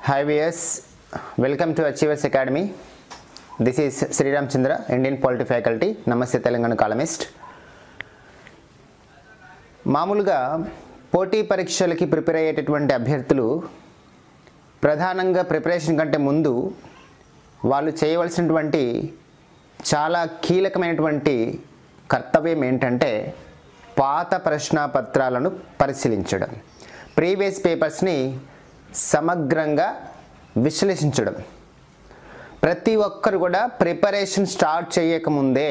Hi viewers, welcome to Achievers Academy. This is Sriram Chandra, Indian Polity Faculty, నమస్తే Telangana columnist మామూలుగా పోటీ పరీక్షలకి prepare అయ్యేటటువంటి అభ్యర్థులు ప్రధానంగా ప్రిపరేషన్ కంటే ముందు వాళ్ళు చేయవలసినటువంటి చాలా కీలకమైనటువంటి కర్తవ్యం ఏంటంటే పాత ప్రశ్నాపత్రాలను పరిశీలించడం ప్రీవియస్ పేపర్స్ని సమగ్రంగా విశ్లేషించడం ప్రతి ఒక్కరు కూడా ప్రిపరేషన్ స్టార్ట్ చేయకముందే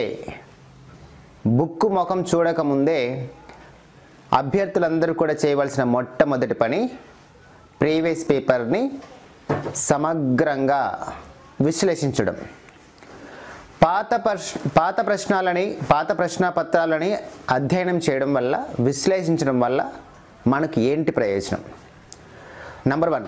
బుక్ ముఖం చూడకముందే అభ్యర్థులందరూ కూడా చేయవలసిన మొట్టమొదటి పని ప్రీవియస్ పేపర్ని సమగ్రంగా విశ్లేషించడం పాత ప్రశ్ పాత ప్రశ్నలని పాత ప్రశ్నాపత్రాలని అధ్యయనం చేయడం వల్ల విశ్లేషించడం వల్ల మనకు ఏంటి ప్రయోజనం నంబర్ వన్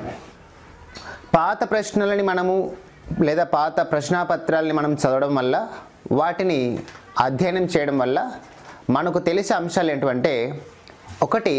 పాత ప్రశ్నలని మనము లేదా పాత ప్రశ్నాపత్రాలని మనం చదవడం వల్ల వాటిని అధ్యయనం చేయడం వల్ల మనకు తెలిసే అంశాలు ఏంటంటే ఒకటి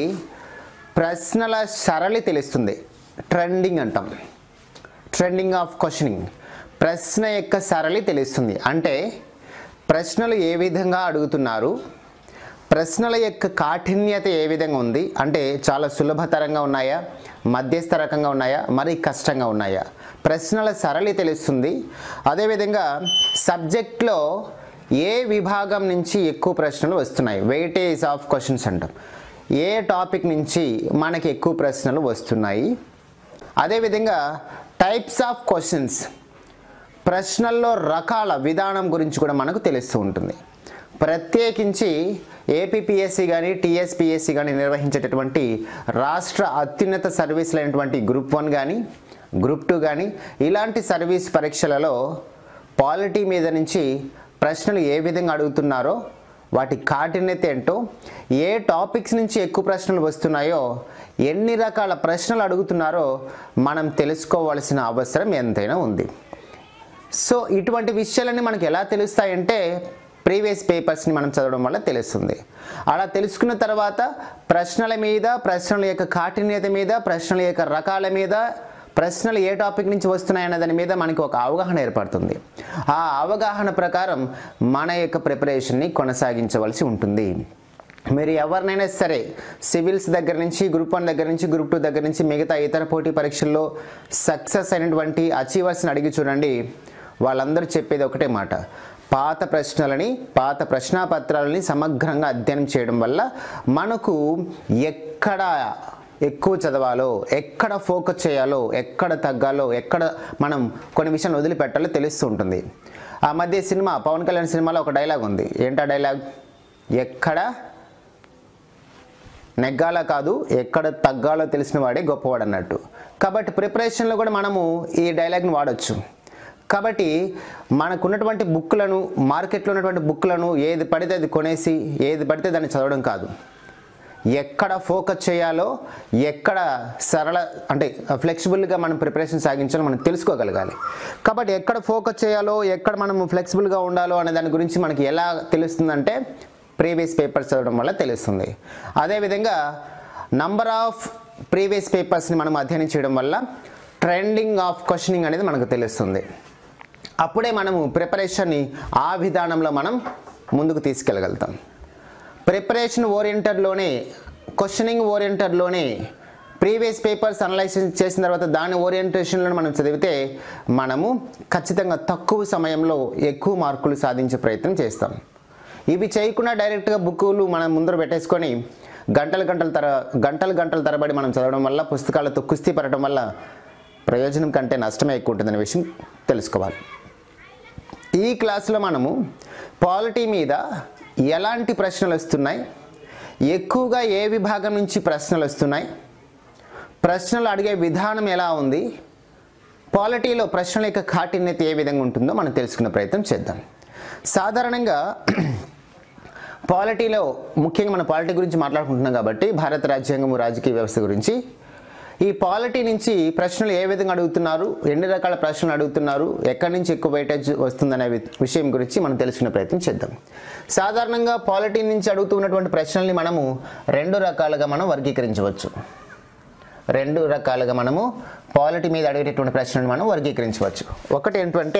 ప్రశ్నల సరళి తెలుస్తుంది ట్రెండింగ్ అంటాం ట్రెండింగ్ ఆఫ్ క్వశ్చనింగ్ ప్రశ్న యొక్క సరళి తెలుస్తుంది అంటే ప్రశ్నలు ఏ విధంగా అడుగుతున్నారు ప్రశ్నల యొక్క కాఠిన్యత ఏ విధంగా ఉంది అంటే చాలా సులభతరంగా ఉన్నాయా మధ్యస్థ రకంగా ఉన్నాయా మరి కష్టంగా ఉన్నాయా ప్రశ్నల సరళి తెలుస్తుంది అదేవిధంగా సబ్జెక్ట్లో ఏ విభాగం నుంచి ఎక్కువ ప్రశ్నలు వస్తున్నాయి వెయిటేజ్ ఆఫ్ క్వశ్చన్స్ అంటాం ఏ టాపిక్ నుంచి మనకి ఎక్కువ ప్రశ్నలు వస్తున్నాయి అదేవిధంగా టైప్స్ ఆఫ్ క్వశ్చన్స్ ప్రశ్నల్లో రకాల విధానం గురించి కూడా మనకు తెలుస్తూ ఉంటుంది ప్రత్యేకించి ఏపీపీఎస్సి కానీ టీఎస్పీఎస్సి కానీ నిర్వహించేటటువంటి రాష్ట్ర అత్యున్నత సర్వీసులు అయినటువంటి గ్రూప్ వన్ కానీ గ్రూప్ టూ కానీ ఇలాంటి సర్వీస్ పరీక్షలలో పాలిటీ మీద నుంచి ప్రశ్నలు ఏ విధంగా అడుగుతున్నారో వాటి కాఠిన్యత ఏంటో ఏ టాపిక్స్ నుంచి ఎక్కువ ప్రశ్నలు వస్తున్నాయో ఎన్ని రకాల ప్రశ్నలు అడుగుతున్నారో మనం తెలుసుకోవాల్సిన అవసరం ఎంతైనా ఉంది సో ఇటువంటి విషయాలన్నీ మనకు ఎలా తెలుస్తాయంటే ప్రీవియస్ పేపర్స్ని మనం చదవడం వల్ల తెలుస్తుంది అలా తెలుసుకున్న తర్వాత ప్రశ్నల మీద ప్రశ్నల యొక్క కాఠిన్యత మీద ప్రశ్నల యొక్క రకాల మీద ప్రశ్నలు ఏ టాపిక్ నుంచి వస్తున్నాయన్న దాని మీద మనకి ఒక అవగాహన ఏర్పడుతుంది ఆ అవగాహన ప్రకారం మన యొక్క ప్రిపరేషన్ని కొనసాగించవలసి ఉంటుంది మీరు ఎవరినైనా సరే సివిల్స్ దగ్గర నుంచి గ్రూప్ వన్ దగ్గర నుంచి గ్రూప్ టూ దగ్గర నుంచి మిగతా ఇతర పోటీ పరీక్షల్లో సక్సెస్ అయినటువంటి అచీవర్స్ని అడిగి చూడండి వాళ్ళందరూ చెప్పేది ఒకటే మాట పాత ప్రశ్నలని పాత ప్రశ్నాపత్రాలని సమగ్రంగా అధ్యయనం చేయడం వల్ల మనకు ఎక్కడ ఎక్కువ చదవాలో ఎక్కడ ఫోకస్ చేయాలో ఎక్కడ తగ్గాలో ఎక్కడ మనం కొన్ని విషయాలు వదిలిపెట్టాలో తెలుస్తూ ఉంటుంది ఆ మధ్య సినిమా పవన్ కళ్యాణ్ సినిమాలో ఒక డైలాగ్ ఉంది ఏంటా డైలాగ్ ఎక్కడ నెగ్గాల కాదు ఎక్కడ తగ్గాలో తెలిసిన వాడే గొప్పవాడు అన్నట్టు కాబట్టి ప్రిపరేషన్లో కూడా మనము ఈ డైలాగ్ని వాడచ్చు కాబట్టి మనకున్నటువంటి బుక్లను మార్కెట్లో ఉన్నటువంటి బుక్లను ఏది పడితే అది కొనేసి ఏది పడితే దాన్ని చదవడం కాదు ఎక్కడ ఫోకస్ చేయాలో ఎక్కడ సరళ అంటే ఫ్లెక్సిబుల్గా మనం ప్రిపరేషన్ సాగించాలో మనం తెలుసుకోగలగాలి కాబట్టి ఎక్కడ ఫోకస్ చేయాలో ఎక్కడ మనం ఫ్లెక్సిబుల్గా ఉండాలో అనే దాని గురించి మనకి ఎలా తెలుస్తుందంటే ప్రీవియస్ పేపర్స్ చదవడం వల్ల తెలుస్తుంది అదేవిధంగా నంబర్ ఆఫ్ ప్రీవియస్ పేపర్స్ని మనం అధ్యయనం చేయడం వల్ల ట్రెండింగ్ ఆఫ్ క్వశ్చనింగ్ అనేది మనకు తెలుస్తుంది అప్పుడే మనము ప్రిపరేషన్ని ఆ విధానంలో మనం ముందుకు తీసుకెళ్ళగలుగుతాం ప్రిపరేషన్ ఓరియంటెడ్లోనే క్వశ్చనింగ్ ఓరియంటెడ్లోనే ప్రీవియస్ పేపర్స్ అనలైజ్ చేసిన తర్వాత దాని ఓరియంటేషన్లో మనం చదివితే మనము ఖచ్చితంగా తక్కువ సమయంలో ఎక్కువ మార్కులు సాధించే ప్రయత్నం చేస్తాం ఇవి చేయకుండా డైరెక్ట్గా బుక్కులు మనం ముందర పెట్టేసుకొని గంటలు గంటల తర గంటలు గంటల తరబడి మనం చదవడం వల్ల పుస్తకాలతో కుస్తీ పడటం వల్ల ప్రయోజనం కంటే నష్టమే ఎక్కువ ఉంటుందనే విషయం తెలుసుకోవాలి ఈ క్లాసులో మనము పాలిటీ మీద ఎలాంటి ప్రశ్నలు వస్తున్నాయి ఎక్కువగా ఏ విభాగం నుంచి ప్రశ్నలు వస్తున్నాయి ప్రశ్నలు అడిగే విధానం ఎలా ఉంది పాలిటీలో ప్రశ్నల యొక్క కాఠిన్యత ఏ విధంగా ఉంటుందో మనం తెలుసుకునే ప్రయత్నం చేద్దాం సాధారణంగా పాలిటీలో ముఖ్యంగా మన పాలిటీ గురించి మాట్లాడుకుంటున్నాం కాబట్టి భారత రాజ్యాంగము రాజకీయ వ్యవస్థ గురించి ఈ పాలిటీ నుంచి ప్రశ్నలు ఏ విధంగా అడుగుతున్నారు ఎన్ని రకాల ప్రశ్నలు అడుగుతున్నారు ఎక్కడి నుంచి ఎక్కువ వెయిటేజ్ వస్తుందనే వి- విషయం గురించి మనం తెలుసుకునే ప్రయత్నం చేద్దాం సాధారణంగా పాలిటీ నుంచి అడుగుతున్నటువంటి ప్రశ్నల్ని మనము రెండు రకాలుగా మనం వర్గీకరించవచ్చు రెండు రకాలుగా మనము పాలిటీ మీద అడిగేటటువంటి ప్రశ్నలు మనం వర్గీకరించవచ్చు ఒకటి ఏంటంటే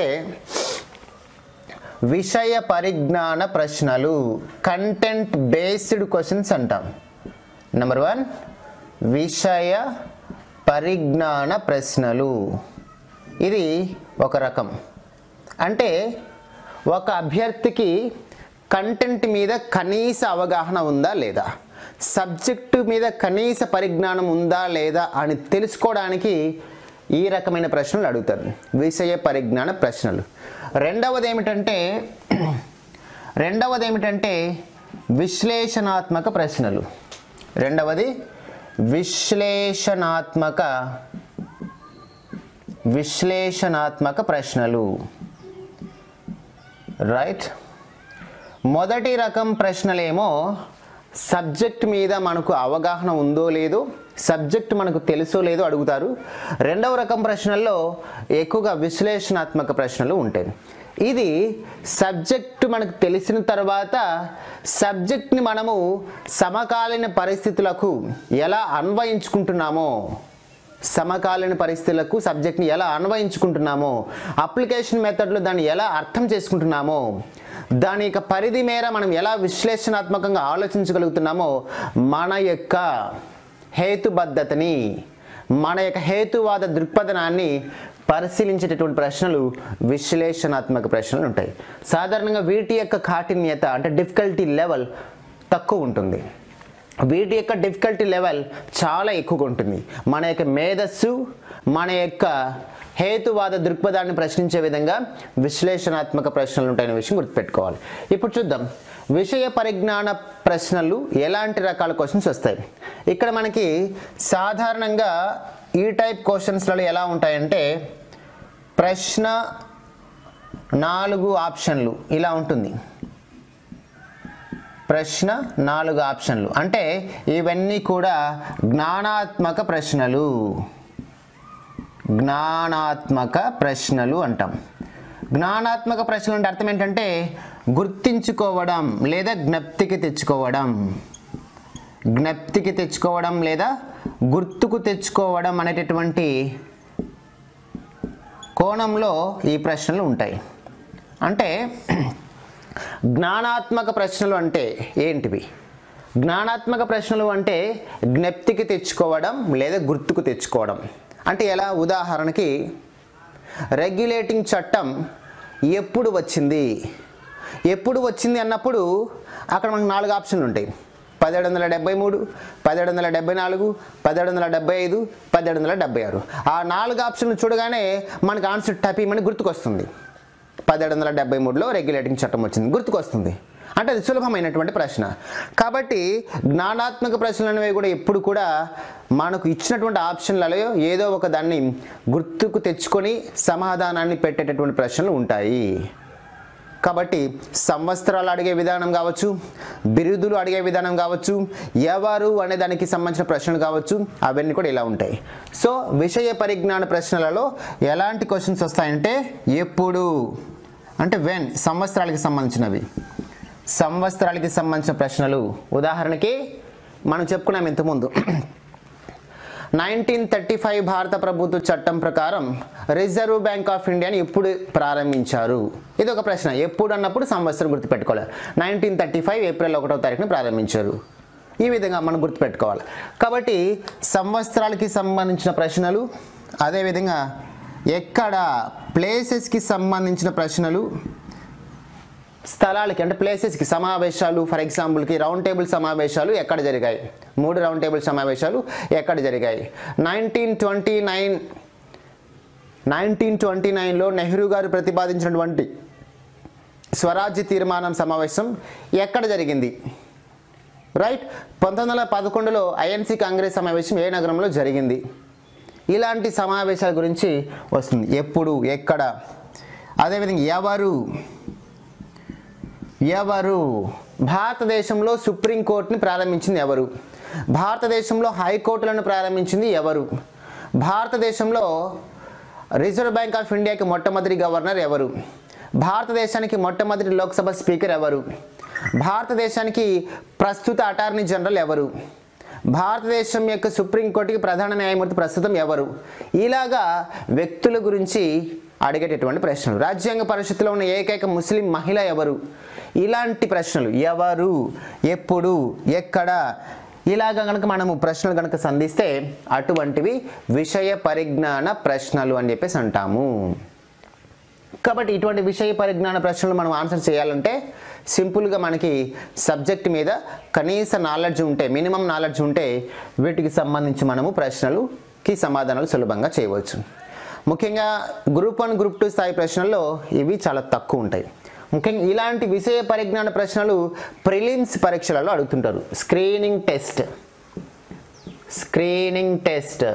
విషయ పరిజ్ఞాన ప్రశ్నలు కంటెంట్ బేస్డ్ క్వశ్చన్స్ అంటాం నెంబర్ వన్ విషయ పరిజ్ఞాన ప్రశ్నలు ఇది ఒక రకం అంటే ఒక అభ్యర్థికి కంటెంట్ మీద కనీస అవగాహన ఉందా లేదా సబ్జెక్టు మీద కనీస పరిజ్ఞానం ఉందా లేదా అని తెలుసుకోవడానికి ఈ రకమైన ప్రశ్నలు అడుగుతారు విషయ పరిజ్ఞాన ప్రశ్నలు రెండవది ఏమిటంటే రెండవది ఏమిటంటే విశ్లేషణాత్మక ప్రశ్నలు రెండవది విశ్లేషణాత్మక విశ్లేషణాత్మక ప్రశ్నలు రైట్ మొదటి రకం ప్రశ్నలేమో సబ్జెక్ట్ మీద మనకు అవగాహన ఉందో లేదో సబ్జెక్ట్ మనకు తెలుసో లేదో అడుగుతారు రెండవ రకం ప్రశ్నల్లో ఎక్కువగా విశ్లేషణాత్మక ప్రశ్నలు ఉంటాయి ఇది సబ్జెక్టు మనకు తెలిసిన తర్వాత సబ్జెక్ట్ని మనము సమకాలీన పరిస్థితులకు ఎలా అన్వయించుకుంటున్నామో సమకాలీన పరిస్థితులకు సబ్జెక్ట్ని ఎలా అన్వయించుకుంటున్నామో అప్లికేషన్ మెథడ్లో దాన్ని ఎలా అర్థం చేసుకుంటున్నామో దాని యొక్క పరిధి మేర మనం ఎలా విశ్లేషణాత్మకంగా ఆలోచించగలుగుతున్నామో మన యొక్క హేతుబద్ధతని మన యొక్క హేతువాద దృక్పథనాన్ని పరిశీలించేటటువంటి ప్రశ్నలు విశ్లేషణాత్మక ప్రశ్నలు ఉంటాయి సాధారణంగా వీటి యొక్క కాఠిన్యత అంటే డిఫికల్టీ లెవెల్ తక్కువ ఉంటుంది వీటి యొక్క డిఫికల్టీ లెవెల్ చాలా ఎక్కువగా ఉంటుంది మన యొక్క మేధస్సు మన యొక్క హేతువాద దృక్పథాన్ని ప్రశ్నించే విధంగా విశ్లేషణాత్మక ప్రశ్నలు ఉంటాయనే విషయం గుర్తుపెట్టుకోవాలి ఇప్పుడు చూద్దాం విషయ పరిజ్ఞాన ప్రశ్నలు ఎలాంటి రకాల క్వశ్చన్స్ వస్తాయి ఇక్కడ మనకి సాధారణంగా ఈ టైప్ క్వశ్చన్స్లలో ఎలా ఉంటాయంటే ప్రశ్న నాలుగు ఆప్షన్లు ఇలా ఉంటుంది ప్రశ్న నాలుగు ఆప్షన్లు అంటే ఇవన్నీ కూడా జ్ఞానాత్మక ప్రశ్నలు జ్ఞానాత్మక ప్రశ్నలు అంటాం జ్ఞానాత్మక ప్రశ్నలు అంటే అర్థం ఏంటంటే గుర్తించుకోవడం లేదా జ్ఞప్తికి తెచ్చుకోవడం జ్ఞప్తికి తెచ్చుకోవడం లేదా గుర్తుకు తెచ్చుకోవడం అనేటటువంటి కోణంలో ఈ ప్రశ్నలు ఉంటాయి అంటే జ్ఞానాత్మక ప్రశ్నలు అంటే ఏంటివి జ్ఞానాత్మక ప్రశ్నలు అంటే జ్ఞప్తికి తెచ్చుకోవడం లేదా గుర్తుకు తెచ్చుకోవడం అంటే ఎలా ఉదాహరణకి రెగ్యులేటింగ్ చట్టం ఎప్పుడు వచ్చింది ఎప్పుడు వచ్చింది అన్నప్పుడు అక్కడ మనకు నాలుగు ఆప్షన్లు ఉంటాయి పదిహేడు వందల డెబ్బై మూడు పదిహేడు వందల డెబ్బై నాలుగు పదిహేడు వందల డెబ్బై ఐదు పదిహేడు వందల డెబ్బై ఆరు ఆ నాలుగు ఆప్షన్లు చూడగానే మనకు ఆన్సర్ టపీమని గుర్తుకొస్తుంది పదిహేడు వందల డెబ్బై మూడులో రెగ్యులేటింగ్ చట్టం వచ్చింది గుర్తుకొస్తుంది అంటే అది సులభమైనటువంటి ప్రశ్న కాబట్టి జ్ఞానాత్మక ప్రశ్నలు అనేవి కూడా ఎప్పుడు కూడా మనకు ఇచ్చినటువంటి ఆప్షన్లలో ఏదో ఒక దాన్ని గుర్తుకు తెచ్చుకొని సమాధానాన్ని పెట్టేటటువంటి ప్రశ్నలు ఉంటాయి కాబట్టి సంవత్సరాలు అడిగే విధానం కావచ్చు బిరుదులు అడిగే విధానం కావచ్చు ఎవరు అనే దానికి సంబంధించిన ప్రశ్నలు కావచ్చు అవన్నీ కూడా ఇలా ఉంటాయి సో విషయ పరిజ్ఞాన ప్రశ్నలలో ఎలాంటి క్వశ్చన్స్ వస్తాయంటే ఎప్పుడు అంటే వెన్ సంవత్సరాలకి సంబంధించినవి సంవత్సరాలకి సంబంధించిన ప్రశ్నలు ఉదాహరణకి మనం చెప్పుకున్నాం ఇంతకుముందు నైన్టీన్ థర్టీ ఫైవ్ భారత ప్రభుత్వ చట్టం ప్రకారం రిజర్వ్ బ్యాంక్ ఆఫ్ ఇండియాని ఎప్పుడు ప్రారంభించారు ఇది ఒక ప్రశ్న ఎప్పుడు అన్నప్పుడు సంవత్సరం గుర్తుపెట్టుకోవాలి నైన్టీన్ థర్టీ ఫైవ్ ఏప్రిల్ ఒకటో తారీఖున ప్రారంభించారు ఈ విధంగా మనం గుర్తుపెట్టుకోవాలి కాబట్టి సంవత్సరాలకి సంబంధించిన ప్రశ్నలు అదేవిధంగా ఎక్కడ ప్లేసెస్కి సంబంధించిన ప్రశ్నలు స్థలాలకి అంటే ప్లేసెస్కి సమావేశాలు ఫర్ ఎగ్జాంపుల్కి రౌండ్ టేబుల్ సమావేశాలు ఎక్కడ జరిగాయి మూడు రౌండ్ టేబుల్ సమావేశాలు ఎక్కడ జరిగాయి nineteen twenty nine nineteen twenty నైన్లో నెహ్రూ గారు ప్రతిపాదించినటువంటి స్వరాజ్య తీర్మానం సమావేశం ఎక్కడ జరిగింది రైట్ పంతొమ్మిది వందల పదకొండులో ఐఎన్సీ కాంగ్రెస్ సమావేశం ఏ నగరంలో జరిగింది ఇలాంటి సమావేశాల గురించి వస్తుంది ఎప్పుడు ఎక్కడ అదేవిధంగా ఎవరు ఎవరు భారతదేశంలో సుప్రీంకోర్టుని ప్రారంభించింది ఎవరు భారతదేశంలో హైకోర్టులను ప్రారంభించింది ఎవరు భారతదేశంలో రిజర్వ్ బ్యాంక్ ఆఫ్ ఇండియాకి మొట్టమొదటి గవర్నర్ ఎవరు భారతదేశానికి మొట్టమొదటి లోక్సభ స్పీకర్ ఎవరు భారతదేశానికి ప్రస్తుత అటార్నీ జనరల్ ఎవరు భారతదేశం యొక్క సుప్రీంకోర్టుకి ప్రధాన న్యాయమూర్తి ప్రస్తుతం ఎవరు ఇలాగా వ్యక్తుల గురించి అడిగేటటువంటి ప్రశ్నలు రాజ్యాంగ పరిషత్తులో ఉన్న ఏకైక ముస్లిం మహిళ ఎవరు ఇలాంటి ప్రశ్నలు ఎవరు ఎప్పుడు ఎక్కడ ఇలాగ కనుక మనము ప్రశ్నలు కనుక సంధిస్తే అటువంటివి విషయ పరిజ్ఞాన ప్రశ్నలు అని చెప్పేసి అంటాము కాబట్టి ఇటువంటి విషయ పరిజ్ఞాన ప్రశ్నలు మనం ఆన్సర్ చేయాలంటే సింపుల్గా మనకి సబ్జెక్ట్ మీద కనీస నాలెడ్జ్ ఉంటే మినిమం నాలెడ్జ్ ఉంటే వీటికి సంబంధించి మనము ప్రశ్నలుకి సమాధానాలు సులభంగా చేయవచ్చు ముఖ్యంగా గ్రూప్ వన్ గ్రూప్ టూ స్థాయి ప్రశ్నల్లో ఇవి చాలా తక్కువ ఉంటాయి ముఖ్యంగా ఇలాంటి విషయ పరిజ్ఞాన ప్రశ్నలు ప్రిలిమ్స్ పరీక్షలలో అడుగుతుంటారు స్క్రీనింగ్ టెస్ట్ స్క్రీనింగ్ టెస్ట్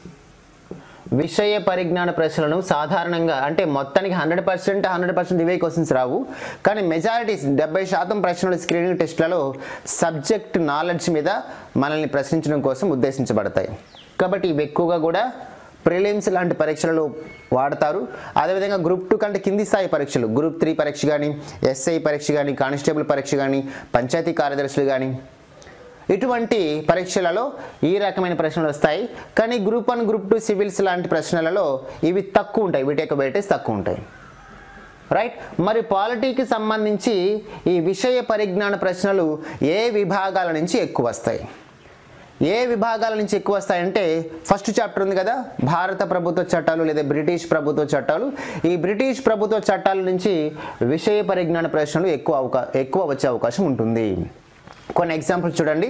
విషయ పరిజ్ఞాన ప్రశ్నలను సాధారణంగా అంటే మొత్తానికి హండ్రెడ్ పర్సెంట్ హండ్రెడ్ పర్సెంట్ ఇవే క్వశ్చన్స్ రావు కానీ మెజారిటీ డెబ్బై శాతం ప్రశ్నలు స్క్రీనింగ్ టెస్ట్లలో సబ్జెక్ట్ నాలెడ్జ్ మీద మనల్ని ప్రశ్నించడం కోసం ఉద్దేశించబడతాయి కాబట్టి ఇవి ఎక్కువగా కూడా ప్రిలిమ్స్ లాంటి పరీక్షలలో వాడతారు అదేవిధంగా గ్రూప్ టూ కంటే కింది స్థాయి పరీక్షలు గ్రూప్ త్రీ పరీక్ష కానీ ఎస్ఐ పరీక్ష కానీ కానిస్టేబుల్ పరీక్ష కానీ పంచాయతీ కార్యదర్శులు కానీ ఇటువంటి పరీక్షలలో ఈ రకమైన ప్రశ్నలు వస్తాయి కానీ group one group two civils లాంటి ప్రశ్నలలో ఇవి తక్కువ ఉంటాయి వీటి యొక్క వెయిటేజ్ తక్కువ ఉంటాయి రైట్ మరి పాలిటీకి సంబంధించి ఈ విషయ పరిజ్ఞాన ప్రశ్నలు ఏ విభాగాల నుంచి ఎక్కువ వస్తాయి ఏ విభాగాల నుంచి ఎక్కువ వస్తాయంటే ఫస్ట్ చాప్టర్ ఉంది కదా భారత ప్రభుత్వ చట్టాలు లేదా బ్రిటిష్ ప్రభుత్వ చట్టాలు ఈ బ్రిటిష్ ప్రభుత్వ చట్టాల నుంచి విషయ పరిజ్ఞాన ప్రశ్నలు ఎక్కువ అవకా ఎక్కువ వచ్చే అవకాశం ఉంటుంది కొన్ని ఎగ్జాంపుల్స్ చూడండి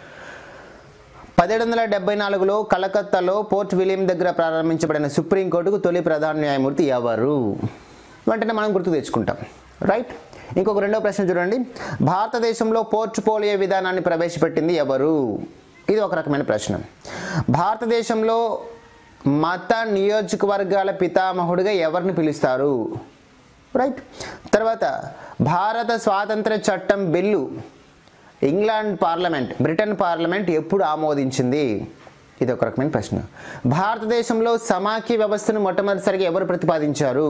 పదిహేడు వందల డెబ్బై నాలుగులో కలకత్తాలో పోర్ట్ విలియం దగ్గర ప్రారంభించబడిన సుప్రీంకోర్టుకు తొలి ప్రధాన న్యాయమూర్తి ఎవరు వెంటనే మనం గుర్తు తెచ్చుకుంటాం రైట్ ఇంకొక రెండో ప్రశ్న చూడండి భారతదేశంలో పోర్చుపోలియో విధానాన్ని ప్రవేశపెట్టింది ఎవరు ఇది ఒక రకమైన ప్రశ్న భారతదేశంలో మత నియోజకవర్గాల పితామహుడిగా ఎవరిని పిలుస్తారు రైట్ తర్వాత భారత స్వాతంత్ర చట్టం bill England parliament Britain parliament ఎప్పుడు ఆమోదించింది ఇది ఒక రకమైన ప్రశ్న భారతదేశంలో సమాఖ్య వ్యవస్థను మొట్టమొదటిసారిగా ఎవరు ప్రతిపాదించారు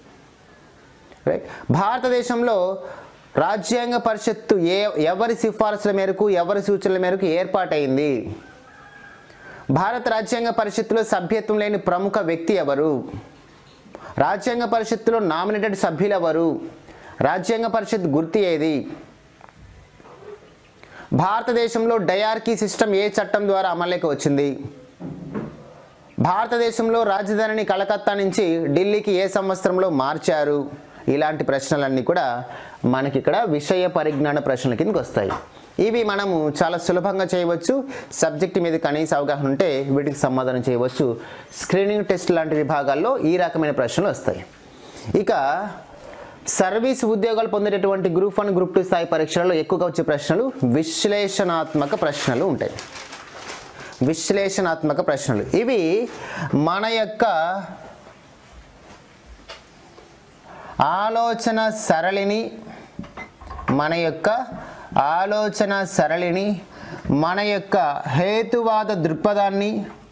రైట్ భారతదేశంలో రాజ్యాంగ పరిషత్తు ఏ ఎవరి సిఫారసుల మేరకు ఎవరి సూచనల మేరకు ఏర్పాటైంది భారత రాజ్యాంగ పరిషత్తులో సభ్యత్వం లేని ప్రముఖ వ్యక్తి ఎవరు రాజ్యాంగ పరిషత్తులో నామినేటెడ్ సభ్యులు ఎవరు రాజ్యాంగ పరిషత్ గుర్తు ఏది భారతదేశంలో డయార్కీ సిస్టమ్ ఏ చట్టం ద్వారా అమలులోకి వచ్చింది భారతదేశంలో రాజధానిని కలకత్తా నుంచి ఢిల్లీకి ఏ సంవత్సరంలో మార్చారు ఇలాంటి ప్రశ్నలన్నీ కూడా మనకి ఇక్కడ విషయ పరిజ్ఞాన ప్రశ్నల కిందకి వస్తాయి ఇవి మనము చాలా సులభంగా చేయవచ్చు సబ్జెక్ట్ మీద కనీస అవగాహన ఉంటే వీటికి సమాధానం చేయవచ్చు స్క్రీనింగ్ టెస్ట్ లాంటి విభాగాల్లో ఈ రకమైన ప్రశ్నలు వస్తాయి ఇక సర్వీస్ ఉద్యోగాలు పొందేటటువంటి గ్రూప్ వన్ గ్రూప్ టూ స్థాయి పరీక్షలలో ఎక్కువగా వచ్చే ప్రశ్నలు విశ్లేషణాత్మక ప్రశ్నలు ఉంటాయి విశ్లేషణాత్మక ప్రశ్నలు ఇవి మన యొక్క ఆలోచన సరళిని మన యొక్క ఆలోచన సరళిని మన యొక్క హేతువాద దృక్పథాన్ని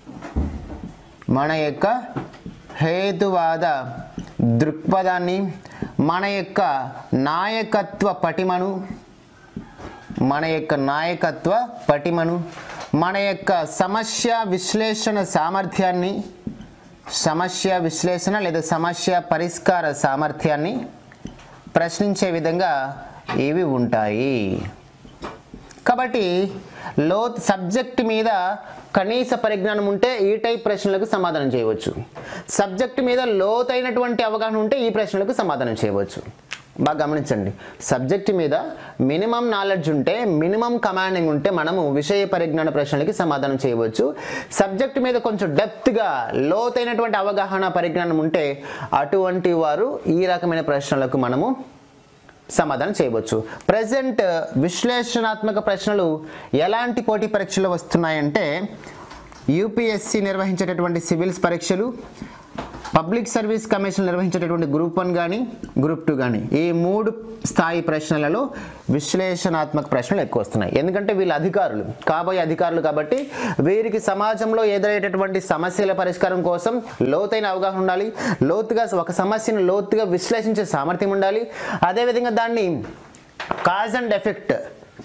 మన యొక్క హేతువాద దృక్పథాన్ని మన యొక్క నాయకత్వ పటిమను మన యొక్క నాయకత్వ పటిమను మన యొక్క సమస్య విశ్లేషణ సామర్థ్యాన్ని సమస్య విశ్లేషణ లేదా సమస్య పరిష్కార సామర్థ్యాన్ని ప్రశ్నించే విధంగా ఇవి ఉంటాయి కాబట్టి లో సబ్జెక్ట్ మీద కనీస పరిజ్ఞానం ఉంటే ఈ టైప్ ప్రశ్నలకు సమాధానం చేయవచ్చు సబ్జెక్ట్ మీద లోతైనటువంటి అవగాహన ఉంటే ఈ ప్రశ్నలకు సమాధానం చేయవచ్చు బాగా గమనించండి సబ్జెక్ట్ మీద మినిమం నాలెడ్జ్ ఉంటే మినిమం కమాండింగ్ ఉంటే మనము విషయ పరిజ్ఞాన ప్రశ్నలకి సమాధానం చేయవచ్చు సబ్జెక్ట్ మీద కొంచెం డెప్త్గా లోతైనటువంటి అవగాహన పరిజ్ఞానం ఉంటే అటువంటి వారు ఈ రకమైన ప్రశ్నలకు మనము సమాధానం చేయవచ్చు ప్రజెంట్ విశ్లేషణాత్మక ప్రశ్నలు ఎలాంటి పోటీ పరీక్షలు వస్తున్నాయంటే యూపీఎస్సి నిర్వహించేటటువంటి సివిల్స్ పరీక్షలు పబ్లిక్ సర్వీస్ కమిషన్ నిర్వహించేటటువంటి గ్రూప్ వన్ కానీ గ్రూప్ టూ కానీ ఈ మూడు స్థాయి ప్రశ్నలలో విశ్లేషణాత్మక ప్రశ్నలు ఎక్కువ వస్తున్నాయి ఎందుకంటే వీళ్ళు అధికారులు కాబోయే అధికారులు కాబట్టి వీరికి సమాజంలో ఎదురయ్యేటటువంటి సమస్యల పరిష్కారం కోసం లోతైన అవగాహన ఉండాలి లోతుగా ఒక సమస్యను లోతుగా విశ్లేషించే సామర్థ్యం ఉండాలి అదేవిధంగా దాన్ని cause and effect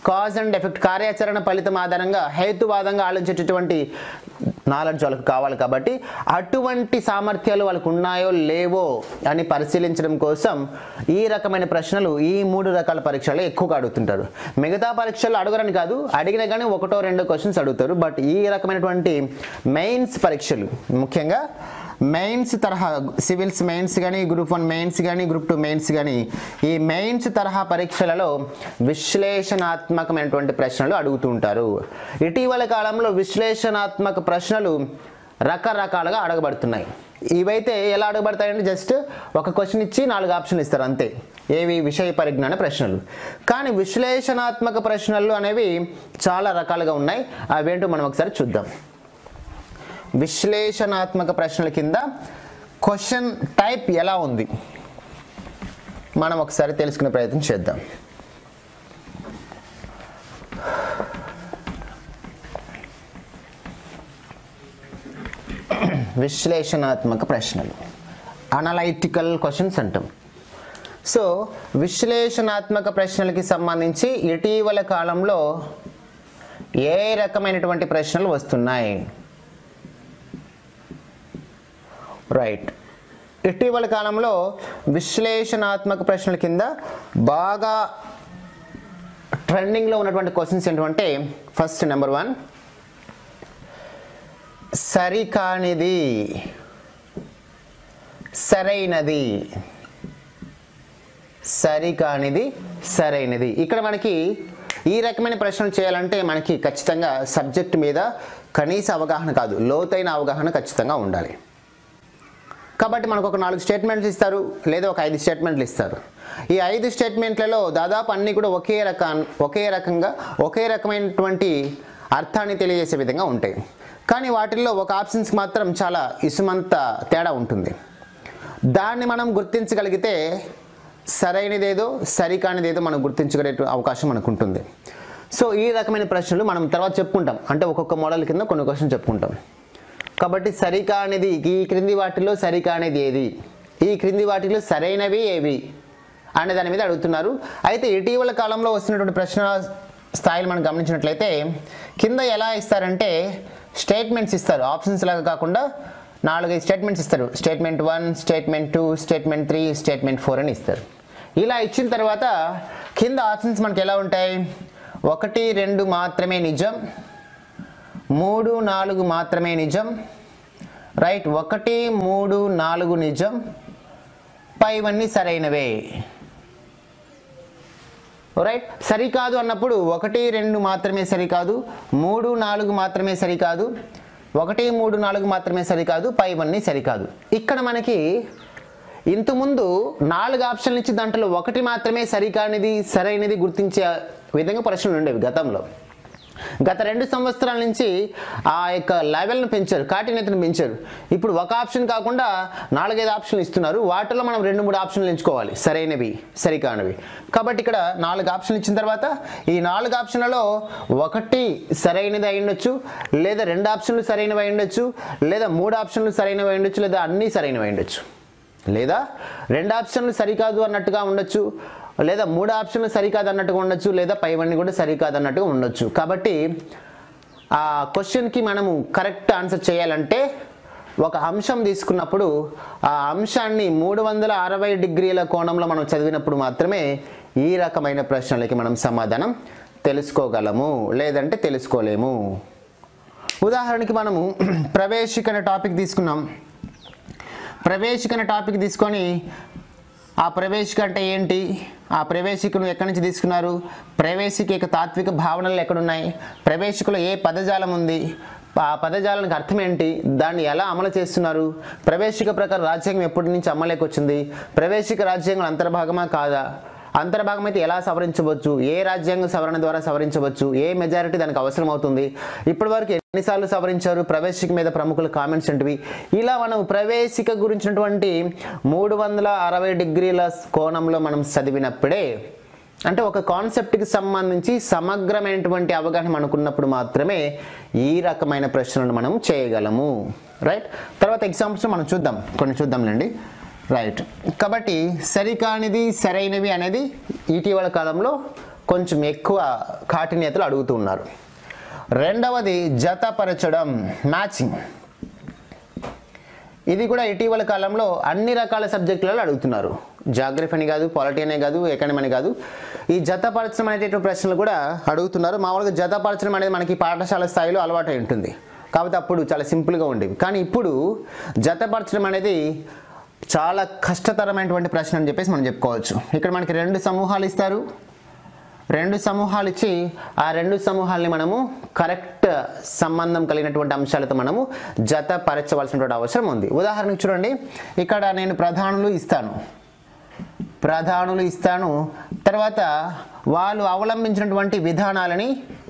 cause and effect కార్యాచరణ ఫలితం ఆధారంగా హేతువాదంగా ఆలోచించేటటువంటి నాలెడ్జ్ వాళ్ళకి కావాలి కాబట్టి అటువంటి సామర్థ్యాలు వాళ్ళకు ఉన్నాయో లేవో అని పరిశీలించడం కోసం ఈ రకమైన ప్రశ్నలు ఈ మూడు రకాల పరీక్షలు ఎక్కువగా అడుగుతుంటారు మిగతా పరీక్షలు అడగరని కాదు అడిగినా కానీ ఒకటో రెండో క్వశ్చన్స్ అడుగుతారు బట్ ఈ రకమైనటువంటి మెయిన్స్ పరీక్షలు ముఖ్యంగా మెయిన్స్ తరహా సివిల్స్ మెయిన్స్ కానీ గ్రూప్ వన్ మెయిన్స్ కానీ గ్రూప్ టూ మెయిన్స్ కానీ ఈ మెయిన్స్ తరహా పరీక్షలలో విశ్లేషణాత్మకమైనటువంటి ప్రశ్నలు అడుగుతూ ఉంటారు ఇటీవల కాలంలో విశ్లేషణాత్మక ప్రశ్నలు రకరకాలుగా అడగబడుతున్నాయి ఇవైతే ఎలా అడగబడతాయంటే జస్ట్ ఒక క్వశ్చన్ ఇచ్చి నాలుగు ఆప్షన్లు ఇస్తారు అంతే ఏవి విషయ పరిజ్ఞాన ప్రశ్నలు కానీ విశ్లేషణాత్మక ప్రశ్నలు అనేవి చాలా రకాలుగా ఉన్నాయి అవేంటో మనం ఒకసారి చూద్దాం విశ్లేషణాత్మక ప్రశ్నల కింద క్వశ్చన్ టైప్ ఎలా ఉంది మనం ఒకసారి తెలుసుకునే ప్రయత్నం చేద్దాం విశ్లేషణాత్మక ప్రశ్నలు అనలైటికల్ క్వశ్చన్స్ అంటాం సో విశ్లేషణాత్మక ప్రశ్నలకి సంబంధించి ఇటీవల కాలంలో ఏ రకమైనటువంటి ప్రశ్నలు వస్తున్నాయి రైట్ ఇటీవల కాలంలో విశ్లేషణాత్మక ప్రశ్నల కింద బాగా ట్రెండింగ్లో ఉన్నటువంటి క్వశ్చన్స్ ఏంటంటే ఫస్ట్ నెంబర్ వన్ సరికానిది సరైనది సరికానిది సరైనది ఇక్కడ మనకి ఈ రకమైన ప్రశ్నలు చేయాలంటే మనకి ఖచ్చితంగా సబ్జెక్ట్ మీద కనీస అవగాహన కాదు లోతైన అవగాహన ఖచ్చితంగా ఉండాలి కాబట్టి మనకు ఒక నాలుగు స్టేట్మెంట్లు ఇస్తారు లేదా ఒక ఐదు స్టేట్మెంట్లు ఇస్తారు ఈ ఐదు స్టేట్మెంట్లలో దాదాపు అన్నీ కూడా ఒకే రకం ఒకే రకంగా ఒకే రకమైనటువంటి అర్థాన్ని తెలియజేసే విధంగా ఉంటాయి కానీ వాటిల్లో ఒక ఆప్షన్స్కి మాత్రం చాలా ఇసుమంత తేడా ఉంటుంది దాన్ని మనం గుర్తించగలిగితే సరైనదేదో సరికానిదేదో మనం గుర్తించగలిగే అవకాశం మనకు ఉంటుంది సో ఈ రకమైన ప్రశ్నలు మనం తర్వాత చెప్పుకుంటాం అంటే ఒక్కొక్క మోడల్ కింద కొన్ని క్వశ్చన్ చెప్పుకుంటాం కాబట్టి సరికానిది ఈ క్రింది వాటిలో సరికానిది ఏది ఈ క్రింది వాటిలో సరైనవి ఏవి అనే దాని మీద అడుగుతున్నారు అయితే ఇటీవల కాలంలో వస్తున్నటువంటి ప్రశ్న స్థాయిలు మనం గమనించినట్లయితే కింద ఎలా ఇస్తారంటే స్టేట్మెంట్స్ ఇస్తారు ఆప్షన్స్ లాగా కాకుండా నాలుగైదు స్టేట్మెంట్స్ ఇస్తారు statement one statement two statement three statement four అని ఇస్తారు ఇలా ఇచ్చిన తర్వాత కింద ఆప్షన్స్ మనకి ఎలా ఉంటాయి ఒకటి రెండు మాత్రమే నిజం మూడు నాలుగు మాత్రమే నిజం రైట్ ఒకటి మూడు నాలుగు నిజం పైవన్నీ సరైనవే రైట్ సరికాదు అన్నప్పుడు ఒకటి రెండు మాత్రమే సరికాదు మూడు నాలుగు మాత్రమే సరికాదు ఒకటి మూడు నాలుగు మాత్రమే సరికాదు పైవన్నీ సరికాదు ఇక్కడ మనకి ఇంతకుముందు నాలుగు ఆప్షన్లు ఇచ్చి దాంట్లో ఒకటి మాత్రమే సరికానిది సరైనది గుర్తించే విధంగా ప్రశ్నలు ఉండేవి గతంలో గత రెండు సంవత్సరాల నుంచి ఆ యొక్క లెవెల్ను పెంచారు కాఠిన్యతను పెంచారు ఇప్పుడు ఒక ఆప్షన్ కాకుండా నాలుగైదు ఆప్షన్లు ఇస్తున్నారు వాటిలో మనం రెండు మూడు ఆప్షన్లు ఎంచుకోవాలి సరైనవి సరికానివి కాబట్టి ఇక్కడ నాలుగు ఆప్షన్లు ఇచ్చిన తర్వాత ఈ నాలుగు ఆప్షన్లలో ఒకటి సరైనది అయి ఉండొచ్చు లేదా రెండు ఆప్షన్లు సరైనవి అయి ఉండొచ్చు లేదా మూడు ఆప్షన్లు సరైనవి అయి ఉండొచ్చు లేదా అన్నీ సరైనవి అయి ఉండొచ్చు లేదా రెండు ఆప్షన్లు సరికాదు అన్నట్టుగా ఉండొచ్చు లేదా మూడు ఆప్షన్లు సరికాదు అన్నట్టుగా ఉండొచ్చు లేదా పైవన్నీ కూడా సరికాదు అన్నట్టుగా ఉండొచ్చు కాబట్టి ఆ క్వశ్చన్కి మనము కరెక్ట్ ఆన్సర్ చేయాలంటే ఒక అంశం తీసుకున్నప్పుడు ఆ అంశాన్ని మూడు వందల అరవై డిగ్రీల కోణంలో మనం చదివినప్పుడు మాత్రమే ఈ రకమైన ప్రశ్నలకి మనం సమాధానం తెలుసుకోగలము లేదంటే తెలుసుకోలేము ఉదాహరణకి మనము ప్రవేశిక అనే టాపిక్ తీసుకున్నాం ప్రవేశిక అనే టాపిక్ తీసుకొని ఆ ప్రవేశిక అంటే ఏంటి ఆ ప్రవేశికను ఎక్కడి నుంచి తీసుకున్నారు ప్రవేశిక యొక్క తాత్విక భావనలు ఎక్కడున్నాయి ప్రవేశికలో ఏ పదజాలం ఉంది ఆ పదజాలానికి అర్థం ఏంటి దాన్ని ఎలా అమలు చేస్తున్నారు ప్రవేశిక ప్రకారం రాజ్యాంగం ఎప్పటి నుంచి అమలులోకి వచ్చింది ప్రవేశిక రాజ్యాంగం అంతర్భాగమా కాదా అంతర్భాగం అయితే ఎలా సవరించవచ్చు ఏ రాజ్యాంగ సవరణ ద్వారా సవరించవచ్చు ఏ మెజారిటీ దానికి అవసరం అవుతుంది ఇప్పటి వరకు ఎన్నిసార్లు సవరించారు ప్రవేశిక మీద ప్రముఖుల కామెంట్స్ ఏంటివి ఇలా మనం ప్రవేశిక గురించినటువంటి మూడు వందల అరవై డిగ్రీల కోణంలో మనం చదివినప్పుడే అంటే ఒక కాన్సెప్ట్కి సంబంధించి సమగ్రమైనటువంటి అవగాహన మనకున్నప్పుడు మాత్రమే ఈ రకమైన ప్రశ్నలను మనం చేయగలము రైట్ తర్వాత ఎగ్జాంపుల్స్ మనం చూద్దాం కొన్ని చూద్దాంలేండి రైట్ కాబట్టి సరికానిది సరైనవి అనేది ఇటీవల కాలంలో కొంచెం ఎక్కువ కాఠిన్యతలు అడుగుతూ ఉన్నారు రెండవది జతపరచడం మ్యాచింగ్ ఇది కూడా ఇటీవల కాలంలో అన్ని రకాల సబ్జెక్టులలో అడుగుతున్నారు జాగ్రఫీ అని కాదు పాలిటీ అనే కాదు ఎకానమీ అని కాదు ఈ జతపరచడం అనేటటువంటి ప్రశ్నలు కూడా అడుగుతున్నారు మామూలుగా జతపరచడం అనేది మనకి పాఠశాల స్థాయిలో అలవాటు ఉంటుంది కాబట్టి అప్పుడు చాలా సింపుల్గా ఉండేవి కానీ ఇప్పుడు జతపరచడం అనేది చాలా కష్టతరమైనటువంటి ప్రశ్న అని చెప్పేసి మనం చెప్పుకోవచ్చు ఇక్కడ మనకి రెండు సమూహాలు ఇస్తారు రెండు సమూహాలు ఇచ్చి ఆ రెండు సమూహాల్ని మనము కరెక్ట్ సంబంధం కలిగినటువంటి అంశాలతో మనము జతపరచవలసినటువంటి అవసరం ఉంది ఉదాహరణకు చూడండి ఇక్కడ నేను ప్రధానులు ఇస్తాను ప్రధానులు ఇస్తాను తర్వాత వాళ్ళు అవలంబించినటువంటి విధానాలని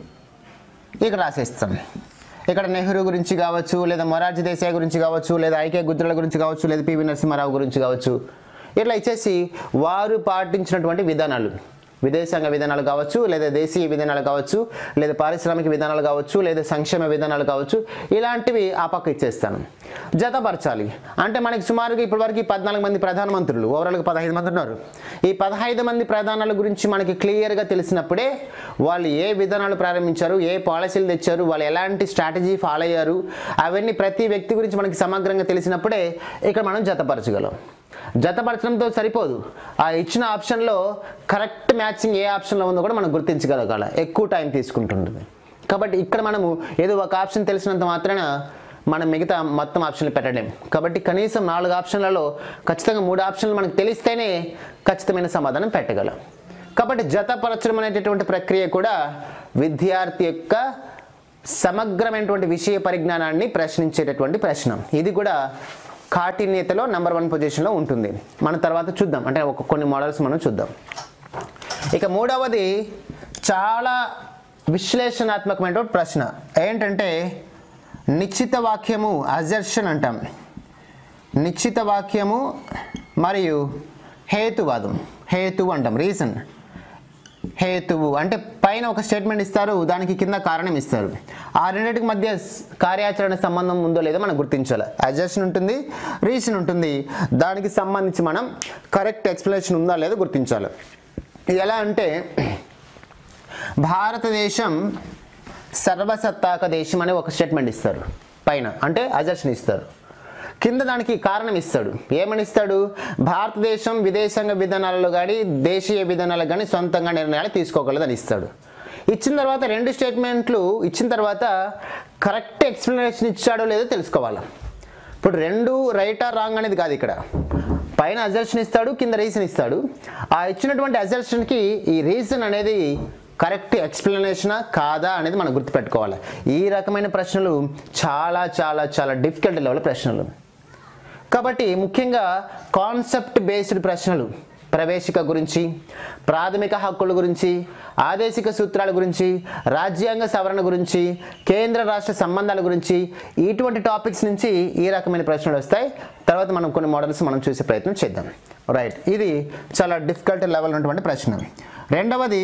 ఇక్కడ రాసేస్తాం ఇక్కడ నెహ్రూ గురించి కావచ్చు లేదా మొరార్జీ దేశాయ్ గురించి కావచ్చు లేదా ఐకే గుజ్రాల గురించి కావచ్చు లేదా పివి నరసింహారావు గురించి కావచ్చు ఇట్లా ఇచ్చేసి వారు పాటించినటువంటి విధానాలు విదేశాంగ విధానాలు కావచ్చు లేదా దేశీయ విధానాలు కావచ్చు లేదా పారిశ్రామిక విధానాలు కావచ్చు లేదా సంక్షేమ విధానాలు కావచ్చు ఇలాంటివి ఆ పక్క ఇచ్చేస్తాను జతపరచాలి అంటే మనకి సుమారుగా ఇప్పటివరకు ఈ పద్నాలుగు మంది ప్రధానమంత్రులు ఓవరాల్గా పదహైదు మంది ఉన్నారు ఈ పదహైదు మంది ప్రధానాల గురించి మనకి క్లియర్గా తెలిసినప్పుడే వాళ్ళు ఏ విధానాలు ప్రారంభించారు ఏ పాలసీలు తెచ్చారు వాళ్ళు ఎలాంటి స్ట్రాటజీ ఫాలో అయ్యారు అవన్నీ ప్రతి వ్యక్తి గురించి మనకి సమగ్రంగా తెలిసినప్పుడే ఇక్కడ మనం జతపరచగలం జతపరచడంతో సరిపోదు ఆ ఇచ్చిన ఆప్షన్లో కరెక్ట్ మ్యాచింగ్ ఏ ఆప్షన్లో ఉందో కూడా మనం గుర్తించగలగాల ఎక్కువ టైం తీసుకుంటుంది కాబట్టి ఇక్కడ మనము ఏదో ఒక ఆప్షన్ తెలిసినంత మాత్రాన మనం మిగతా మొత్తం ఆప్షన్లు పెట్టలేం కాబట్టి కనీసం నాలుగు ఆప్షన్లలో ఖచ్చితంగా మూడు ఆప్షన్లు మనకు తెలిస్తేనే ఖచ్చితమైన సమాధానం పెట్టగలం కాబట్టి జతపరచడం అనేటటువంటి ప్రక్రియ కూడా విద్యార్థి యొక్క సమగ్రమైనటువంటి విషయ పరిజ్ఞానాన్ని ప్రశ్నించేటటువంటి ప్రశ్న ఇది కూడా కాఠిన్యతలో నెంబర్ వన్ పొజిషన్లో ఉంటుంది మన తర్వాత చూద్దాం అంటే ఒక కొన్ని మోడల్స్ మనం చూద్దాం ఇక మూడవది చాలా విశ్లేషణాత్మకమైనటువంటి ప్రశ్న ఏంటంటే నిశ్చిత వాక్యము అజర్షన్ అంటాం నిశ్చిత వాక్యము మరియు హేతువాదం హేతువు అంటాం రీజన్ హేతువు అంటే పైన ఒక స్టేట్మెంట్ ఇస్తారు దానికి కింద కారణం ఇస్తారు ఆ రెండింటికి మధ్య స్- కార్యాచరణ సంబంధం ఉందో లేదో మనం గుర్తించాలి అజెషన్ ఉంటుంది రీజన్ ఉంటుంది దానికి సంబంధించి మనం కరెక్ట్ ఎక్స్ప్లెనేషన్ ఉందా లేదో గుర్తించాలి ఇది ఎలా అంటే భారతదేశం సర్వసత్తాక దేశం అనే ఒక స్టేట్మెంట్ ఇస్తారు పైన అంటే అజర్షన్ ఇస్తారు కింద దానికి కారణం ఇస్తాడు ఏమని ఇస్తాడు భారతదేశం విదేశాంగ విధానాలలో కానీ దేశీయ విధానాలకు కానీ సొంతంగా నిర్ణయాలు తీసుకోగలదని ఇస్తాడు ఇచ్చిన తర్వాత రెండు స్టేట్మెంట్లు ఇచ్చిన తర్వాత కరెక్ట్ ఎక్స్ప్లెనేషన్ ఇచ్చాడో లేదో తెలుసుకోవాలి ఇప్పుడు రెండు రైట్ ఆర్ రాంగ్ అనేది కాదు ఇక్కడ పైన అజర్షన్ ఇస్తాడు కింద రీజన్ ఇస్తాడు ఆ ఇచ్చినటువంటి అజర్షన్కి ఈ రీజన్ అనేది కరెక్ట్ ఎక్స్ప్లెనేషనా కాదా అనేది మనం గుర్తుపెట్టుకోవాలి ఈ రకమైన ప్రశ్నలు చాలా చాలా చాలా డిఫికల్ట్ లెవెల్ ప్రశ్నలు కాబట్టి ముఖ్యంగా కాన్సెప్ట్ బేస్డ్ ప్రశ్నలు ప్రవేశిక గురించి ప్రాథమిక హక్కుల గురించి ఆదేశిక సూత్రాల గురించి రాజ్యాంగ సవరణ గురించి కేంద్ర రాష్ట్ర సంబంధాల గురించి ఇటువంటి టాపిక్స్ నుంచి ఈ రకమైన ప్రశ్నలు వస్తాయి తర్వాత మనం కొన్ని మోడల్స్ మనం చూసే ప్రయత్నం చేద్దాం రైట్ ఇది చాలా డిఫికల్ట్ లెవెల్ ఉన్నటువంటి ప్రశ్న రెండవది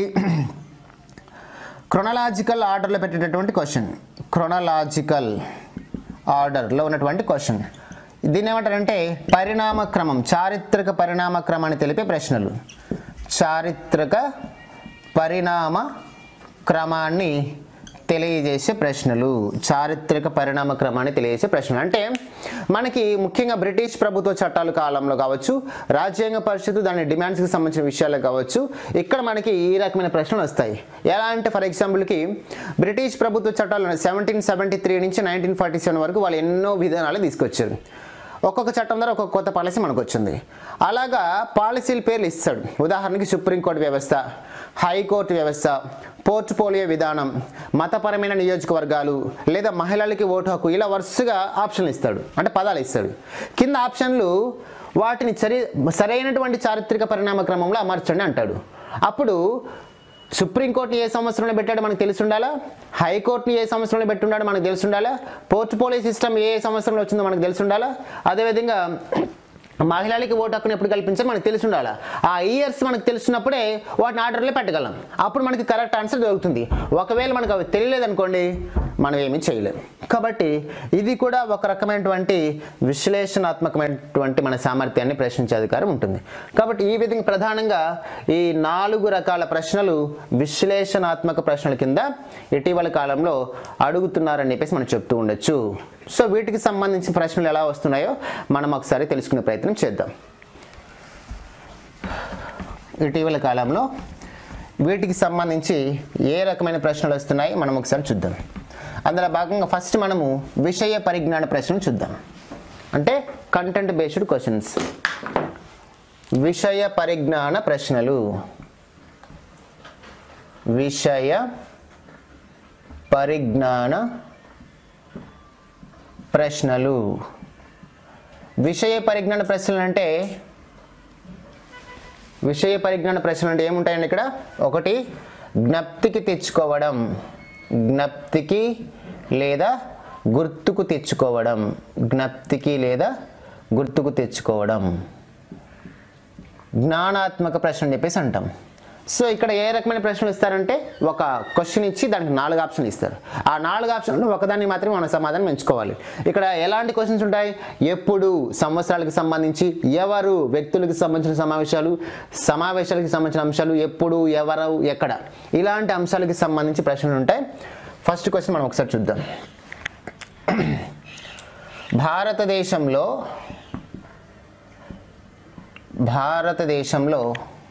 క్రొనలాజికల్ ఆర్డర్లో పెట్టేటటువంటి క్వశ్చన్ క్రొనలాజికల్ ఆర్డర్లో ఉన్నటువంటి క్వశ్చన్ దీన్ని ఏమంటారంటే పరిణామ క్రమం చారిత్రక పరిణామ క్రమాన్ని తెలిపే ప్రశ్నలు చారిత్రక పరిణామ క్రమాన్ని తెలియజేసే ప్రశ్నలు చారిత్రక పరిణామ క్రమాన్ని తెలియజేసే ప్రశ్నలు అంటే మనకి ముఖ్యంగా బ్రిటిష్ ప్రభుత్వ చట్టాల కాలంలో కావచ్చు రాజ్యాంగ పరిషత్తు దాని డిమాండ్స్కి సంబంధించిన విషయాలు కావచ్చు ఇక్కడ మనకి ఈ రకమైన ప్రశ్నలు వస్తాయి ఎలా అంటే ఫర్ ఎగ్జాంపుల్కి బ్రిటిష్ ప్రభుత్వ చట్టాలు సెవెంటీన్ సెవెంటీ త్రీ నుంచి నైన్టీన్ ఫార్టీ సెవెన్ వరకు వాళ్ళు ఎన్నో విధానాలు తీసుకొచ్చారు ఒక్కొక్క చట్టం ద్వారా ఒక్కొక్క కొత్త పాలసీ మనకు వచ్చింది అలాగా పాలసీల పేర్లు ఇస్తాడు ఉదాహరణకి సుప్రీంకోర్టు వ్యవస్థ హైకోర్టు వ్యవస్థ పోర్ట్ఫోలియో విధానం మతపరమైన నియోజకవర్గాలు లేదా మహిళలకి ఓటు హక్కు ఇలా వరుసగా ఆప్షన్లు ఇస్తాడు అంటే పదాలు ఇస్తాడు కింద ఆప్షన్లు వాటిని సరి సరైనటువంటి చారిత్రక పరిణామ క్రమంలో అమర్చండి అంటాడు అప్పుడు సుప్రీంకోర్టుని ఏ సంవత్సరంలో పెట్టాడో మనకు తెలిసి ఉండాలా హైకోర్టుని ఏ సంవత్సరంలో పెట్టి ఉన్నాడో మనకు తెలిసి ఉండాలా పోర్ట్ఫోలియో సిస్టమ్ ఏ సంవత్సరంలో వచ్చిందో మనకు తెలిసి ఉండాలా అదేవిధంగా మహిళలకి ఓటు హక్కును ఎప్పుడు కల్పించాలో మనకు తెలిసి ఉండాలి ఆ ఇయర్స్ మనకు తెలిసినప్పుడే వాటిని ఆర్డర్లో పెట్టగలం అప్పుడు మనకి కరెక్ట్ ఆన్సర్ దొరుకుతుంది ఒకవేళ మనకు అవి తెలియలేదు అనుకోండి మనం ఏమీ చేయలేం కాబట్టి ఇది కూడా ఒక రకమైనటువంటి విశ్లేషణాత్మకమైనటువంటి మన సామర్థ్యాన్ని ప్రశ్నించే అధికారం ఉంటుంది కాబట్టి ఈ విధంగా ప్రధానంగా ఈ నాలుగు రకాల ప్రశ్నలు విశ్లేషణాత్మక ప్రశ్నల కింద ఇటీవల కాలంలో అడుగుతున్నారని చెప్పేసి మనం చెప్తూ ఉండొచ్చు సో వీటికి సంబంధించిన ప్రశ్నలు ఎలా వస్తున్నాయో మనం ఒకసారి తెలుసుకునే ప్రయత్నం చేద్దాం ఇటీవల కాలంలో వీటికి సంబంధించి ఏ రకమైన ప్రశ్నలు వస్తున్నాయి మనం ఒకసారి చూద్దాం అందులో భాగంగా ఫస్ట్ మనము విషయ పరిజ్ఞాన ప్రశ్నలు చూద్దాం అంటే కంటెంట్ బేస్డ్ క్వశ్చన్స్ విషయ పరిజ్ఞాన ప్రశ్నలు విషయ పరిజ్ఞాన ప్రశ్నలు విషయ పరిజ్ఞాన ప్రశ్నలు అంటే విషయ పరిజ్ఞాన ప్రశ్నలు అంటే ఏముంటాయండి ఇక్కడ ఒకటి జ్ఞప్తికి తెచ్చుకోవడం జ్ఞప్తికి లేదా గుర్తుకు తెచ్చుకోవడం జ్ఞప్తికి లేదా గుర్తుకు తెచ్చుకోవడం జ్ఞానాత్మక ప్రశ్న అని చెప్పేసి అంటాం సో ఇక్కడ ఏ రకమైన ప్రశ్నలు ఇస్తారంటే ఒక క్వశ్చన్ ఇచ్చి దానికి నాలుగు ఆప్షన్లు ఇస్తారు ఆ నాలుగు ఆప్షన్లు ఒకదాన్ని మాత్రమే మనం సమాధానం ఎంచుకోవాలి ఇక్కడ ఎలాంటి క్వశ్చన్స్ ఉంటాయి ఎప్పుడు సంవత్సరాలకు సంబంధించి ఎవరు వ్యక్తులకు సంబంధించిన సమావేశాలు సమావేశాలకు సంబంధించిన అంశాలు ఎప్పుడు ఎవరు ఎక్కడ ఇలాంటి అంశాలకి సంబంధించి ప్రశ్నలు ఉంటాయి ఫస్ట్ క్వశ్చన్ మనం ఒకసారి చూద్దాం భారతదేశంలో భారతదేశంలో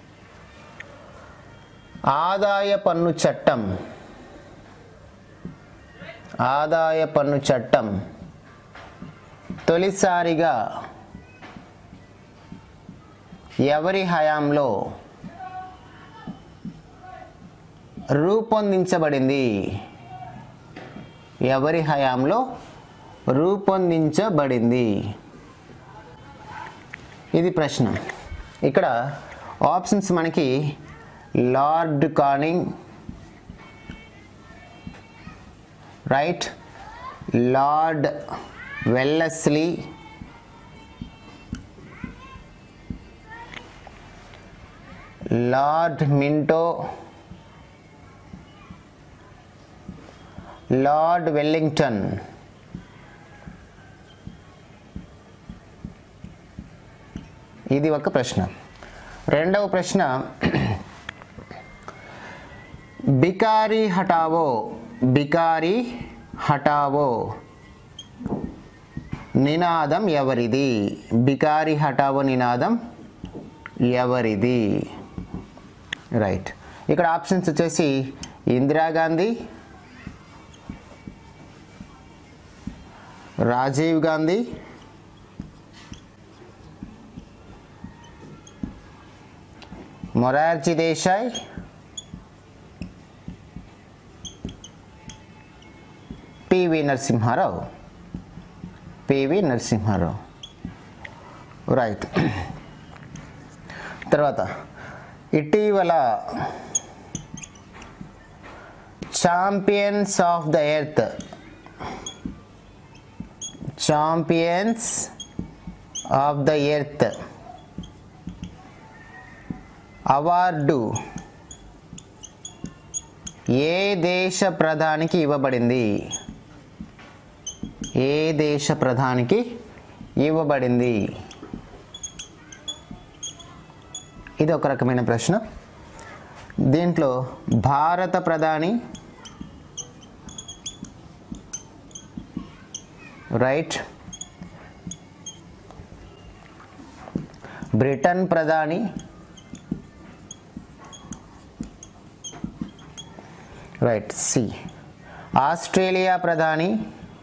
ఆదాయ పన్ను చట్టం ఆదాయ పన్ను చట్టం తొలిసారిగా ఎవరి హయాంలో రూపొందించబడింది ఎవరి హయాంలో రూపొందించబడింది ఇది ప్రశ్న ఇక్కడ ఆప్షన్స్ మనకి Lord Canning right Lord Wellesley Lord Minto Lord Wellington ఇది ఒక ప్రశ్న రెండవ ప్రశ్న బికారి హటావో బికారి హటావో నినాదం ఎవరిది బికారి హటావో నినాదం ఎవరిది రైట్ ఇక్కడ ఆప్షన్స్ వచ్చేసి Indira Gandhi Rajiv Gandhi Morarji Desai P V Narasimha Rao P V Narasimha Rao right తర్వాత ఇటీవల champions of the earth champions of the earth award ఏ దేశ ప్రధానికి ఇవ్వబడింది ఏ దేశ ప్రధానికి ఇవ్వబడింది ఇది ఒక రకమైన ప్రశ్న దీంట్లో భారత ప్రధాని రైట్ బ్రిటన్ ప్రధాని రైట్ సి ఆస్ట్రేలియా ప్రధాని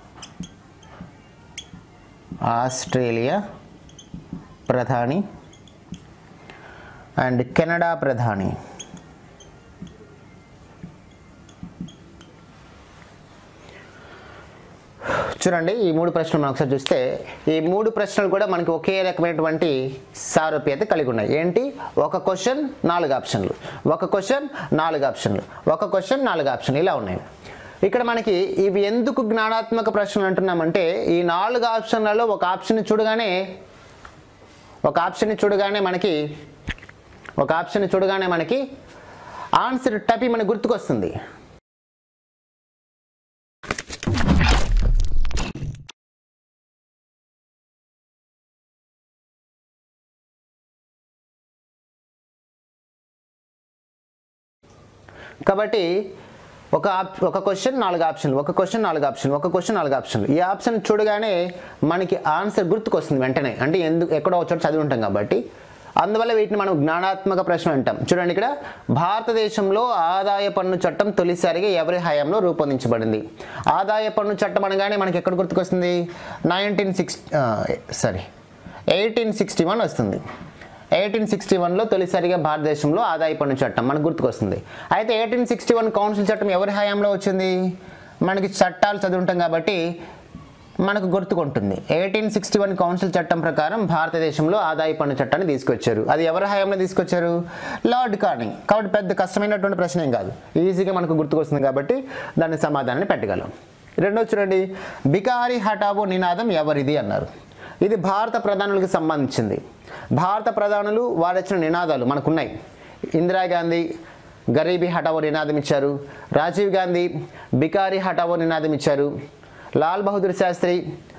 ఆస్ట్రేలియా ప్రధాని అండ్ కెనడా ప్రధాని చూడండి ఈ మూడు ప్రశ్నలు మనం ఒకసారి చూస్తే ఈ మూడు ప్రశ్నలు కూడా మనకి ఒకే రకమైనటువంటి సారూప్యత కలిగి ఉన్నాయి ఏంటి ఒక క్వశ్చన్ నాలుగు ఆప్షన్లు ఒక క్వశ్చన్ నాలుగు ఆప్షన్లు ఒక క్వశ్చన్ నాలుగు ఆప్షన్లు ఇలా ఉన్నాయి ఇక్కడ మనకి ఇవి ఎందుకు జ్ఞానాత్మక ప్రశ్నలు అంటున్నామంటే ఈ నాలుగు ఆప్షన్లలో ఒక ఆప్షన్ చూడగానే ఒక ఆప్షన్ని చూడగానే మనకి ఒక ఆప్షన్ చూడగానే మనకి ఆన్సర్ టపి మనకి గుర్తుకొస్తుంది కాబట్టి ఒక ఆప్ ఒక క్వశ్చన్ నాలుగు ఆప్షన్లు ఒక క్వశ్చన్ నాలుగు ఆప్షన్ ఒక క్వశ్చన్ నాలుగు ఆప్షన్లు ఈ ఆప్షన్ చూడగానే మనకి ఆన్సర్ గుర్తుకొస్తుంది వెంటనే అంటే ఎందుకు ఎక్కడో వచ్చాడు చదివి ఉంటాం కాబట్టి అందువల్ల వీటిని మనం జ్ఞానాత్మక ప్రశ్న అంటాం చూడండి ఇక్కడ భారతదేశంలో ఆదాయ పన్ను చట్టం తొలిసారిగా ఎవరి హయాంలో రూపొందించబడింది ఆదాయ పన్ను చట్టం అనగానే మనకి ఎక్కడ గుర్తుకొస్తుంది nineteen six sorry eighteen sixty one వస్తుంది ఎయిటీన్ సిక్స్టీ వన్లో తొలిసారిగా భారతదేశంలో ఆదాయ పన్ను చట్టం మనకు గుర్తుకొస్తుంది అయితే ఎయిటీన్ సిక్స్టీ వన్ కౌన్సిల్ చట్టం ఎవరి హయాంలో వచ్చింది మనకి చట్టాలు చదువుంటాం కాబట్టి మనకు గుర్తుకుంటుంది ఎయిటీన్ సిక్స్టీ వన్ కౌన్సిల్ చట్టం ప్రకారం భారతదేశంలో ఆదాయ పన్ను చట్టాన్ని తీసుకొచ్చారు అది ఎవరి హయాంలో తీసుకొచ్చారు లార్డ్ కార్నింగ్ కాబట్టి పెద్ద కష్టమైనటువంటి ప్రశ్న ఏం కాదు ఈజీగా మనకు గుర్తుకొస్తుంది కాబట్టి దాని సమాధానాన్ని పెట్టగలం రెండో చూడండి బికారి హఠావో నినాదం ఎవరిది అన్నారు ఇది భారత ప్రధానులకు సంబంధించింది భారత ప్రధానులు వారిచ్చిన నినాదాలు మనకున్నాయి ఇందిరాగాంధీ గరీబీ హఠావో నినాదం ఇచ్చారు రాజీవ్ గాంధీ బికారి హఠావో నినాదం ఇచ్చారు లాల్ బహదూర్ శాస్త్రి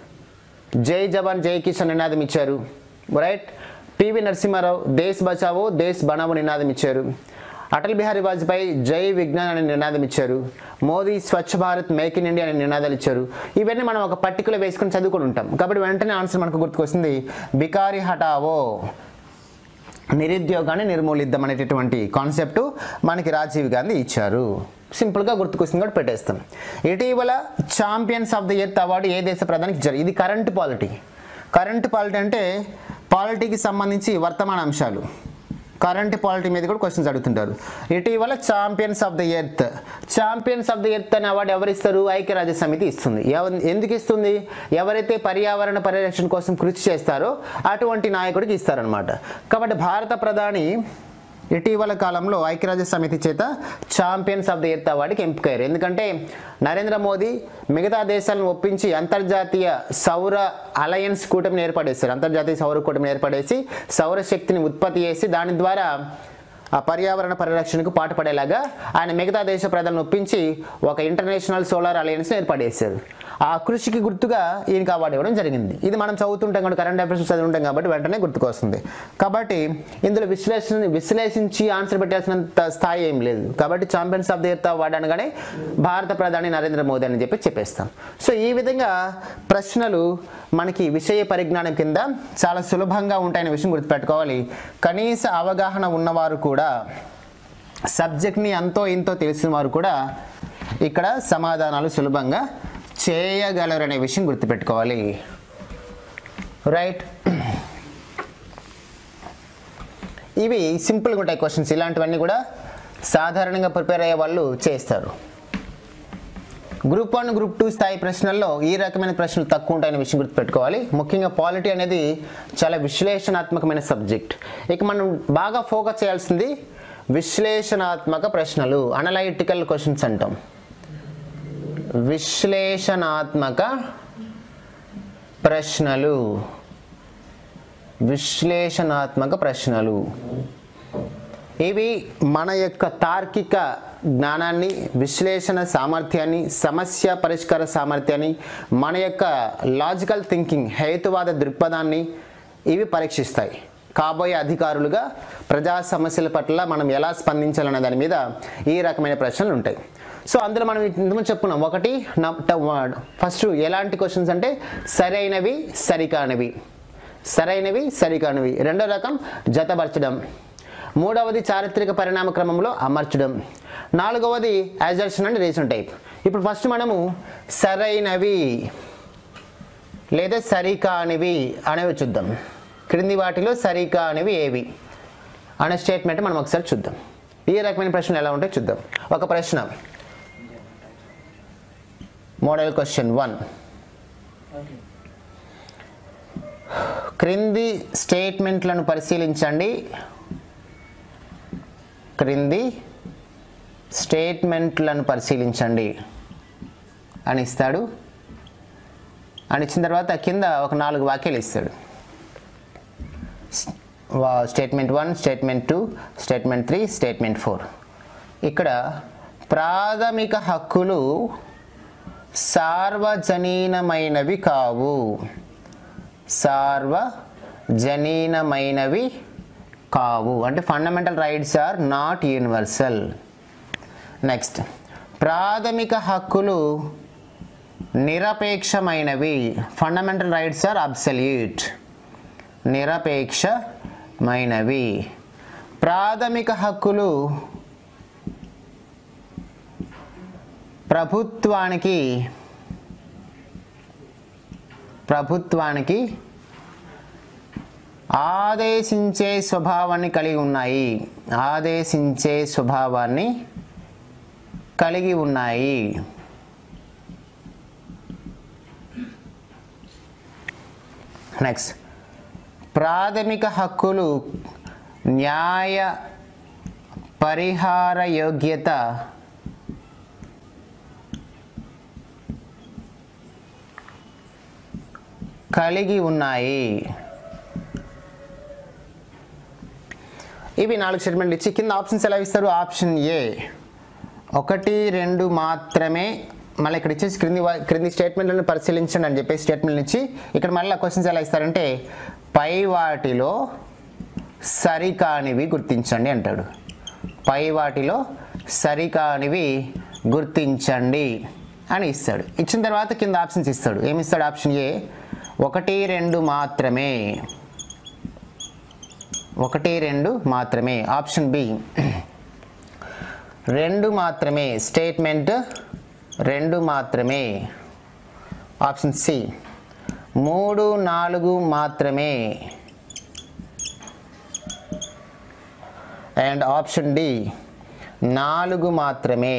జై జవాన్ జై కిషన్ నినాదం ఇచ్చారు రైట్ పివి నరసింహారావు దేశ్ బచావో దేశ్ బనావో నినాదం ఇచ్చారు అటల్ బిహారీ వాజ్పేయి జై విజ్ఞాన్ అనే నినాదం ఇచ్చారు Modi Swachh Bharat make in India అనే నినాదాలు ఇచ్చారు ఇవన్నీ మనం ఒక పర్టికులర్ వేసుకొని చదువుకొని ఉంటాం కాబట్టి వెంటనే ఆన్సర్ మనకు గుర్తుకొస్తుంది బికారి హఠావో నిరుద్యోగాన్ని నిర్మూలిద్దాం అనేటటువంటి కాన్సెప్ట్ మనకి రాజీవ్ గాంధీ ఇచ్చారు సింపుల్గా గుర్తుకొస్తుంది కూడా పెట్టేస్తాం ఇటీవల champions of the earth award ఏ దేశ ప్రధానికి ఇచ్చారు ఇది కరెంట్ పాలిటీ కరెంట్ పాలిటీ అంటే పాలిటీకి సంబంధించి వర్తమాన అంశాలు కరెంట్ పాలిటీ మీద కూడా క్వశ్చన్స్ అడుగుతుంటారు ఇటీవల champions of the earth champions of the earth అనే అవార్డు ఎవరు ఇస్తారు ఐక్యరాజ్య సమితి ఇస్తుంది ఎవ- ఎందుకు ఇస్తుంది ఎవరైతే పర్యావరణ పరిరక్షణ కోసం కృషి చేస్తారో అటువంటి నాయకుడికి ఇస్తారనమాట కాబట్టి భారత ప్రధాని ఇటీవల కాలంలో ఐక్యరాజ్య సమితి చేత ఛాంపియన్స్ ఆఫ్ ది ఎర్త్ అవార్డుకి ఎంపికయ్యారు ఎందుకంటే నరేంద్ర మోదీ మిగతా దేశాలను ఒప్పించి అంతర్జాతీయ సౌర అలయన్స్ కూటమిని ఏర్పడేశారు అంతర్జాతీయ సౌర కూటమిని ఏర్పడేసి సౌర శక్తిని ఉత్పత్తి చేసి దాని ద్వారా ఆ పర్యావరణ పరిరక్షణకు పాటుపడేలాగా ఆయన మిగతా దేశ ప్రజలను ఒప్పించి ఒక ఇంటర్నేషనల్ సోలార్ అలయన్స్ని ఏర్పడేశారు ఆ కృషికి గుర్తుగా ఈయనకి అవార్డు ఇవ్వడం జరిగింది ఇది మనం చదువుతుంటాం కాబట్టి కరెంట్ అఫైర్స్ చదువుంటాం కాబట్టి వెంటనే గుర్తుకొస్తుంది కాబట్టి ఇందులో విశ్లేషణ విశ్లేషించి ఆన్సర్ పెట్టాల్సినంత స్థాయి ఏం లేదు కాబట్టి champions of the earth award అనగానే భారత ప్రధాని నరేంద్ర మోదీ అని చెప్పి చెప్పేస్తాం సో ఈ విధంగా ప్రశ్నలు మనకి విషయ పరిజ్ఞానం కింద చాలా సులభంగా ఉంటాయనే విషయం గుర్తుపెట్టుకోవాలి కనీస అవగాహన ఉన్నవారు కూడా సబ్జెక్ట్ని అంతో ఇంతో తెలిసిన వారు కూడా ఇక్కడ సమాధానాలు సులభంగా చేయగలరనే విషయం గుర్తుపెట్టుకోవాలి రైట్ ఇవి సింపుల్గా ఉంటాయి క్వశ్చన్స్ ఇలాంటివన్నీ కూడా సాధారణంగా ప్రిపేర్ అయ్యే వాళ్ళు చేస్తారు గ్రూప్ వన్ గ్రూప్ టూ స్థాయి ప్రశ్నల్లో ఈ రకమైన ప్రశ్నలు తక్కువ ఉంటాయనే విషయం గుర్తుపెట్టుకోవాలి ముఖ్యంగా పాలిటీ అనేది చాలా విశ్లేషణాత్మకమైన సబ్జెక్ట్ ఇక మనం బాగా ఫోకస్ చేయాల్సింది విశ్లేషణాత్మక ప్రశ్నలు అనలైటికల్ క్వశ్చన్స్ అంటాం విశ్లేషణాత్మక ప్రశ్నలు విశ్లేషణాత్మక ప్రశ్నలు ఇవి మన యొక్క తార్కిక జ్ఞానాన్ని విశ్లేషణ సామర్థ్యాన్ని సమస్య పరిష్కార సామర్థ్యాన్ని మన యొక్క లాజికల్ థింకింగ్ హేతువాద దృక్పథాన్ని ఇవి పరీక్షిస్తాయి కాబోయే అధికారులుగా ప్రజా సమస్యల పట్ల మనం ఎలా స్పందించాలనే దాని మీద ఈ రకమైన ప్రశ్నలు ఉంటాయి సో అందులో మనం ఇంతకుముందు చెప్పుకున్నాం ఒకటి ఫస్ట్ ఎలాంటి క్వశ్చన్స్ అంటే సరైనవి సరికానివి సరైనవి సరికానివి రెండో రకం జతపరచడం మూడవది చారిత్రక పరిణామ క్రమంలో అమర్చడం నాలుగవది యాజర్షన్ అండ్ రీసెంట్ టైప్ ఇప్పుడు ఫస్ట్ మనము సరైనవి లేదా సరికానివి అనేవి చూద్దాం క్రింది వాటిలో సరికానివి ఏవి అనే స్టేట్మెంట్ మనం ఒకసారి చూద్దాం ఈ రకమైన ప్రశ్నలు ఎలా ఉంటాయో చూద్దాం ఒక ప్రశ్న మోడల్ క్వశ్చన్ వన్ క్రింది స్టేట్మెంట్లను పరిశీలించండి క్రింది స్టేట్మెంట్లను పరిశీలించండి అని ఇస్తాడు అని ఇచ్చిన తర్వాత కింద ఒక నాలుగు వాక్యాలు ఇస్తాడు statement one statement two statement three statement four ఇక్కడ ప్రాథమిక హక్కులు సార్వజనీనమైనవి కావు సార్వజనీనమైనవి కావు అంటే fundamental rights are not universal next ప్రాథమిక హక్కులు నిరపేక్షమైనవి ఫండమెంటల్ రైట్స్ ఆర్ అబ్సల్యూట్ నిరపేక్షమైనవి ప్రాథమిక హక్కులు ప్రభుత్వానికి ప్రభుత్వానికి ఆదేశించే స్వభావాన్ని కలిగి ఉన్నాయి ఆదేశించే స్వభావాన్ని కలిగి ఉన్నాయి నెక్స్ట్ ప్రాథమిక హక్కులు న్యాయ పరిహార యోగ్యత కలిగి ఉన్నాయి ఇవి నాలుగు స్టేట్మెంట్లు ఇచ్చి కింద ఆప్షన్స్ ఎలా ఇస్తారు ఆప్షన్ ఏ ఒకటి రెండు మాత్రమే మళ్ళీ ఇక్కడ ఇచ్చేసి క్రింది వా- క్రింది స్టేట్మెంట్లను పరిశీలించండి అని చెప్పేసి స్టేట్మెంట్లు ఇచ్చి ఇక్కడ మళ్ళీ క్వశ్చన్స్ ఎలా ఇస్తారంటే పై వాటిలో సరికానివి గుర్తించండి అంటాడు పై వాటిలో సరికానివి గుర్తించండి అని ఇస్తాడు ఇచ్చిన తర్వాత కింద ఆప్షన్స్ ఇస్తాడు ఏమి ఇస్తాడు ఆప్షన్ ఏ ఒకటి రెండు మాత్రమే ఒకటి రెండు మాత్రమే ఆప్షన్ బి రెండు మాత్రమే స్టేట్మెంట్ రెండు మాత్రమే ఆప్షన్ సి మూడు నాలుగు మాత్రమే అండ్ ఆప్షన్ డి నాలుగు మాత్రమే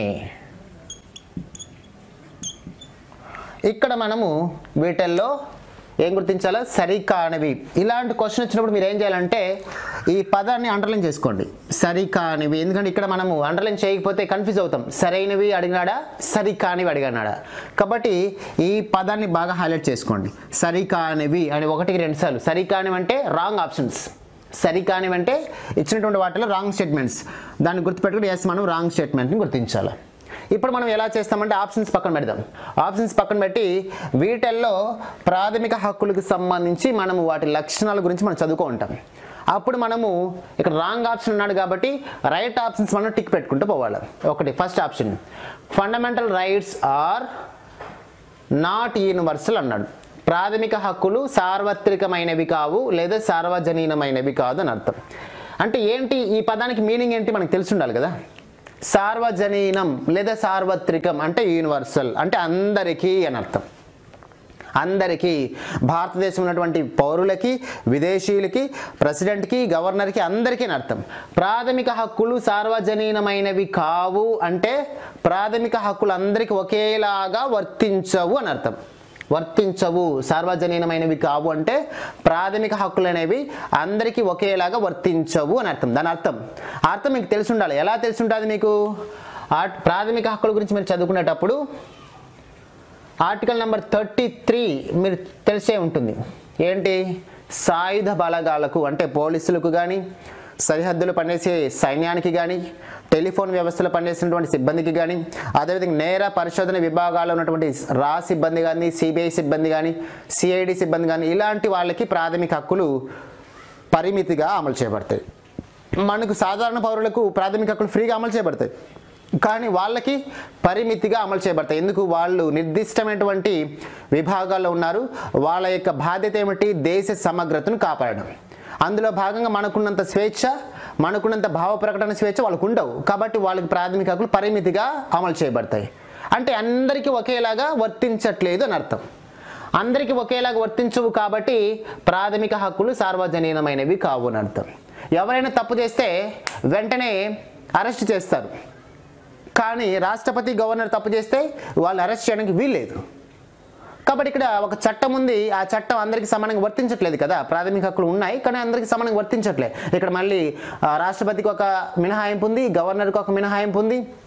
ఇక్కడ మనము వీటిల్లో ఏం గుర్తించాలో సరికానివి ఇలాంటి క్వశ్చన్ వచ్చినప్పుడు మీరు ఏం చేయాలంటే ఈ పదాన్ని అండర్లైన్ చేసుకోండి సరికానివి ఎందుకంటే ఇక్కడ మనము అండర్లైన్ చేయకపోతే కన్ఫ్యూజ్ అవుతాం సరైనవి అడిగినాడా సరికానివి అడిగినాడా కాబట్టి ఈ పదాన్ని బాగా హైలైట్ చేసుకోండి సరికానివి అని ఒకటికి రెండు సార్లు సరికానివి అంటే రాంగ్ ఆప్షన్స్ సరికానివి అంటే ఇచ్చినటువంటి వాటిలో రాంగ్ స్టేట్మెంట్స్ దాన్ని గుర్తుపెట్టుకుని ఎస్ మనం రాంగ్ స్టేట్మెంట్ని గుర్తించాలి ఇప్పుడు మనం ఎలా చేస్తామంటే ఆప్షన్స్ పక్కన పెడదాం ఆప్షన్స్ పక్కన పెట్టి వీటిల్లో ప్రాథమిక హక్కులకు సంబంధించి మనము వాటి లక్షణాల గురించి మనం చదువుకో ఉంటాం అప్పుడు మనము ఇక్కడ రాంగ్ ఆప్షన్ ఉన్నాడు కాబట్టి రైట్ ఆప్షన్స్ మనం టిక్ పెట్టుకుంటూ పోవాలి ఒకటి first option fundamental rights are not universal అన్నాడు ప్రాథమిక హక్కులు సార్వత్రికమైనవి కావు లేదా సార్వజనీనమైనవి కాదు అని అర్థం అంటే ఏంటి ఈ పదానికి మీనింగ్ ఏంటి మనకు తెలిసి ఉండాలి కదా సార్వజనీనం లేదా సార్వత్రికం అంటే యూనివర్సల్ అంటే అందరికీ అని అర్థం అందరికీ భారతదేశం ఉన్నటువంటి పౌరులకి విదేశీయులకి ప్రెసిడెంట్కి గవర్నర్కి అందరికీ అని అర్థం ప్రాథమిక హక్కులు సార్వజనీనమైనవి కావు అంటే ప్రాథమిక హక్కులు అందరికీ ఒకేలాగా వర్తించవు అని అర్థం వర్తించవు సార్వజనీనమైనవి కావు అంటే ప్రాథమిక హక్కులు అనేవి అందరికీ ఒకేలాగా వర్తించవు అని అర్థం దాని అర్థం ఆ అర్థం మీకు తెలిసి ఉండాలి ఎలా తెలిసి ఉంటుంది మీకు ఆ ప్రాథమిక హక్కుల గురించి మీరు చదువుకునేటప్పుడు ఆర్టికల్ నెంబర్ థర్టీ త్రీ మీరు తెలిసే ఉంటుంది ఏంటి సాయుధ బలగాలకు అంటే పోలీసులకు కానీ సరిహద్దులు పనిచేసే సైన్యానికి కానీ టెలిఫోన్ వ్యవస్థలో పనిచేసినటువంటి సిబ్బందికి కానీ అదేవిధంగా నేర పరిశోధన విభాగాల్లో ఉన్నటువంటి రా సిబ్బంది కానీ సిబిఐ సిబ్బంది కానీ సిఐడి సిబ్బంది కానీ ఇలాంటి వాళ్ళకి ప్రాథమిక హక్కులు పరిమితిగా అమలు చేయబడతాయి మనకు సాధారణ పౌరులకు ప్రాథమిక హక్కులు ఫ్రీగా అమలు చేయబడతాయి కానీ వాళ్ళకి పరిమితిగా అమలు చేయబడతాయి ఎందుకు వాళ్ళు నిర్దిష్టమైనటువంటి విభాగాల్లో ఉన్నారు వాళ్ళ యొక్క బాధ్యత ఏమిటి దేశ సమగ్రతను కాపాడడం అందులో భాగంగా మనకున్నంత స్వేచ్ఛ మనకున్నంత భావ ప్రకటన స్వేచ్ఛ వాళ్ళకు ఉండవు కాబట్టి వాళ్ళకి ప్రాథమిక హక్కులు పరిమితిగా అమలు చేయబడతాయి అంటే అందరికీ ఒకేలాగా వర్తించట్లేదు అని అర్థం అందరికీ ఒకేలాగా వర్తించవు కాబట్టి ప్రాథమిక హక్కులు సార్వజనీనమైనవి కావు అని అర్థం ఎవరైనా తప్పు చేస్తే వెంటనే అరెస్ట్ చేస్తారు కానీ రాష్ట్రపతి గవర్నర్ తప్పు చేస్తే వాళ్ళు అరెస్ట్ చేయడానికి వీల్లేదు కాబట్టి ఇక్కడ ఒక చట్టం ఉంది ఆ చట్టం అందరికీ సమానంగా వర్తించట్లేదు కదా ప్రాథమిక హక్కులు ఉన్నాయి కానీ అందరికీ సమానంగా వర్తించట్లేదు ఇక్కడ మళ్ళీ ఆ, రాష్ట్రపతికి ఒక మినహాయింపు ఉంది గవర్నర్కి ఒక మినహాయింపు ఉంది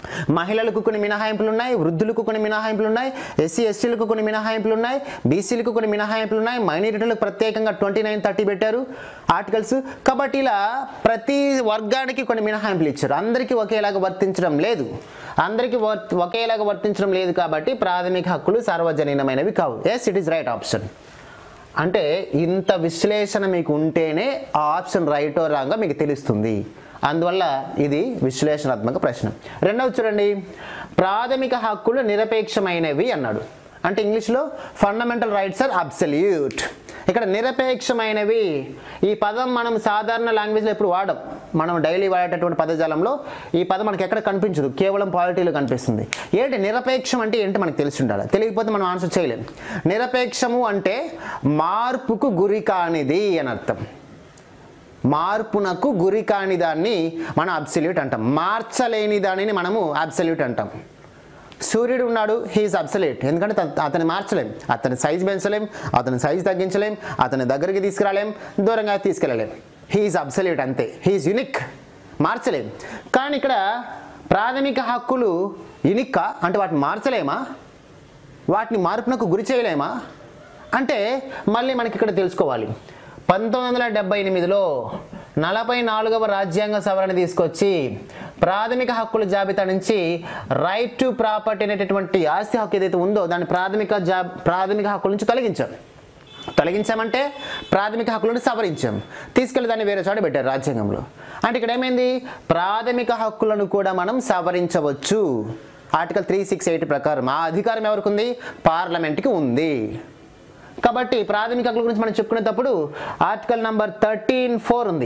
మహిళలకు కొన్ని మినహాయింపులు ఉన్నాయి వృద్ధులకు కొన్ని మినహాయింపులు ఉన్నాయి ఎస్సీ ఎస్టీలకు కొన్ని మినహాయింపులు ఉన్నాయి బీసీలకు కొన్ని మినహాయింపులు ఉన్నాయి మైనారిటీలకు ప్రత్యేకంగా ట్వంటీ నైన్ థర్టీ పెట్టారు ఆర్టికల్స్ కాబట్టి ఇలా ప్రతి వర్గానికి కొన్ని మినహాయింపులు ఇచ్చారు అందరికీ ఒకేలాగా వర్తించడం లేదు అందరికీ వర్- ఒకేలాగా వర్తించడం లేదు కాబట్టి ప్రాథమిక హక్కులు సార్వజనీనమైనవి కావు yes it is right option అంటే ఇంత విశ్లేషణ మీకు ఉంటేనే ఆ ఆప్షన్ రైటో రాంగో మీకు తెలుస్తుంది అందువల్ల ఇది విశ్లేషణాత్మక ప్రశ్న రెండవది చూడండి ప్రాథమిక హక్కులు నిరపేక్షమైనవి అన్నాడు అంటే ఇంగ్లీష్లో ఫండమెంటల్ రైట్స్ ఆర్ అబ్సల్యూట్ ఇక్కడ నిరపేక్షమైనవి ఈ పదం మనం సాధారణ లాంగ్వేజ్లో ఎప్పుడు వాడం మనం డైలీ వాడేటటువంటి పదజాలంలో ఈ పదం మనకి ఎక్కడ కనిపించదు కేవలం పాలిటీలో కనిపిస్తుంది ఏంటి నిరపేక్షం అంటే ఏంటి మనకు తెలిసి ఉండాలి తెలియకపోతే మనం ఆన్సర్ చేయలేం నిరపేక్షము అంటే మార్పుకు గురి కానిది అని అర్థం మార్పునకు గురి కాని దాన్ని మనం అబ్సల్యూట్ అంటాం మార్చలేని దానిని మనము అబ్సల్యూట్ అంటాం సూర్యుడు ఉన్నాడు హీఈస్ అబ్సల్యూట్ ఎందుకంటే త- అతన్ని మార్చలేం అతని సైజ్ పెంచలేం అతని సైజ్ తగ్గించలేం అతని దగ్గరికి తీసుకురాలేం దూరంగా తీసుకెళ్ళలేం హీఈస్ అబ్సల్యూట్ అంతే హీఈస్ యునిక్ మార్చలేం కానీ ఇక్కడ ప్రాథమిక హక్కులు యునిక్కా అంటే వాటిని మార్చలేమా వాటిని మార్పునకు గురి చేయలేమా అంటే మళ్ళీ మనకి ఇక్కడ తెలుసుకోవాలి పంతొమ్మిది వందల డెబ్బై ఎనిమిదిలో నలభై నాలుగవ రాజ్యాంగ సవరణ తీసుకొచ్చి ప్రాథమిక హక్కుల జాబితా నుంచి రైట్ టు ప్రాపర్టీ అనేటటువంటి ఆస్తి హక్కు ఏదైతే ఉందో దాన్ని ప్రాథమిక జా ప్రాథమిక హక్కుల నుంచి తొలగించారు తొలగించామంటే ప్రాథమిక హక్కులను సవరించాం తీసుకెళ్లి దాన్ని వేరే చోట పెట్టారు రాజ్యాంగంలో అంటే ఇక్కడ ఏమైంది ప్రాథమిక హక్కులను కూడా మనం సవరించవచ్చు ఆర్టికల్ త్రీ సిక్స్ ఎయిట్ ప్రకారం ఆ అధికారం ఎవరికి ఉంది పార్లమెంట్కి ఉంది కాబట్టి ప్రాథమిక హక్కుల గురించి మనం చెప్పుకునేటప్పుడు ఆర్టికల్ నంబర్ థర్టీన్ ఫోర్ ఉంది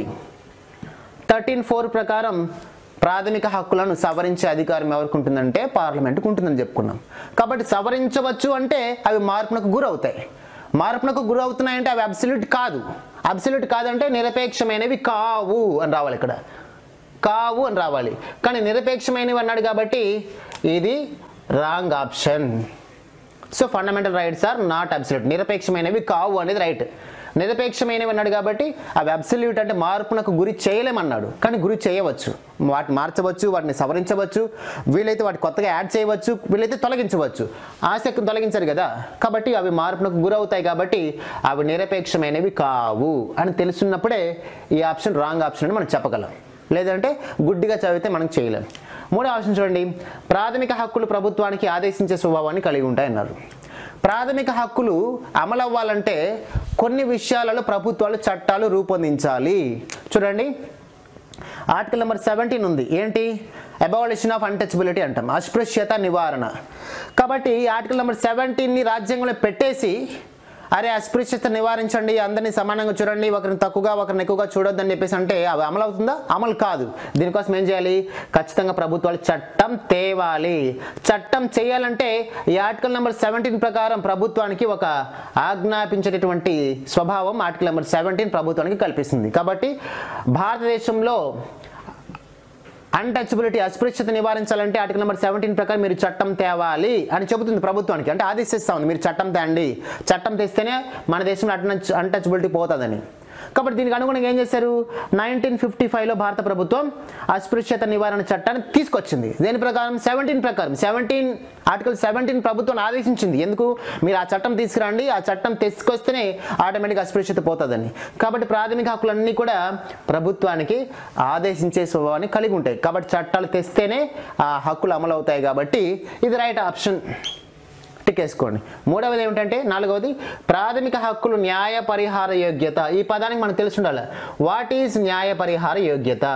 థర్టీన్ ఫోర్ ప్రకారం ప్రాథమిక హక్కులను సవరించే అధికారం ఎవరికి ఉంటుందంటే పార్లమెంట్కి ఉంటుందని చెప్పుకున్నాం కాబట్టి సవరించవచ్చు అంటే అవి మార్పునకు గురవుతాయి మార్పునకు గురవుతున్నాయంటే అవి అబ్సల్యూట్ కాదు అబ్సల్యూట్ కాదంటే నిరపేక్షమైనవి కావు అని రావాలి ఇక్కడ కావు అని రావాలి కానీ నిరపేక్షమైనవి అన్నాడు కాబట్టి ఇది wrong option so fundamental rights are not absolute నిరపేక్షమైనవి కావు అనేది రైట్ నిరపేక్షమైనవి అన్నాడు కాబట్టి అవి అబ్సల్యూట్ అంటే మార్పునకు గురి చేయలేమన్నాడు కానీ గురి చేయవచ్చు వాటిని మార్చవచ్చు వాటిని సవరించవచ్చు వీలైతే వాటి కొత్తగా యాడ్ చేయవచ్చు వీలైతే తొలగించవచ్చు ఆసక్తిని తొలగించారు కదా కాబట్టి అవి మార్పునకు గురవుతాయి కాబట్టి అవి నిరపేక్షమైనవి కావు అని తెలుసున్నప్పుడే ఈ ఆప్షన్ రాంగ్ ఆప్షన్ అని మనం చెప్పగలం లేదంటే గుడ్డిగా చదివితే మనం చేయలేం మూడో ఆప్షన్ చూడండి ప్రాథమిక హక్కులు ప్రభుత్వానికి ఆదేశించే స్వభావాన్ని కలిగి ఉంటాయన్నారు ప్రాథమిక హక్కులు అమలు అవ్వాలంటే కొన్ని విషయాలలో ప్రభుత్వాలు చట్టాలు రూపొందించాలి చూడండి ఆర్టికల్ నెంబర్ సెవెంటీన్ ఉంది ఏంటి అబాలిషన్ ఆఫ్ అన్టచబిలిటీ అంటాం అస్పృశ్యత నివారణ కాబట్టి ఈ ఆర్టికల్ నెంబర్ సెవెంటీన్ని రాజ్యాంగంలో పెట్టేసి అరే అస్పృశ్యత నివారించండి అందరినీ సమానంగా చూడండి ఒకరిని తక్కువగా ఒకరిని ఎక్కువగా చూడొద్దని చెప్పేసి అంటే అవి అమలు అవుతుందా అమలు కాదు దీనికోసం ఏం చేయాలి ఖచ్చితంగా ప్రభుత్వాలు చట్టం తేవాలి చట్టం చేయాలంటే ఈ ఆర్టికల్ నెంబర్ సెవెంటీన్ ప్రకారం ప్రభుత్వానికి ఒక ఆజ్ఞాపించేటటువంటి స్వభావం ఆర్టికల్ నెంబర్ సెవెంటీన్ ప్రభుత్వానికి కల్పిస్తుంది కాబట్టి భారతదేశంలో అన్టచబిలిటీ అస్పృశ్యత నివారించాలంటే ఆర్టికల్ నెంబర్ సెవెంటీన్ ప్రకారం మీరు చట్టం తేవాలి అని చెబుతుంది ప్రభుత్వానికి అంటే ఆదేశిస్తా ఉంది మీరు చట్టం తేండి చట్టం తెస్తేనే మన దేశంలో అటనచ్ అన్టచబిలిటీ పోతుందని కాబట్టి దీనికి అనుగుణంగా ఏం చేశారు నైన్టీన్ ఫిఫ్టీ ఫైవ్లో భారత ప్రభుత్వం అస్పృశ్యత నివారణ చట్టాన్ని తీసుకొచ్చింది దేని ప్రకారం సెవెంటీన్ ప్రకారం సెవెంటీన్ ఆర్టికల్ సెవెంటీన్ ప్రభుత్వం ఆదేశించింది ఎందుకు మీరు ఆ చట్టం తీసుకురండి ఆ చట్టం తీసుకొస్తేనే ఆటోమేటిక్ అస్పృశ్యత పోతుందని కాబట్టి ప్రాథమిక హక్కులన్నీ కూడా ప్రభుత్వానికి ఆదేశించే స్వభావాన్ని కలిగి ఉంటాయి కాబట్టి చట్టాలు తెస్తేనే ఆ హక్కులు అమలు అవుతాయి కాబట్టి ఇది రైట్ ఆప్షన్ టిక్ వేసుకోండి మూడవది ఏమిటంటే నాలుగవది ప్రాథమిక హక్కులు న్యాయ పరిహార యోగ్యత ఈ పదానికి మనకు తెలిసి ఉండాలి వాట్ ఈజ్ న్యాయ పరిహార యోగ్యత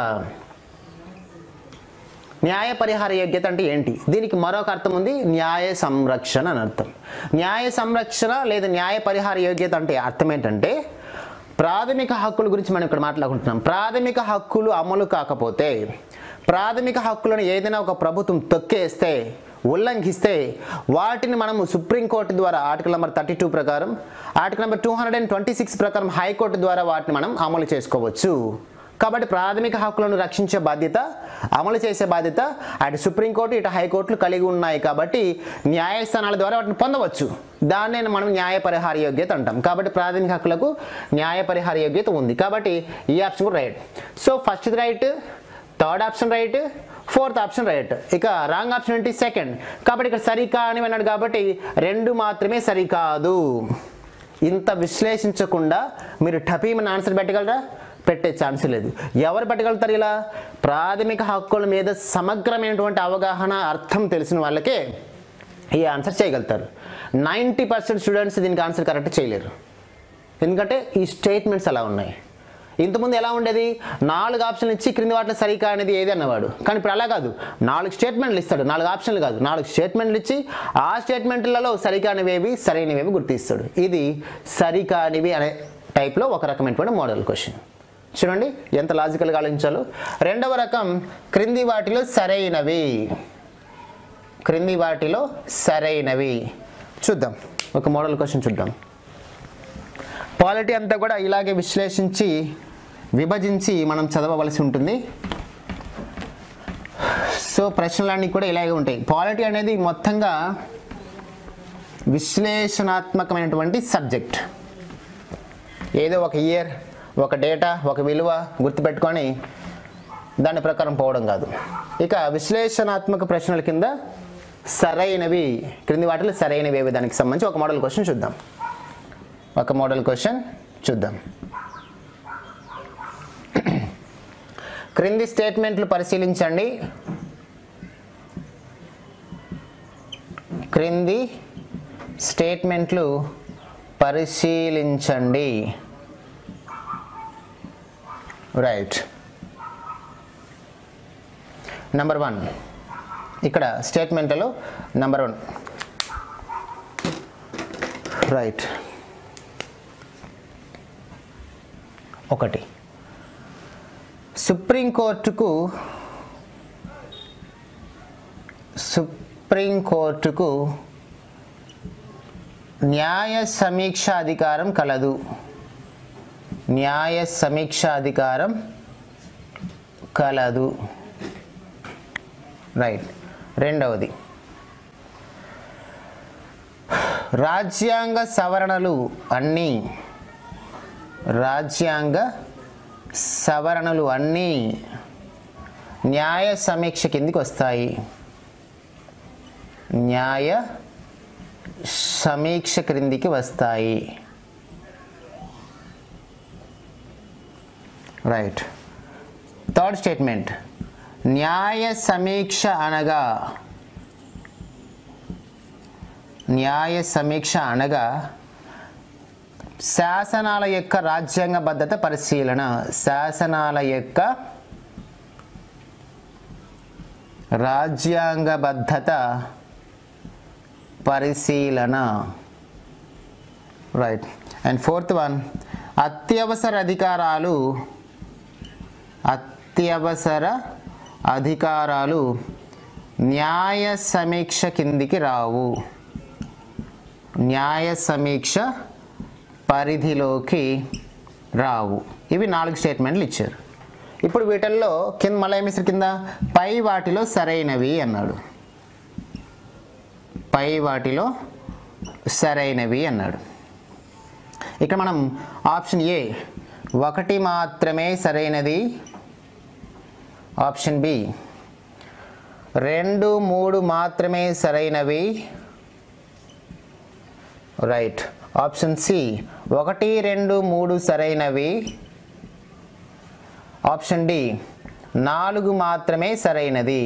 న్యాయ పరిహార యోగ్యత అంటే ఏంటి దీనికి మరొక అర్థం ఉంది న్యాయ సంరక్షణ అని అర్థం న్యాయ సంరక్షణ లేదా న్యాయ పరిహార యోగ్యత అంటే అర్థం ఏంటంటే ప్రాథమిక హక్కుల గురించి మనం ఇక్కడ మాట్లాడుకుంటున్నాం ప్రాథమిక హక్కులు అమలు కాకపోతే ప్రాథమిక హక్కులను ఏదైనా ఒక ప్రభుత్వం తొక్కేస్తే ఉల్లంఘిస్తే వాటిని మనము సుప్రీంకోర్టు ద్వారా ఆర్టికల్ నెంబర్ థర్టీ టూ ప్రకారం article number two hundred and twenty six ప్రకారం హైకోర్టు ద్వారా వాటిని మనం అమలు చేసుకోవచ్చు కాబట్టి ప్రాథమిక హక్కులను రక్షించే బాధ్యత అమలు చేసే బాధ్యత అటు సుప్రీంకోర్టు ఇటు హైకోర్టులు కలిగి ఉన్నాయి కాబట్టి న్యాయస్థానాల ద్వారా వాటిని పొందవచ్చు దాన్నే మనం న్యాయ పరిహార యోగ్యత అంటాం కాబట్టి ప్రాథమిక హక్కులకు న్యాయ పరిహార యోగ్యత ఉంది కాబట్టి ఈ ఆప్షన్ కూడా right so first right third option right fourth option right ఇక రాంగ్ ఆప్షన్ ఏంటి సెకండ్ కాబట్టి ఇక్కడ సరికా అని అన్నాడు కాబట్టి రెండు మాత్రమే సరికాదు ఇంత విశ్లేషించకుండా మీరు టపీమని ఆన్సర్ పెట్టగలరా పెట్టే ఛాన్స్ లేదు ఎవరు పెట్టగలుగుతారు ఇలా ప్రాథమిక హక్కుల మీద సమగ్రమైనటువంటి అవగాహన అర్థం తెలిసిన వాళ్ళకే ఈ ఆన్సర్ చేయగలుగుతారు నైంటీ పర్సెంట్ స్టూడెంట్స్ దీనికి ఆన్సర్ కరెక్ట్ చేయలేరు ఎందుకంటే ఈ స్టేట్మెంట్స్ అలా ఉన్నాయి ఇంతకుముందు ఎలా ఉండేది నాలుగు ఆప్షన్లు ఇచ్చి క్రింది వాటిలో సరికా అనేది ఏది అన్నవాడు కానీ ఇప్పుడు అలా కాదు నాలుగు స్టేట్మెంట్లు ఇస్తాడు నాలుగు ఆప్షన్లు కాదు నాలుగు స్టేట్మెంట్లు ఇచ్చి ఆ స్టేట్మెంట్లలో సరికానివేవి సరైనవేవి గుర్తిస్తాడు ఇది సరికానివి అనే టైప్లో ఒక రకమైనటువంటి మోడల్ క్వశ్చన్ చూడండి ఎంత లాజికల్గా ఆలోచించాలో రెండవ రకం క్రింది వాటిలో సరైనవి క్రింది వాటిలో సరైనవి చూద్దాం ఒక మోడల్ క్వశ్చన్ చూద్దాం పాలిటీ అంతా కూడా ఇలాగే విశ్లేషించి విభజించి మనం చదవవలసి ఉంటుంది సో ప్రశ్నలన్నీ కూడా ఇలాగే ఉంటాయి పాలిటీ అనేది మొత్తంగా విశ్లేషణాత్మకమైనటువంటి సబ్జెక్ట్ ఏదో ఒక ఇయర్ ఒక డేటా ఒక విలువ గుర్తుపెట్టుకొని దాని ప్రకారం పోవడం కాదు ఇక విశ్లేషణాత్మక ప్రశ్నల కింద సరైనవి క్రింది వాటిలో సరైనవి ఏవి దానికి సంబంధించి ఒక మోడల్ క్వశ్చన్ చూద్దాం ఒక మోడల్ క్వశ్చన్ చూద్దాం క్రింది స్టేట్మెంట్లు పరిశీలించండి క్రింది స్టేట్మెంట్లు పరిశీలించండి రైట్ నంబర్ వన్ ఇక్కడ స్టేట్మెంట్లలో నంబర్ వన్ రైట్ ఒకటి సుప్రీంకోర్టుకు సుప్రీంకోర్టుకు న్యాయ సమీక్ష అధికారం కలదు న్యాయ సమీక్ష అధికారం కలదు రైట్ రెండవది రాజ్యాంగ సవరణలు అన్నీ రాజ్యాంగ సవరణలు అన్నీ న్యాయ సమీక్ష కిందికి వస్తాయి న్యాయ సమీక్ష క్రిందికి వస్తాయి రైట్ థర్డ్ స్టేట్మెంట్ న్యాయ సమీక్ష అనగా న్యాయ సమీక్ష అనగా శాసనాల యొక్క రాజ్యాంగబద్ధత పరిశీలన శాసనాల యొక్క రాజ్యాంగబద్ధత పరిశీలన రైట్ అండ్ ఫోర్త్ వన్ అత్యవసర అధికారాలు అత్యవసర అధికారాలు న్యాయ సమీక్ష కిందికి రావు న్యాయ సమీక్ష పరిధిలోకి రావు ఇవి నాలుగు స్టేట్మెంట్లు ఇచ్చారు ఇప్పుడు వీటిల్లో కింద మళ్ళీ ఏమిస్తారు కింద పై వాటిలో సరైనవి అన్నాడు పై వాటిలో సరైనవి అన్నాడు ఇక్కడ మనం ఆప్షన్ ఏ ఒకటి మాత్రమే సరైనది ఆప్షన్ బి రెండు మూడు మాత్రమే సరైనవి రైట్ ఆప్షన్ సి ఒకటి రెండు మూడు సరైనవి ఆప్షన్ డి నాలుగు మాత్రమే సరైనది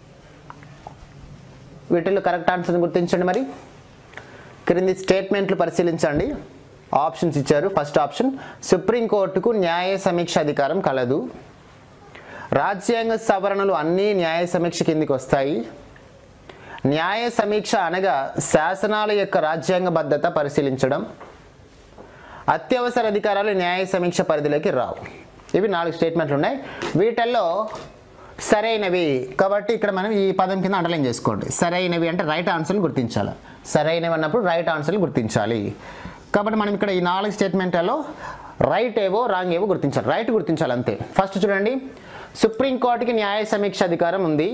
వీటిలో కరెక్ట్ ఆన్సర్ గుర్తించండి మరి క్రింది స్టేట్మెంట్లు పరిశీలించండి ఆప్షన్స్ ఇచ్చారు ఫస్ట్ ఆప్షన్ సుప్రీంకోర్టుకు న్యాయ సమీక్ష అధికారం కలదు రాజ్యాంగ సవరణలు అన్నీ న్యాయ సమీక్ష కిందికి వస్తాయి న్యాయ సమీక్ష అనగా శాసనాల యొక్క రాజ్యాంగబద్ధత పరిశీలించడం అత్యవసర అధికారాలు న్యాయ సమీక్ష పరిధిలోకి రావు ఇవి నాలుగు స్టేట్మెంట్లు ఉన్నాయి వీటిల్లో సరైనవి కాబట్టి ఇక్కడ మనం ఈ పదం కింద అండర్లైన్ చేసుకోండి సరైనవి అంటే రైట్ ఆన్సర్లు గుర్తించాలి సరైనవి అన్నప్పుడు రైట్ ఆన్సర్లు గుర్తించాలి కాబట్టి మనం ఇక్కడ ఈ నాలుగు స్టేట్మెంట్లలో రైట్ ఏవో రాంగ్ ఏవో గుర్తించాలి రైట్ గుర్తించాలి అంతే ఫస్ట్ చూడండి సుప్రీంకోర్టుకి న్యాయ సమీక్ష అధికారం ఉంది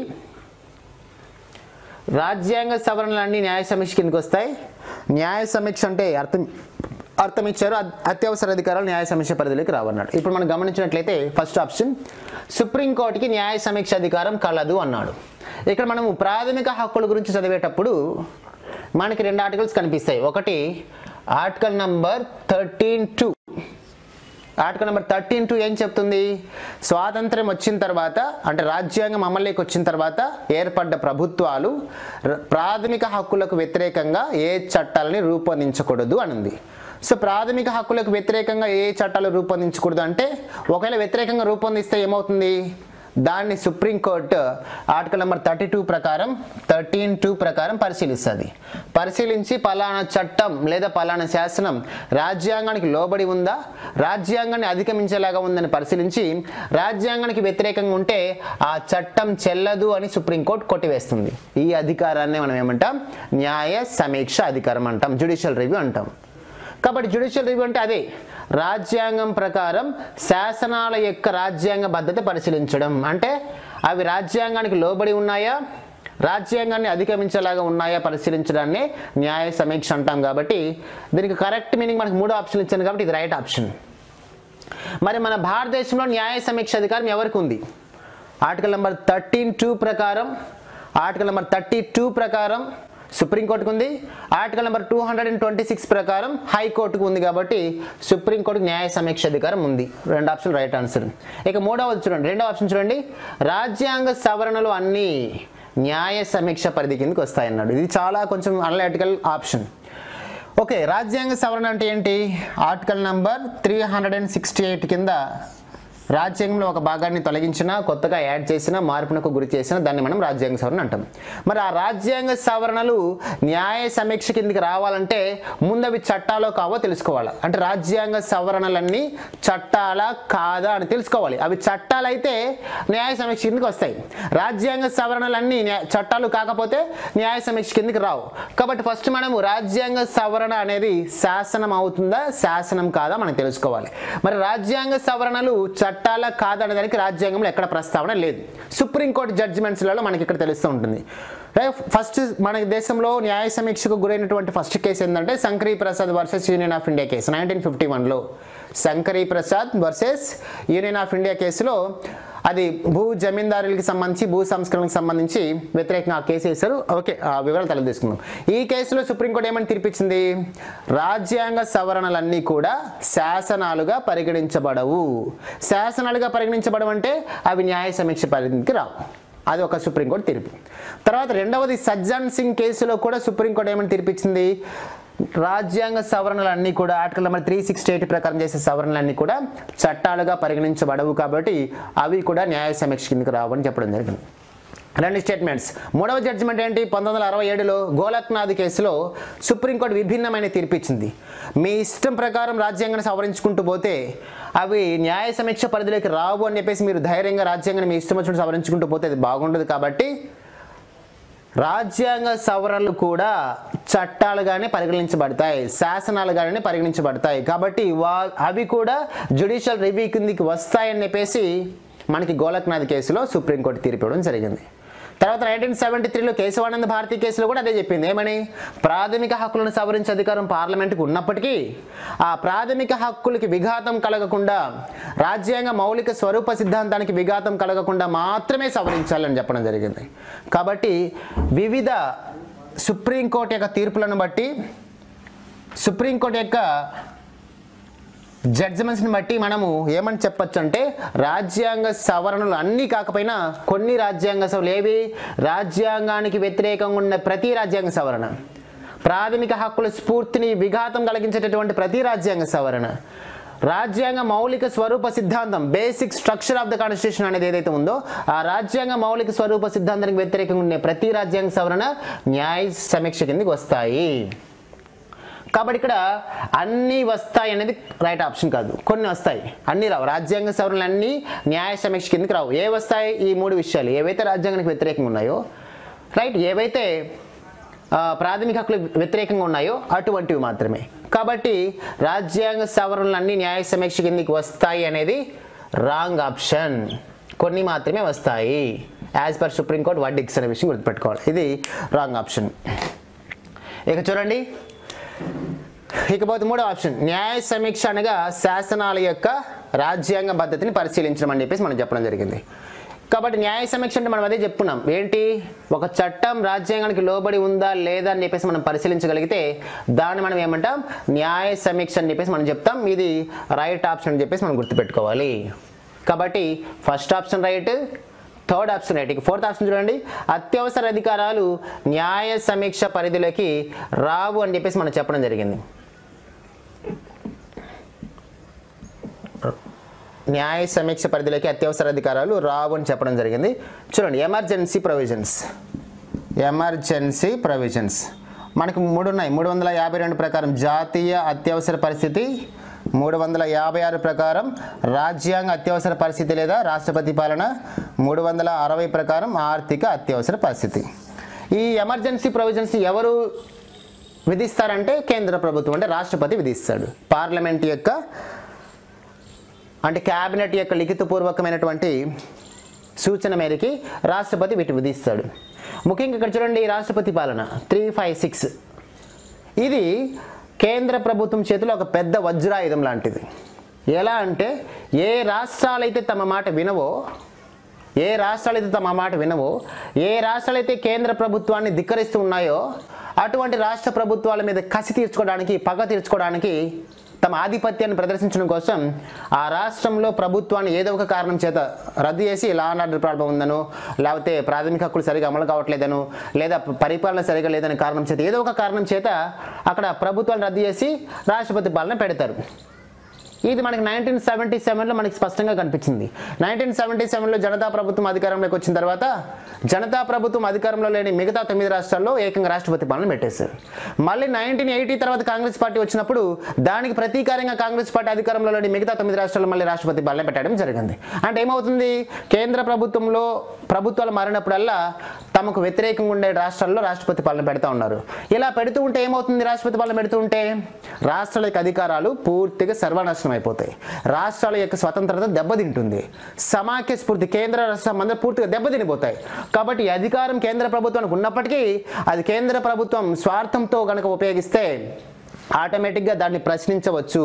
రాజ్యాంగ సవరణలన్నీ న్యాయ సమీక్ష కిందకి వస్తాయి న్యాయ సమీక్ష అంటే అర్థం అర్థం ఇచ్చారు అత్- అత్యవసర అధికారాలు న్యాయ సమీక్ష పరిధిలోకి రావన్నాడు ఇప్పుడు మనం గమనించినట్లయితే ఫస్ట్ ఆప్షన్ సుప్రీంకోర్టుకి న్యాయ సమీక్ష అధికారం కలదు అన్నాడు ఇక్కడ మనము ప్రాథమిక హక్కుల గురించి చదివేటప్పుడు మనకి రెండు ఆర్టికల్స్ కనిపిస్తాయి ఒకటి article number thirteen two article number thirteen two ఏం చెప్తుంది స్వాతంత్ర్యం వచ్చిన తర్వాత అంటే రాజ్యాంగం అమల్లోకి వచ్చిన తర్వాత ఏర్పడ్డ ప్రభుత్వాలు ర- ప్రాథమిక హక్కులకు వ్యతిరేకంగా ఏ చట్టాలని రూపొందించకూడదు అని ఉంది సో ప్రాథమిక హక్కులకు వ్యతిరేకంగా ఏ చట్టాలు రూపొందించకూడదు అంటే ఒకవేళ వ్యతిరేకంగా రూపొందిస్తే ఏమవుతుంది దాన్ని supreme court article number thirty two ప్రకారం థర్టీన్ టూ ప్రకారం పరిశీలిస్తుంది పరిశీలించి పలానా చట్టం లేదా పలానా శాసనం రాజ్యాంగానికి లోబడి ఉందా రాజ్యాంగాన్ని అధిగమించేలాగా ఉందని పరిశీలించి రాజ్యాంగానికి వ్యతిరేకంగా ఉంటే ఆ చట్టం చెల్లదు అని సుప్రీంకోర్టు కొట్టివేస్తుంది ఈ అధికారాన్ని మనం ఏమంటాం న్యాయ సమీక్ష అధికారం అంటాం జ్యుడిషియల్ రివ్యూ అంటాం కాబట్టి జ్యుడిషియల్ రివ్యూ అంటే అదే రాజ్యాంగం ప్రకారం శాసనాల యొక్క రాజ్యాంగ భద్రత పరిశీలించడం అంటే అవి రాజ్యాంగానికి లోబడి ఉన్నాయా రాజ్యాంగాన్ని అధిగమించేలాగా ఉన్నాయా పరిశీలించడాన్ని న్యాయ సమీక్ష అంటాం కాబట్టి దీనికి కరెక్ట్ మీనింగ్ మనకు మూడో ఆప్షన్ ఇచ్చాను కాబట్టి ఇది రైట్ ఆప్షన్ మరి మన భారతదేశంలో న్యాయ సమీక్ష అధికారం ఎవరికి ఉంది ఆర్టికల్ నెంబర్ థర్టీన్ టూ ప్రకారం ఆర్టికల్ నెంబర్ థర్టీ టూ ప్రకారం సుప్రీంకోర్టుకు ఉంది article number two hundred and twenty six ప్రకారం హైకోర్టుకు ఉంది కాబట్టి సుప్రీంకోర్టుకు న్యాయ సమీక్ష అధికారం ఉంది రెండు ఆప్షన్ రైట్ ఆన్సర్ ఇక మూడవది చూడండి రెండవ ఆప్షన్ చూడండి రాజ్యాంగ సవరణలు అన్నీ న్యాయ సమీక్ష పరిధి కిందకి వస్తాయన్నాడు ఇది చాలా కొంచెం అనలిటికల్ ఆప్షన్ ఓకే రాజ్యాంగ సవరణ అంటే ఏంటి article number three hundred and sixty eight కింద రాజ్యాంగంలో ఒక భాగాన్ని తొలగించిన కొత్తగా యాడ్ చేసిన మార్పునకు గురి చేసిన దాన్ని మనం రాజ్యాంగ సవరణ అంటాం మరి ఆ రాజ్యాంగ సవరణలు న్యాయ సమీక్ష కిందకి రావాలంటే ముందు అవి చట్టాలో కావో తెలుసుకోవాలి అంటే రాజ్యాంగ సవరణలన్నీ చట్టాలా కాదా అని తెలుసుకోవాలి అవి చట్టాలైతే న్యాయ సమీక్ష కిందకి వస్తాయి రాజ్యాంగ సవరణలన్నీ న్యాయ- చట్టాలు కాకపోతే న్యాయ సమీక్ష కిందకి రావు కాబట్టి ఫస్ట్ మనము రాజ్యాంగ సవరణ అనేది శాసనం అవుతుందా శాసనం కాదా మనం తెలుసుకోవాలి మరి రాజ్యాంగ సవరణలు చట్టాల కాదనే దానికి రాజ్యాంగంలో ఎక్కడ ప్రస్తావన లేదు సుప్రీంకోర్టు జడ్జిమెంట్స్లలో మనకి ఇక్కడ తెలుస్తూ ఉంటుంది ఫస్ట్ మన దేశంలో న్యాయ సమీక్షకు గురైనటువంటి ఫస్ట్ కేసు ఏంటంటే Shankari Prasad versus union of India case nineteen fifty వన్లో Shankari Prasad versus union of India కేసులో అది భూ జమీందారులకి సంబంధించి భూ సంస్కరణకు సంబంధించి వ్యతిరేకంగా ఆ కేసు వేశారు ఓకే ఆ వివరాలు తల తీసుకుందాం ఈ కేసులో సుప్రీంకోర్టు ఏమని తీర్పిచ్చింది రాజ్యాంగ సవరణలన్నీ కూడా శాసనాలుగా పరిగణించబడవు శాసనాలుగా పరిగణించబడవంటే అవి న్యాయ సమీక్ష పరిధికి రావు అది ఒక సుప్రీంకోర్టు తీర్పు తర్వాత రెండవది సజ్జన్ సింగ్ కేసులో కూడా సుప్రీంకోర్టు ఏమని తీర్పిచ్చింది రాజ్యాంగ సవరణలన్నీ కూడా article number three sixty eight ప్రకారం చేసే సవరణలన్నీ కూడా చట్టాలుగా పరిగణించబడవు కాబట్టి అవి కూడా న్యాయ సమీక్ష కిందకి రావని చెప్పడం జరిగింది రెండు స్టేట్మెంట్స్ మూడవ జడ్జిమెంట్ ఏంటి పంతొమ్మిది వందల అరవై ఏడులో గోలక్నాథ్ కేసులో సుప్రీంకోర్టు విభిన్నమైన తీర్పు ఇచ్చింది మీ ఇష్టం ప్రకారం రాజ్యాంగాన్ని సవరించుకుంటూ పోతే అవి న్యాయ సమీక్ష పరిధిలోకి రావు అని చెప్పేసి మీరు ధైర్యంగా రాజ్యాంగాన్ని మీ ఇష్టం వచ్చినట్టు సవరించుకుంటూ పోతే అది బాగుండదు కాబట్టి రాజ్యాంగ సవరణలు కూడా చట్టాలుగానే పరిగణించబడతాయి శాసనాలుగానే పరిగణించబడతాయి కాబట్టి వా అవి కూడా జ్యుడిషియల్ రివ్యూ కిందికి వస్తాయని చెప్పేసి మనకి గోలక్నాథ్ కేసులో సుప్రీంకోర్టు తీర్పు ఇవ్వడం జరిగింది తర్వాత నైన్టీన్ సెవెంటీ త్రీలో కేశవానంద భారతి కేసులో కూడా అదే చెప్పింది ఏమని ప్రాథమిక హక్కులను సవరించే అధికారం పార్లమెంటుకు ఉన్నప్పటికీ ఆ ప్రాథమిక హక్కులకి విఘాతం కలగకుండా రాజ్యాంగ మౌలిక స్వరూప సిద్ధాంతానికి విఘాతం కలగకుండా మాత్రమే సవరించాలని చెప్పడం జరిగింది కాబట్టి వివిధ సుప్రీంకోర్టు యొక్క తీర్పులను బట్టి సుప్రీంకోర్టు యొక్క జడ్జిమెంట్స్ని బట్టి మనము ఏమని చెప్పొచ్చు అంటే రాజ్యాంగ సవరణలు అన్నీ కాకపోయినా కొన్ని రాజ్యాంగ సవరణలు ఏవి రాజ్యాంగానికి వ్యతిరేకంగా ఉన్న ప్రతి రాజ్యాంగ సవరణ ప్రాథమిక హక్కుల స్ఫూర్తిని విఘాతం కలిగించేటటువంటి ప్రతి రాజ్యాంగ సవరణ రాజ్యాంగ మౌలిక స్వరూప సిద్ధాంతం basic structure of the constitution అనేది ఏదైతే ఉందో ఆ రాజ్యాంగ మౌలిక స్వరూప సిద్ధాంతానికి వ్యతిరేకంగా ఉండే ప్రతి రాజ్యాంగ సవరణ న్యాయ సమీక్ష కిందకి వస్తాయి కాబట్టి ఇక్కడ అన్నీ వస్తాయి అనేది రైట్ ఆప్షన్ కాదు కొన్ని వస్తాయి అన్నీ రావు రాజ్యాంగ సవరణలు అన్నీ న్యాయ సమీక్ష కిందకి రావు ఏ వస్తాయి ఈ మూడు విషయాలు ఏవైతే రాజ్యాంగానికి వ్యతిరేకంగా ఉన్నాయో రైట్ ఏవైతే ఆ, ప్రాథమిక హక్కులు వ్యతిరేకంగా ఉన్నాయో అటువంటివి మాత్రమే కాబట్టి రాజ్యాంగ సవరణలు అన్నీ న్యాయ సమీక్ష కిందకి వస్తాయి అనేది రాంగ్ ఆప్షన్ కొన్ని మాత్రమే వస్తాయి యాజ్ పర్ సుప్రీంకోర్టు వర్డిక్స్ అనే విషయం గుర్తుపెట్టుకోవాలి ఇది రాంగ్ ఆప్షన్ ఇక చూడండి ఇకపోతే మూడో ఆప్షన్ న్యాయ సమీక్ష అనగా శాసనాల యొక్క రాజ్యాంగ పద్ధతిని పరిశీలించడం అని చెప్పేసి మనం చెప్పడం జరిగింది కాబట్టి న్యాయ సమీక్ష అంటే మనం అదే చెప్పుకున్నాం ఏంటి ఒక చట్టం రాజ్యాంగానికి లోబడి ఉందా లేదా అని చెప్పేసి మనం పరిశీలించగలిగితే దాన్ని మనం ఏమంటాం న్యాయ సమీక్ష అని చెప్పేసి మనం చెప్తాం ఇది రైట్ ఆప్షన్ అని చెప్పేసి మనం గుర్తుపెట్టుకోవాలి కాబట్టి first option right third option right ఇక ఫోర్త్ ఆప్షన్ చూడండి అత్యవసర అధికారాలు న్యాయ సమీక్ష పరిధిలోకి రావు అని చెప్పేసి మనం చెప్పడం జరిగింది న్యాయ సమీక్ష పరిధిలోకి అత్యవసర అధికారాలు రావు అని చెప్పడం జరిగింది చూడండి ఎమర్జెన్సీ ప్రొవిజన్స్ ఎమర్జెన్సీ ప్రొవిజన్స్ మనకు మూడు ఉన్నాయి మూడు వందల యాభై రెండు ప్రకారం జాతీయ అత్యవసర పరిస్థితి మూడు వందల యాభై ఆరు ప్రకారం రాజ్యాంగ అత్యవసర పరిస్థితి లేదా రాష్ట్రపతి పాలన మూడు వందల అరవై ప్రకారం ఆర్థిక అత్యవసర పరిస్థితి ఈ ఎమర్జెన్సీ ప్రొవిజన్స్ ఎవరు విధిస్తారంటే కేంద్ర ప్రభుత్వం అంటే రాష్ట్రపతి విధిస్తాడు పార్లమెంట్ యొక్క అంటే క్యాబినెట్ యొక్క లిఖితపూర్వకమైనటువంటి సూచన మేరకి రాష్ట్రపతి వీటి విధిస్తాడు ముఖ్యంగా ఇక్కడ చూడండి రాష్ట్రపతి పాలన త్రీ ఫైవ్ సిక్స్ ఇది కేంద్ర ప్రభుత్వం చేతిలో ఒక పెద్ద వజ్రాయుధం లాంటిది ఎలా అంటే ఏ రాష్ట్రాలైతే తమ మాట వినవో ఏ రాష్ట్రాలైతే తమ మాట వినవో ఏ రాష్ట్రాలైతే కేంద్ర ప్రభుత్వాన్ని ధిక్కరిస్తూ ఉన్నాయో అటువంటి రాష్ట్ర ప్రభుత్వాల మీద కసి తీర్చుకోవడానికి పగ తీర్చుకోవడానికి తమ ఆధిపత్యాన్ని ప్రదర్శించడం కోసం ఆ రాష్ట్రంలో ప్రభుత్వాన్ని ఏదో ఒక కారణం చేత రద్దు చేసి లా అండ్ ఆర్డర్ ప్రాబ్లం ఉందనో లేకపోతే ప్రాథమిక హక్కులు సరిగా అమలు కావట్లేదనో లేదా పరిపాలన సరిగా లేదనే కారణం చేత ఏదో ఒక కారణం చేత అక్కడ ప్రభుత్వాన్ని రద్దు చేసి రాష్ట్రపతి పాలన పెడతారు ఇది మనకి నైన్టీన్ సెవెంటీ సెవెన్లో మనకి స్పష్టంగా కనిపించింది నైన్టీన్ సెవెంటీ సెవెన్లో జనతా ప్రభుత్వం అధికారంలోకి వచ్చిన తర్వాత జనతా ప్రభుత్వం అధికారంలో లేని మిగతా తొమ్మిది రాష్ట్రాల్లో ఏకంగా రాష్ట్రపతి పాలన పెట్టేశారు మళ్ళీ నైన్టీన్ ఎయిటీ తర్వాత కాంగ్రెస్ పార్టీ వచ్చినప్పుడు దానికి ప్రతీకారంగా కాంగ్రెస్ పార్టీ అధికారంలో లేని మిగతా తొమ్మిది రాష్ట్రాల్లో మళ్ళీ రాష్ట్రపతి పాలన పెట్టడం జరిగింది అంటే ఏమవుతుంది కేంద్ర ప్రభుత్వంలో ప్రభుత్వాలు మారినప్పుడల్లా తమకు వ్యతిరేకంగా ఉండే రాష్ట్రాల్లో రాష్ట్రపతి పాలన పెడతా ఉన్నారు ఇలా పెడుతూ ఉంటే ఏమవుతుంది రాష్ట్రపతి పాలన పెడుతూ ఉంటే రాష్ట్రాల యొక్క అధికారాలు పూర్తిగా సర్వనాశనం అయిపోతాయి రాష్ట్రాల యొక్క స్వతంత్రత దెబ్బతింటుంది సమాఖ్య స్ఫూర్తి కేంద్ర రాష్ట్ర మందరం పూర్తిగా దెబ్బతినిపోతాయి కాబట్టి ఈ అధికారం కేంద్ర ప్రభుత్వానికి ఉన్నప్పటికీ అది కేంద్ర ప్రభుత్వం స్వార్థంతో గనక ఉపయోగిస్తే ఆటోమేటిక్గా దాన్ని ప్రశ్నించవచ్చు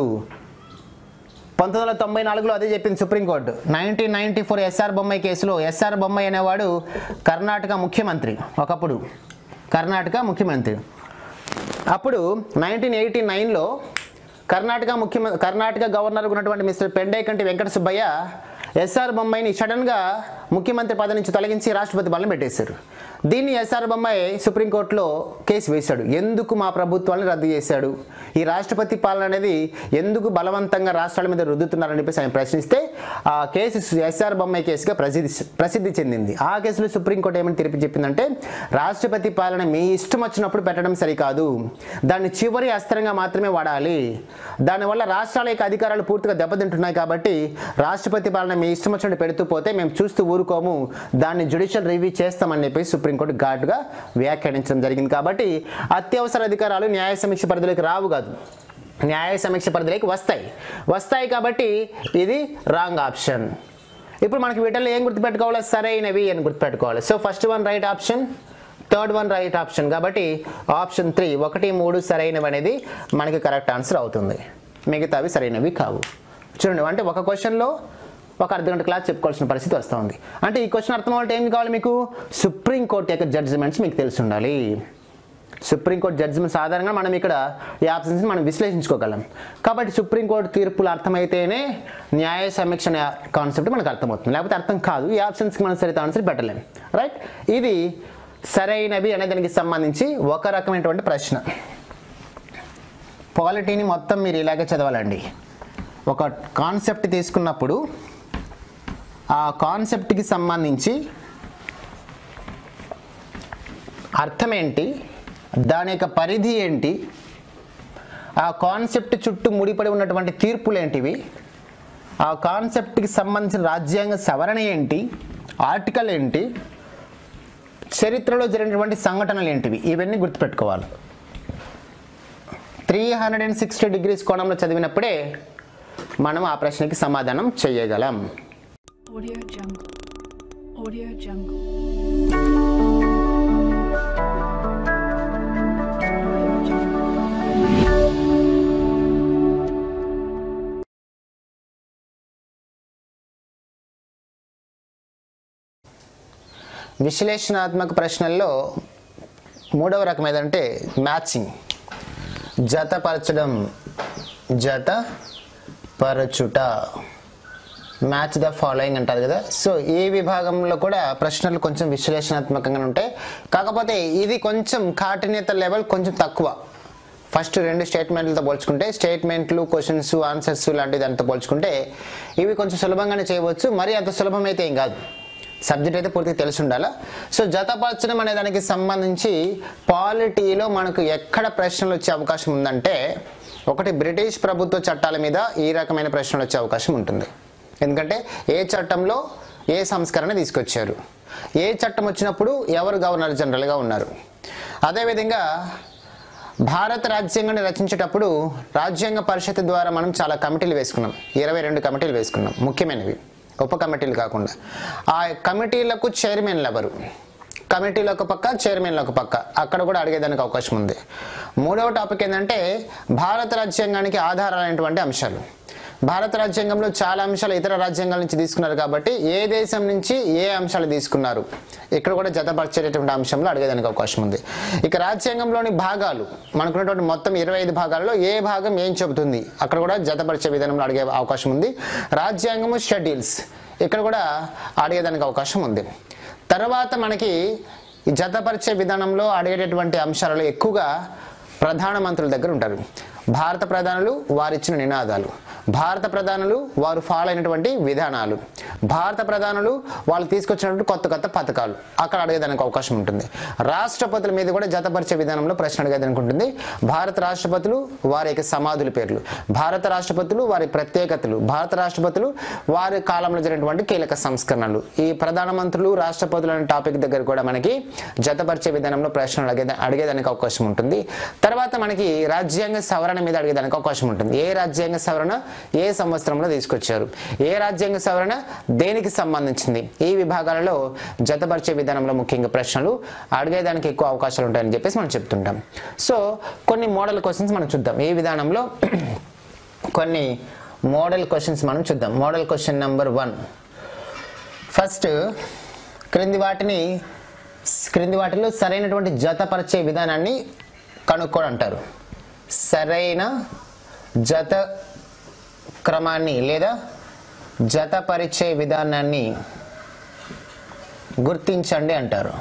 పంతొమ్మిది వందల తొంభై నాలుగులో అదే చెప్పింది supreme court nineteen ninety four S R Bommai కేసులో ఎస్ఆర్ బొమ్మాయి అనేవాడు కర్ణాటక ముఖ్యమంత్రి ఒకప్పుడు కర్ణాటక ముఖ్యమంత్రి అప్పుడు నైన్టీన్ ఎయిటీ నైన్లో కర్ణాటక ముఖ్యమంత్రి కర్ణాటక గవర్నర్ ఉన్నటువంటి మిస్టర్ పెండేకంటి వెంకట సుబ్బయ్య ఎస్ఆర్ బొమ్మాయిని సడన్గా ముఖ్యమంత్రి పదవి నుంచి తొలగించి రాష్ట్రపతి పాలన పెట్టేశారు దీన్ని ఎస్ఆర్ బొమ్మాయి సుప్రీంకోర్టులో కేసు వేశాడు ఎందుకు మా ప్రభుత్వాన్ని రద్దు చేశాడు ఈ రాష్ట్రపతి పాలన అనేది ఎందుకు బలవంతంగా రాష్ట్రాల మీద రుద్దుతున్నారని చెప్పేసి ఆయన ప్రశ్నిస్తే ఆ కేసు ఎస్ఆర్ బొమ్మాయి కేసుగా ప్రసిద్ధి ప్రసిద్ధి చెందింది ఆ కేసులో సుప్రీంకోర్టు ఏమని తీర్పు చెప్పిందంటే రాష్ట్రపతి పాలన మీ ఇష్టం వచ్చినప్పుడు పెట్టడం సరికాదు దాన్ని చివరి అస్త్రంగా మాత్రమే వాడాలి దానివల్ల రాష్ట్రాల యొక్క అధికారాలు పూర్తిగా దెబ్బతింటున్నాయి కాబట్టి రాష్ట్రపతి పాలన మీ ఇష్టం వచ్చినట్టు పెడుతూ పోతే మేము చూస్తూ ఊరుకోము దాన్ని జ్యుడిషియల్ రివ్యూ చేస్తామని చెప్పి సుప్రీంకోర్టు ఘాటుగా వ్యాఖ్యానించడం జరిగింది కాబట్టి అత్యవసర అధికారాలు న్యాయ సమీక్ష పరిధిలోకి రావు కాదు న్యాయ సమీక్ష పరిధిలోకి వస్తాయి వస్తాయి కాబట్టి ఇది రాంగ్ ఆప్షన్ ఇప్పుడు మనకి వీటిల్లో ఏం గుర్తుపెట్టుకోవాలి సరైనవి అని గుర్తుపెట్టుకోవాలి so first one right option third one right option కాబట్టి ఆప్షన్ త్రీ ఒకటి మూడు సరైనవి అనేది మనకి కరెక్ట్ ఆన్సర్ అవుతుంది మిగతావి సరైనవి కావు చూడండి అంటే ఒక క్వశ్చన్లో ఒక అర్ధ గంట క్లాస్ చెప్పుకోవాల్సిన పరిస్థితి వస్తుంది అంటే ఈ క్వశ్చన్ అర్థం అవ్వాలంటే ఏం కావాలి మీకు సుప్రీంకోర్టు యొక్క జడ్జిమెంట్స్ మీకు తెలిసి ఉండాలి సుప్రీంకోర్టు జడ్జిమెంట్ సాధారణంగా మనం ఇక్కడ ఈ ఆప్షన్స్ని మనం విశ్లేషించుకోగలం కాబట్టి సుప్రీంకోర్టు తీర్పులు అర్థమైతేనే న్యాయ సమీక్ష అనే కాన్సెప్ట్ మనకు అర్థమవుతుంది లేకపోతే అర్థం కాదు ఈ ఆప్షన్స్కి మనం సరిత ఆన్సర్ పెట్టలేం రైట్ ఇది సరైనవి అనే దానికి సంబంధించి ఒక రకమైనటువంటి ప్రశ్న పాలిటీని మొత్తం మీరు ఇలాగే చదవాలండి ఒక కాన్సెప్ట్ తీసుకున్నప్పుడు ఆ కాన్సెప్ట్కి సంబంధించి అర్థం ఏంటి దాని యొక్క పరిధి ఏంటి ఆ కాన్సెప్ట్ చుట్టూ ముడిపడి ఉన్నటువంటి తీర్పులు ఏంటివి ఆ కాన్సెప్ట్కి సంబంధించిన రాజ్యాంగ సవరణ ఏంటి ఆర్టికల్ ఏంటి చరిత్రలో జరిగినటువంటి సంఘటనలు ఏంటివి ఇవన్నీ గుర్తుపెట్టుకోవాలి three hundred and sixty degrees కోణంలో చదివినప్పుడే మనం ఆ ప్రశ్నకి సమాధానం చేయగలం Audio Jungle. Audio Jungle. Audio Jungle. విశ్లేషణాత్మక ప్రశ్నల్లో మూడవ రకం ఏదంటే మ్యాచింగ్ జతపరచడం జత పరచుట మ్యాచ్ ద ఫాలోయింగ్ అంటారు కదా సో ఈ విభాగంలో కూడా ప్రశ్నలు కొంచెం విశ్లేషణాత్మకంగా ఉంటాయి కాకపోతే ఇది కొంచెం కాఠిన్యత లెవెల్ కొంచెం తక్కువ ఫస్ట్ రెండు స్టేట్మెంట్లతో పోల్చుకుంటే స్టేట్మెంట్లు క్వశ్చన్స్ ఆన్సర్స్ లాంటి దాంతో పోల్చుకుంటే ఇవి కొంచెం సులభంగానే చేయవచ్చు మరి అంత సులభం అయితే ఏం కాదు సబ్జెక్ట్ అయితే పూర్తిగా తెలిసి ఉండాలా సో జతపరచడం అనే దానికి సంబంధించి పాలిటీలో మనకు ఎక్కడ ప్రశ్నలు వచ్చే అవకాశం ఉందంటే ఒకటి బ్రిటిష్ ప్రభుత్వ చట్టాల మీద ఈ రకమైన ప్రశ్నలు వచ్చే అవకాశం ఉంటుంది ఎందుకంటే ఏ చట్టంలో ఏ సంస్కరణ తీసుకొచ్చారు ఏ చట్టం వచ్చినప్పుడు ఎవరు గవర్నర్ జనరల్గా ఉన్నారు అదేవిధంగా భారత రాజ్యాంగాన్ని రచించేటప్పుడు రాజ్యాంగ పరిషత్ ద్వారా మనం చాలా కమిటీలు వేసుకున్నాం ఇరవై రెండు కమిటీలు వేసుకున్నాం ముఖ్యమైనవి ఉప కమిటీలు కాకుండా ఆ కమిటీలకు చైర్మన్లు ఎవరు కమిటీలు ఒక పక్క చైర్మన్లు ఒక పక్క అక్కడ కూడా అడిగేదానికి అవకాశం ఉంది మూడవ టాపిక్ ఏంటంటే భారత రాజ్యాంగానికి ఆధారాలైనటువంటి అంశాలు భారత రాజ్యాంగంలో చాలా అంశాలు ఇతర రాజ్యాంగాల నుంచి తీసుకున్నారు కాబట్టి ఏ దేశం నుంచి ఏ అంశాలు తీసుకున్నారు ఇక్కడ కూడా జతపరిచేటటువంటి అంశంలో అడిగేదానికి అవకాశం ఉంది ఇక రాజ్యాంగంలోని భాగాలు మనకున్నటువంటి మొత్తం ఇరవై ఐదు భాగాల్లో ఏ భాగం ఏం చెబుతుంది అక్కడ కూడా జతపరిచే విధానంలో అడిగే అవకాశం ఉంది రాజ్యాంగము షెడ్యూల్స్ ఇక్కడ కూడా అడిగేదానికి అవకాశం ఉంది తర్వాత మనకి ఈ జతపరిచే విధానంలో అడిగేటటువంటి అంశాలలో ఎక్కువగా ప్రధానమంత్రుల దగ్గర ఉంటారు భారత ప్రధానులు వారిచ్చిన నినాదాలు భారత ప్రధానులు వారు ఫాలో అయినటువంటి విధానాలు భారత ప్రధానులు వాళ్ళు తీసుకొచ్చినటువంటి కొత్త కొత్త పథకాలు అక్కడ అడిగేదానికి అవకాశం ఉంటుంది రాష్ట్రపతుల మీద కూడా జతపరిచే విధానంలో ప్రశ్న అడిగేదానికి ఉంటుంది భారత రాష్ట్రపతులు వారి యొక్క సమాధుల పేర్లు భారత రాష్ట్రపతులు వారి ప్రత్యేకతలు భారత రాష్ట్రపతులు వారి కాలంలో జరిగినటువంటి కీలక సంస్కరణలు ఈ ప్రధానమంత్రులు రాష్ట్రపతులు అనే టాపిక్ దగ్గర కూడా మనకి జతపరిచే విధానంలో ప్రశ్నలు అడిగే అడిగేదానికి అవకాశం ఉంటుంది తర్వాత మనకి రాజ్యాంగ సవరణ మీద అడిగేదానికి అవకాశం ఉంటుంది ఏ రాజ్యాంగ సవరణ ఏ సంవత్సరంలో తీసుకొచ్చారు ఏ రాజ్యాంగ సవరణ దేనికి సంబంధించింది ఈ విభాగాలలో జతపరిచే విధానంలో ముఖ్యంగా ప్రశ్నలు అడిగేదానికి ఎక్కువ అవకాశాలు ఉంటాయని చెప్పేసి మనం చెప్తుంటాం సో కొన్ని మోడల్ క్వశ్చన్స్ మనం చూద్దాం ఈ విధానంలో కొన్ని మోడల్ క్వశ్చన్స్ మనం చూద్దాం model question number one first క్రింది వాటిని క్రింది వాటిలో సరైనటువంటి జతపరిచే విధానాన్ని కనుక్కోని అంటారు సరైన జత క్రమాన్ని లేదా జతపరిచే విధానాన్ని గుర్తించండి అంటారు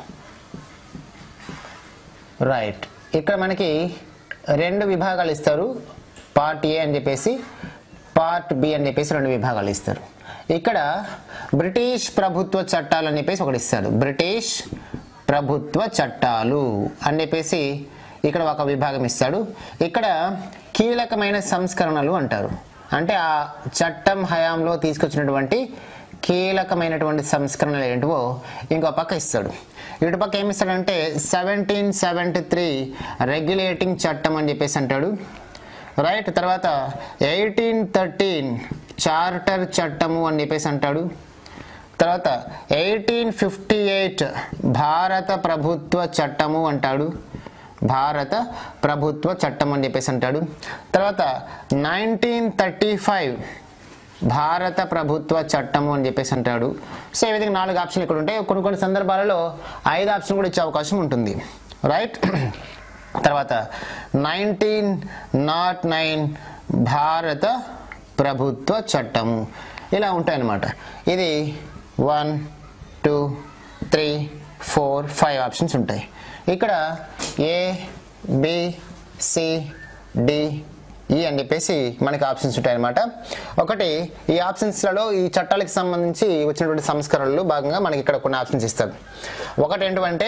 రైట్ ఇక్కడ మనకి రెండు విభాగాలు ఇస్తారు పార్ట్ ఏ అని చెప్పేసి పార్ట్ బి అని చెప్పేసి రెండు విభాగాలు ఇస్తారు ఇక్కడ బ్రిటిష్ ప్రభుత్వ చట్టాలు అని చెప్పేసి ఒకటి ఇస్తాడు బ్రిటిష్ ప్రభుత్వ చట్టాలు అని చెప్పేసి ఇక్కడ ఒక విభాగం ఇస్తాడు ఇక్కడ కీలకమైన సంస్కరణలు అంటారు అంటే ఆ చట్టం హయాంలో తీసుకొచ్చినటువంటి కీలకమైనటువంటి సంస్కరణలు ఏంటివో ఇంకో పక్క ఇస్తాడు ఇటు పక్క ఏమి ఇస్తాడంటే సెవెంటీన్ సెవెంటీ త్రీ రెగ్యులేటింగ్ చట్టం అని చెప్పేసి అంటాడు రైట్ తర్వాత ఎయిటీన్ థర్టీన్ చార్టర్ చట్టము అని చెప్పేసి అంటాడు తర్వాత ఎయిటీన్ ఫిఫ్టీ ఎయిట్ భారత ప్రభుత్వ చట్టము అంటాడు భారత ప్రభుత్వ చట్టం అని చెప్పేసి అంటాడు తర్వాత నైన్టీన్ థర్టీ ఫైవ్ భారత ప్రభుత్వ చట్టము అని చెప్పేసి అంటాడు సో ఈ విధంగా నాలుగు ఆప్షన్లు ఇక్కడ ఉంటాయి కొన్ని కొన్ని సందర్భాలలో ఐదు ఆప్షన్ కూడా ఇచ్చే అవకాశం ఉంటుంది రైట్ తర్వాత నైన్టీన్ నాట్ నైన్ భారత ప్రభుత్వ చట్టము ఇలా ఉంటాయన్నమాట ఇది one two three four five options ఉంటాయి ఇక్కడ ఏ బి సి డి ఈ అని చెప్పేసి మనకి ఆప్షన్స్ ఉంటాయన్నమాట ఒకటి ఈ ఆప్షన్స్లలో ఈ చట్టాలకు సంబంధించి వచ్చినటువంటి సంస్కరణలు భాగంగా మనకి ఇక్కడ కొన్ని ఆప్షన్స్ ఇస్తారు ఒకటి ఏంటంటే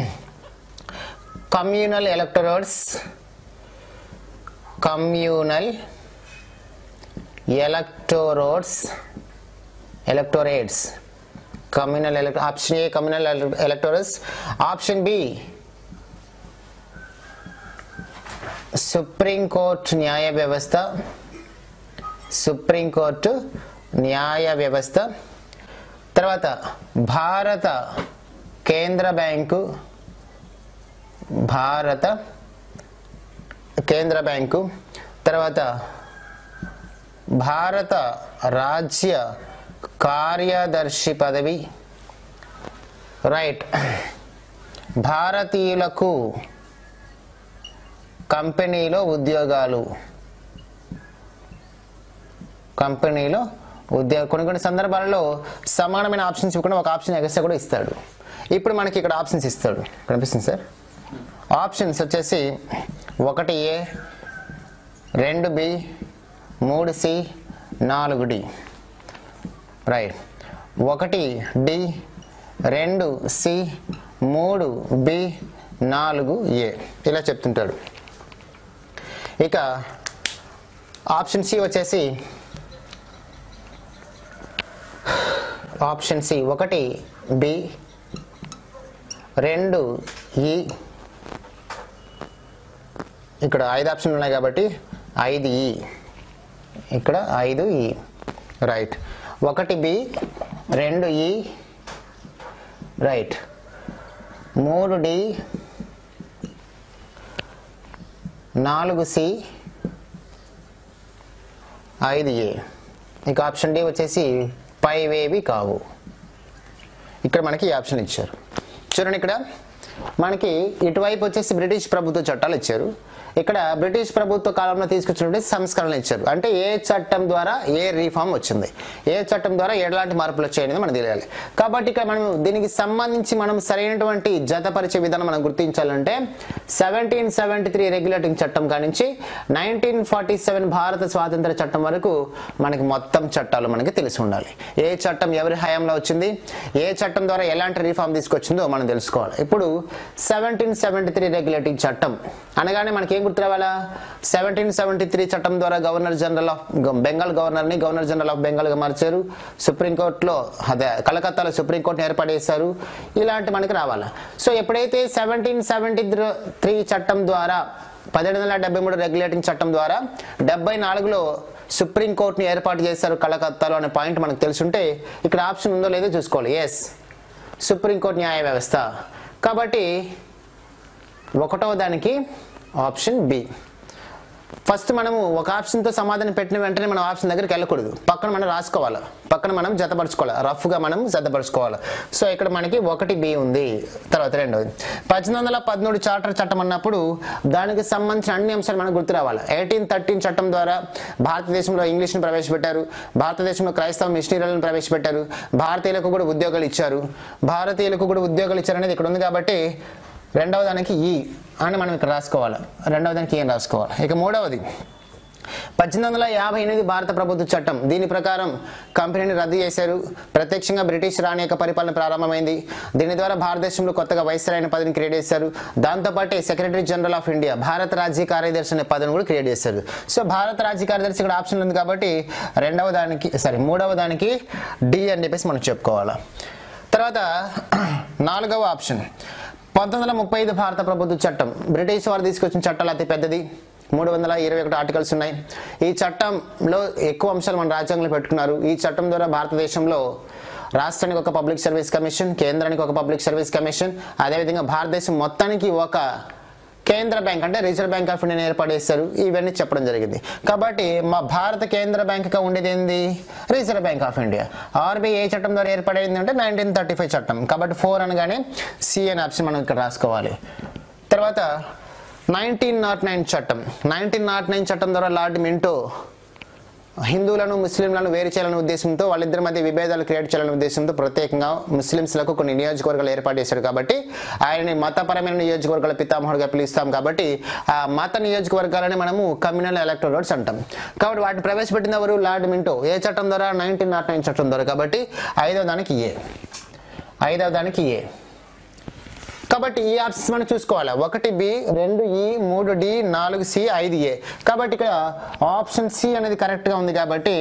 communal electorates communal electorates electorates communal elect option A communal electorates option B supreme court న్యాయ వ్యవస్థ సుప్రీంకోర్టు న్యాయ వ్యవస్థ తర్వాత భారత కేంద్ర బ్యాంకు భారత కేంద్ర బ్యాంకు తర్వాత భారత రాజ్య కార్యదర్శి పదవి రైట్ భారతీయులకు కంపెనీలో ఉద్యోగాలు కంపెనీలో ఉద్యోగ కొన్ని కొన్ని సందర్భాలలో సమానమైన ఆప్షన్స్ ఇవ్వకుండా ఒక ఆప్షన్ ఎగస్ట్రా కూడా ఇస్తాడు ఇప్పుడు మనకి ఇక్కడ ఆప్షన్స్ ఇస్తాడు కనిపిస్తుంది సార్ ఆప్షన్స్ వచ్చేసి ఒకటి ఏ రెండు బి మూడు సి నాలుగు డి రైట్ ఒకటి డి రెండు సి మూడు బి నాలుగు ఏ ఇలా చెప్తుంటాడు ఇక ఆప్షన్ సి వచ్చేసి ఆప్షన్ సి ఒకటి బి రెండు ఈ ఇక్కడ ఐదు ఆప్షన్లు ఉన్నాయి కాబట్టి ఐదు ఈ ఇక్కడ ఐదు ఈ రైట్ ఒకటి బి రెండు ఈ రైట్ మూడు డి నాలుగు సి ఐదు ఏ ఇక ఆప్షన్ డి వచ్చేసి పైవేవి కావు ఇక్కడ మనకి ఈ ఆప్షన్ ఇచ్చారు చూడండి ఇక్కడ మనకి ఇటువైపు వచ్చేసి బ్రిటిష్ ప్రభుత్వ చట్టాలు ఇచ్చారు ఇక్కడ బ్రిటిష్ ప్రభుత్వ కాలంలో తీసుకొచ్చినటువంటి సంస్కరణలు ఇచ్చారు అంటే ఏ చట్టం ద్వారా ఏ రీఫార్మ్ వచ్చింది ఏ చట్టం ద్వారా ఎలాంటి మార్పులు వచ్చాయనేది మనకు తెలియాలి కాబట్టి ఇక్కడ మనం దీనికి సంబంధించి మనం సరైనటువంటి జతపరిచే విధానం మనం గుర్తించాలంటే సెవెంటీన్ సెవెంటీ త్రీ రెగ్యులేటింగ్ చట్టం కానించి నైన్టీన్ ఫార్టీ సెవెన్ భారత స్వాతంత్ర చట్టం వరకు మనకి మొత్తం చట్టాలు మనకి తెలిసి ఉండాలి ఏ చట్టం ఎవరి హయాంలో వచ్చింది ఏ చట్టం ద్వారా ఎలాంటి రీఫార్మ్ తీసుకొచ్చిందో మనం తెలుసుకోవాలి ఇప్పుడు సెవెంటీన్ సెవెంటీ త్రీ రెగ్యులేటింగ్ చట్టం అనగానే మనకి ఏం గుర్తు రావాలా సెవెంటీన్ సెవెంటీ త్రీ చట్టం ద్వారా గవర్నర్ జనరల్ ఆఫ్ బెంగాల్ గవర్నర్ని గవర్నర్ జనరల్ ఆఫ్ బెంగాల్గా మార్చారు సుప్రీంకోర్టులో అదే కలకత్తాలో సుప్రీంకోర్టుని ఏర్పాటు చేశారు ఇలాంటి మనకి రావాలా సో ఎప్పుడైతే సెవెంటీన్ సెవెంటీ త్రీ చట్టం ద్వారా పదిహేడు వందల డెబ్బై మూడు రెగ్యులేటింగ్ చట్టం ద్వారా డెబ్బై నాలుగులో సుప్రీంకోర్టుని ఏర్పాటు చేశారు కలకత్తాలో అనే పాయింట్ మనకు తెలుసుంటే ఇక్కడ ఆప్షన్ ఉందో లేదో చూసుకోవాలి ఎస్ సుప్రీంకోర్టు న్యాయ వ్యవస్థ కాబట్టి ఒకటవ దానికి ఆప్షన్ బి ఫస్ట్ మనము ఒక ఆప్షన్తో సమాధానం పెట్టిన వెంటనే మనం ఆప్షన్ దగ్గరికి వెళ్ళకూడదు పక్కన మనం రాసుకోవాలి పక్కన మనం జతపరచుకోవాలి రఫ్గా మనం జతపరచుకోవాలి సో ఇక్కడ మనకి ఒకటి బి ఉంది తర్వాత రెండవది పద్దెనిమిది వందల పదమూడు చార్టర్ చట్టం అన్నప్పుడు దానికి సంబంధించిన అన్ని అంశాలు మనకు గుర్తు రావాలి ఎయిటీన్ థర్టీన్ చట్టం ద్వారా భారతదేశంలో ఇంగ్లీష్ను ప్రవేశపెట్టారు భారతదేశంలో క్రైస్తవ మిషనరీలను ప్రవేశపెట్టారు భారతీయులకు కూడా ఉద్యోగాలు ఇచ్చారు భారతీయులకు కూడా ఉద్యోగాలు ఇచ్చారు అనేది ఇక్కడ ఉంది కాబట్టి రెండవ దానికి ఈ అని మనం ఇక్కడ రాసుకోవాలి రెండవ దానికి ఏం రాసుకోవాలి ఇక మూడవది పద్దెనిమిది వందల యాభై ఎనిమిది భారత ప్రభుత్వ చట్టం దీని ప్రకారం కంపెనీని రద్దు చేశారు ప్రత్యక్షంగా బ్రిటిష్ రాణి యొక్క పరిపాలన ప్రారంభమైంది దీని ద్వారా భారతదేశంలో కొత్తగా వైస్రాయ్ అనే పదవిని క్రియేట్ చేశారు దాంతోపాటు సెక్రటరీ జనరల్ ఆఫ్ ఇండియా భారత రాజ్య కార్యదర్శి అనే పదవిని కూడా క్రియేట్ చేశారు సో భారత రాజ్య కార్యదర్శి ఇక్కడ ఆప్షన్ ఉంది కాబట్టి రెండవ దానికి సారీ మూడవ దానికి డి అని చెప్పేసి మనం చెప్పుకోవాలి తర్వాత నాలుగవ ఆప్షన్ పంతొమ్మిది వందల ముప్పై ఐదు భారత ప్రభుత్వ చట్టం బ్రిటిష్ వారు తీసుకొచ్చిన చట్టాలు అతి పెద్దది మూడు వందల ఇరవై ఒకటి ఆర్టికల్స్ ఉన్నాయి ఈ చట్టంలో ఎక్కువ అంశాలు మన రాజ్యాంగంలో పెట్టుకున్నారు ఈ చట్టం ద్వారా భారతదేశంలో రాష్ట్రానికి ఒక పబ్లిక్ సర్వీస్ కమిషన్ కేంద్రానికి ఒక పబ్లిక్ సర్వీస్ కమిషన్ అదేవిధంగా భారతదేశం మొత్తానికి ఒక కేంద్ర బ్యాంక్ అంటే రిజర్వ్ బ్యాంక్ ఆఫ్ ఇండియా ఏర్పాటు చేస్తారు ఇవన్నీ చెప్పడం జరిగింది కాబట్టి మా భారత కేంద్ర బ్యాంక్గా ఉండేది ఏంది reserve bank of India RBI ఏ చట్టం ద్వారా ఏర్పడైంది అంటే నైన్టీన్ థర్టీ ఫైవ్ చట్టం కాబట్టి ఫోర్ అనగానే సి అనే ఆప్షన్ మనం ఇక్కడ రాసుకోవాలి తర్వాత నైన్టీన్ నాట్ నైన్ చట్టం నైన్టీన్ నాట్ నైన్ చట్టం ద్వారా లార్డ్ మింటో హిందువులను ముస్లింలను వేరు చేయాలనే ఉద్దేశంతో వాళ్ళిద్దరి మధ్య విభేదాలు క్రియేట్ చేయాలనే ఉద్దేశంతో ప్రత్యేకంగా ముస్లింస్లకు కొన్ని నియోజకవర్గాలు ఏర్పాటు చేశాడు కాబట్టి ఆయనని మతపరమైన నియోజకవర్గాల పితామహుడుగా పిలుస్తాం కాబట్టి ఆ మత నియోజకవర్గాలని మనము కమ్యూనల్ ఎలక్టోరేట్స్ అంటాం కాబట్టి వాటిని ప్రవేశపెట్టిన ఎవరు లార్డ్ మింటో ఏ చట్టం ద్వారా నైన్టీన్ నాట్ నైన్ చట్టం ద్వారా కాబట్టి ఐదవ దానికి ఏ ఐదవ దానికి ఏ కాబట్టి ఈ ఆప్షన్స్ మనం చూసుకోవాలి ఒకటి బి రెండు ఈ మూడు డి నాలుగు సి ఐదు ఏ కాబట్టి ఇక్కడ ఆప్షన్ సి అనేది కరెక్ట్గా ఉంది కాబట్టి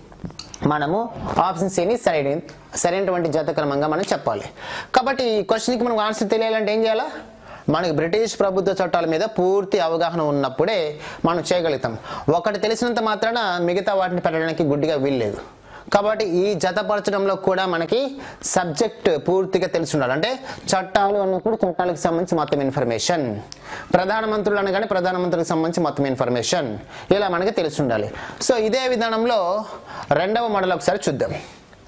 మనము ఆప్షన్ సిని సరైన సరైనటువంటి జతక్రమంగా మనం చెప్పాలి కాబట్టి ఈ క్వశ్చన్కి మనకు ఆన్సర్ తెలియాలంటే ఏం చేయాలా మనకి బ్రిటిష్ ప్రభుత్వ చట్టాల మీద పూర్తి అవగాహన ఉన్నప్పుడే మనం చేయగలుగుతాం ఒకటి తెలిసినంత మాత్రాన మిగతా వాటిని పెట్టడానికి గుడ్డిగా వీల్లేదు కాబట్టి ఈ జతపరచడంలో కూడా మనకి సబ్జెక్ట్ పూర్తిగా తెలిసి ఉండాలి అంటే చట్టాలు అన్నప్పుడు చట్టాలకు సంబంధించి మొత్తం ఇన్ఫర్మేషన్ ప్రధానమంత్రులు అనగానే ప్రధానమంత్రికి సంబంధించి మొత్తం ఇన్ఫర్మేషన్ ఇలా మనకి తెలిసి ఉండాలి సో ఇదే విధానంలో రెండవ మోడల్ ఒకసారి చూద్దాం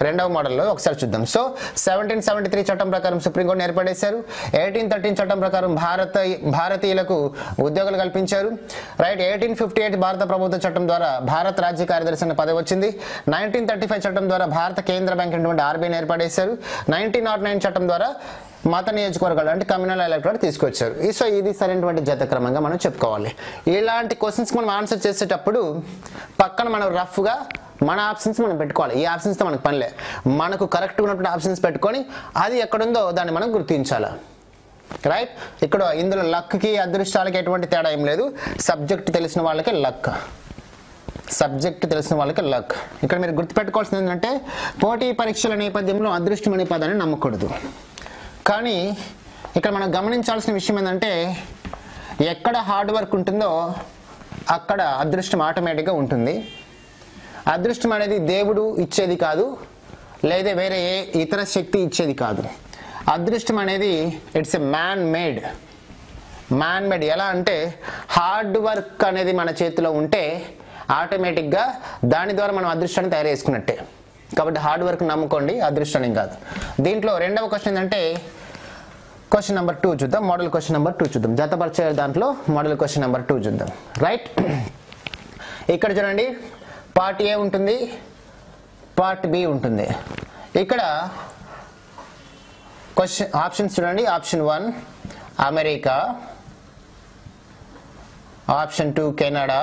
రెండవ మోడల్లో ఒకసారి చూద్దాం సో సెవెంటీన్ సెవెంటీ త్రీ చట్టం ప్రకారం సుప్రీంకోర్టును ఏర్పడేశారు ఎయిటీన్ థర్టీన్ చట్టం ప్రకారం భారత భారతీయులకు ఉద్యోగాలు కల్పించారు రైట్ ఎయిటీన్ ఫిఫ్టీ ఎయిట్ భారత ప్రభుత్వ చట్టం ద్వారా భారత రాజ్య కార్యదర్శి అనే పదవి వచ్చింది నైన్టీన్ థర్టీ ఫైవ్ చట్టం ద్వారా భారత కేంద్ర బ్యాంక్ అయినటువంటి ఆర్బీఐని ఏర్పడేశారు నైన్టీన్ నాట్ నైన్ చట్టం ద్వారా మత నియోజకవర్గాలు అంటే కమ్యూనల్ ఎలక్టోరేట్ తీసుకొచ్చారు ఈ- సో ఇది సరైనటువంటి జతక్రమంగా మనం చెప్పుకోవాలి ఇలాంటి క్వశ్చన్స్ మనం ఆన్సర్ చేసేటప్పుడు పక్కన మనం రఫ్గా మన ఆప్షన్స్ మనం పెట్టుకోవాలి ఈ ఆప్షన్స్తో మనకు పనిలే మనకు కరెక్ట్ ఉన్నటువంటి ఆప్షన్స్ పెట్టుకొని అది ఎక్కడుందో దాన్ని మనం గుర్తించాలి రైట్ ఇక్కడ ఇందులో లక్కి అదృష్టాలకి ఎటువంటి తేడా ఏం లేదు సబ్జెక్ట్ తెలిసిన వాళ్ళకి లక్ సబ్జెక్ట్ తెలిసిన వాళ్ళకి లక్ ఇక్కడ మీరు గుర్తుపెట్టుకోవాల్సింది ఏంటంటే పోటీ పరీక్షల నేపథ్యంలో అదృష్టం అనే పదాన్ని నమ్మకూడదు కానీ ఇక్కడ మనం గమనించాల్సిన విషయం ఏంటంటే ఎక్కడ హార్డ్ వర్క్ ఉంటుందో అక్కడ అదృష్టం ఆటోమేటిక్గా ఉంటుంది అదృష్టం అనేది దేవుడు ఇచ్చేది కాదు లేదా వేరే ఏ ఇతర శక్తి ఇచ్చేది కాదు అదృష్టం అనేది it's a man made man made ఎలా అంటే హార్డ్ వర్క్ అనేది మన చేతిలో ఉంటే ఆటోమేటిక్గా దాని ద్వారా మనం అదృష్టాన్ని తయారు చేసుకున్నట్టే కాబట్టి హార్డ్ వర్క్ నమ్ముకోండి అదృష్టాన్ని కాదు దీంట్లో రెండవ క్వశ్చన్ ఏంటంటే క్వశ్చన్ నెంబర్ టూ చూద్దాం మోడల్ క్వశ్చన్ నెంబర్ టూ చూద్దాం జతపరిచే దాంట్లో మోడల్ క్వశ్చన్ నెంబర్ టూ చూద్దాం రైట్ ఇక్కడ చూడండి పార్ట్ ఏ ఉంటుంది పార్ట్ బి ఉంటుంది ఇక్కడ క్వశ్చన్ ఆప్షన్స్ చూడండి option one America option two Canada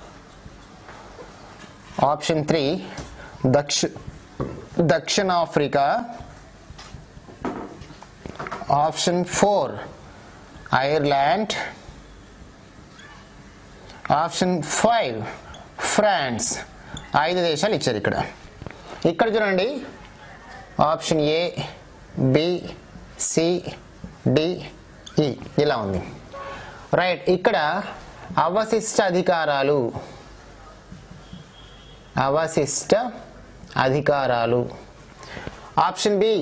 option three దక్ష దక్షిణాఫ్రికా option four Ireland option five France ఐదు దేశాలు ఇచ్చారు ఇక్కడ ఇక్కడ చూడండి option A B C D E ఇలా ఉంది రైట్ ఇక్కడ అవశిష్ట అధికారాలు అవశిష్ట అధికారాలు ఆప్షన్ బి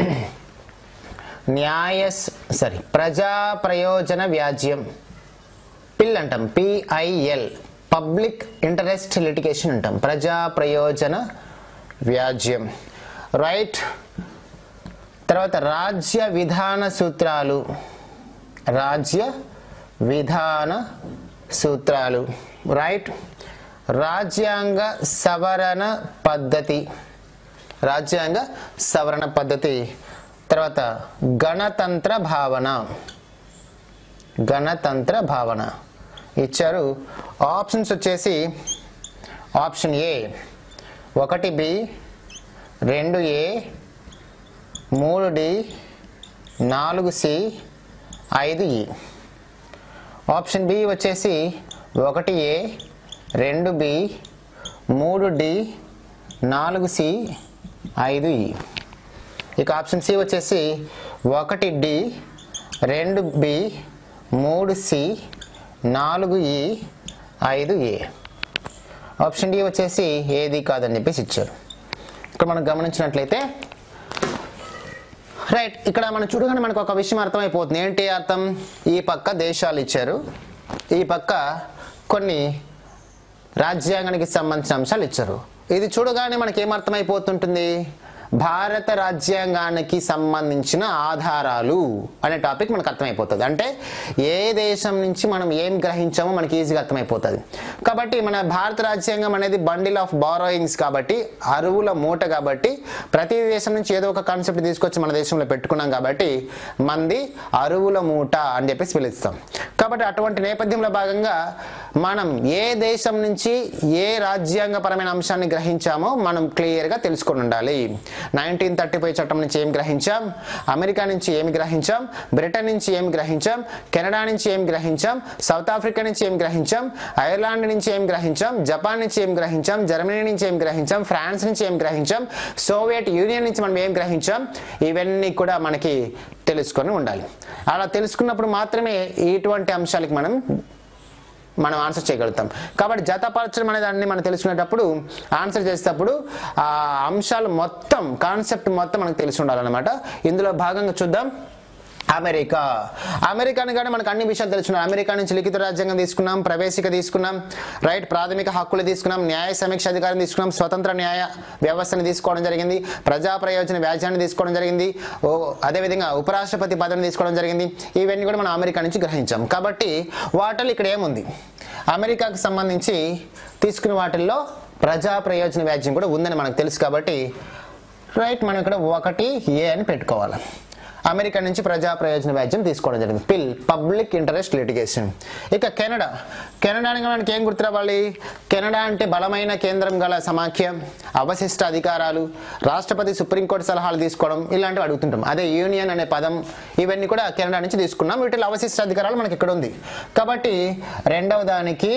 న్యాయ సారీ ప్రజా ప్రయోజన వ్యాజ్యం పిల్ అంటాం పిఐఎల్ పబ్లిక్ ఇంటరెస్ట్ లిటిగేషన్ అంటాం ప్రజా ప్రయోజన వ్యాజ్యం రైట్ తర్వాత రాజ్య విధాన సూత్రాలు రాజ్య విధాన సూత్రాలు రైట్ రాజ్యాంగ సవరణ పద్ధతి రాజ్యాంగ సవరణ పద్ధతి తర్వాత గణతంత్ర భావన గణతంత్ర భావన ఇచ్చారు ఆప్షన్స్ వచ్చేసి ఆప్షన్ ఏ ఒకటి బి రెండు ఏ మూడు డి నాలుగు సి ఐదు ఈ ఆప్షన్ బి వచ్చేసి ఒకటి ఏ రెండు బి మూడు డి నాలుగు సి ఐదు ఈ ఇక ఆప్షన్ సి వచ్చేసి ఒకటి డి రెండు బి మూడు సి నాలుగు ఈ ఐదు ఏ ఆప్షన్ డి వచ్చేసి ఏది కాదని చెప్పేసి ఇచ్చారు ఇక్కడ మనం గమనించినట్లయితే రైట్ ఇక్కడ మనం చూడగానే మనకు ఒక విషయం అర్థమైపోతుంది ఏంటి అర్థం ఈ పక్క దేశాలు ఇచ్చారు ఈ పక్క కొన్ని రాజ్యాంగానికి సంబంధించిన అంశాలు ఇచ్చారు ఇది చూడగానే మనకి ఏమర్థమైపోతుంటుంది భారత రాజ్యాంగానికి సంబంధించిన ఆధారాలు అనే టాపిక్ మనకు అర్థమైపోతుంది అంటే ఏ దేశం నుంచి మనం ఏం గ్రహించామో మనకి ఈజీగా అర్థమైపోతుంది కాబట్టి మన భారత రాజ్యాంగం అనేది బండిల్ ఆఫ్ బారోయింగ్స్ కాబట్టి అరువుల మూట కాబట్టి ప్రతి దేశం నుంచి ఏదో ఒక కాన్సెప్ట్ తీసుకొచ్చి మన దేశంలో పెట్టుకున్నాం కాబట్టి మంది అరువుల మూట అని చెప్పేసి పిలుస్తాం కాబట్టి అటువంటి నేపథ్యంలో భాగంగా మనం ఏ దేశం నుంచి ఏ రాజ్యాంగపరమైన అంశాన్ని గ్రహించామో మనం క్లియర్గా తెలుసుకొని ఉండాలి నైన్టీన్ థర్టీ ఫైవ్ చట్టం నుంచి ఏం గ్రహించాం అమెరికా నుంచి ఏమి గ్రహించాం బ్రిటన్ నుంచి ఏం గ్రహించాం కెనడా నుంచి ఏం గ్రహించాం సౌత్ ఆఫ్రికా నుంచి ఏం గ్రహించాం ఐర్లాండ్ నుంచి ఏం గ్రహించాం జపాన్ నుంచి ఏం గ్రహించాం జర్మనీ నుంచి ఏం గ్రహించాం ఫ్రాన్స్ నుంచి ఏం గ్రహించాం సోవియట్ యూనియన్ నుంచి మనం ఏం గ్రహించాం ఇవన్నీ కూడా మనకి తెలుసుకొని ఉండాలి అలా తెలుసుకున్నప్పుడు మాత్రమే ఇటువంటి అంశాలకి మనం మనం ఆన్సర్ చేయగలుగుతాం కాబట్టి జతపరచడం అనే దాన్ని మనం తెలుసుకునేటప్పుడు ఆన్సర్ చేసేటప్పుడు ఆ అంశాలు మొత్తం కాన్సెప్ట్ మొత్తం మనకు తెలిసి ఉండాలన్నమాట ఇందులో భాగంగా చూద్దాం అమెరికా అమెరికా అనగానే మనకు అన్ని విషయాలు తెలుసున్నాయి అమెరికా నుంచి లిఖిత రాజ్యాంగం తీసుకున్నాం ప్రవేశిక తీసుకున్నాం రైట్ ప్రాథమిక హక్కులు తీసుకున్నాం న్యాయ సమీక్ష అధికారం తీసుకున్నాం స్వతంత్ర న్యాయ వ్యవస్థను తీసుకోవడం జరిగింది ప్రజా ప్రయోజన వ్యాజ్యాన్ని తీసుకోవడం జరిగింది ఓ అదేవిధంగా ఉపరాష్ట్రపతి పదవిని తీసుకోవడం జరిగింది ఇవన్నీ కూడా మనం అమెరికా నుంచి గ్రహించాం కాబట్టి వాటిలో ఇక్కడ ఏముంది అమెరికాకు సంబంధించి తీసుకున్న వాటిల్లో ప్రజా ప్రయోజన వ్యాజ్యం కూడా ఉందని మనకు తెలుసు కాబట్టి రైట్ మనం ఇక్కడ ఒకటి ఏ అని పెట్టుకోవాలి అమెరికా నుంచి ప్రజా ప్రయోజన వ్యాజ్యం తీసుకోవడం జరిగింది పిల్ పబ్లిక్ ఇంటరెస్ట్ లిటిగేషన్ ఇక కెనడా కెనడా అనగా మనకి ఏం గుర్తురావాలి కెనడా అంటే బలమైన కేంద్రం గల సమాఖ్య అవశిష్ట అధికారాలు రాష్ట్రపతి సుప్రీంకోర్టు సలహాలు తీసుకోవడం ఇలాంటివి అడుగుతుంటాం అదే యూనియన్ అనే పదం ఇవన్నీ కూడా కెనడా నుంచి తీసుకున్నాం వీటిలో అవశిష్ట అధికారాలు మనకి ఇక్కడ ఉంది కాబట్టి రెండవ దానికి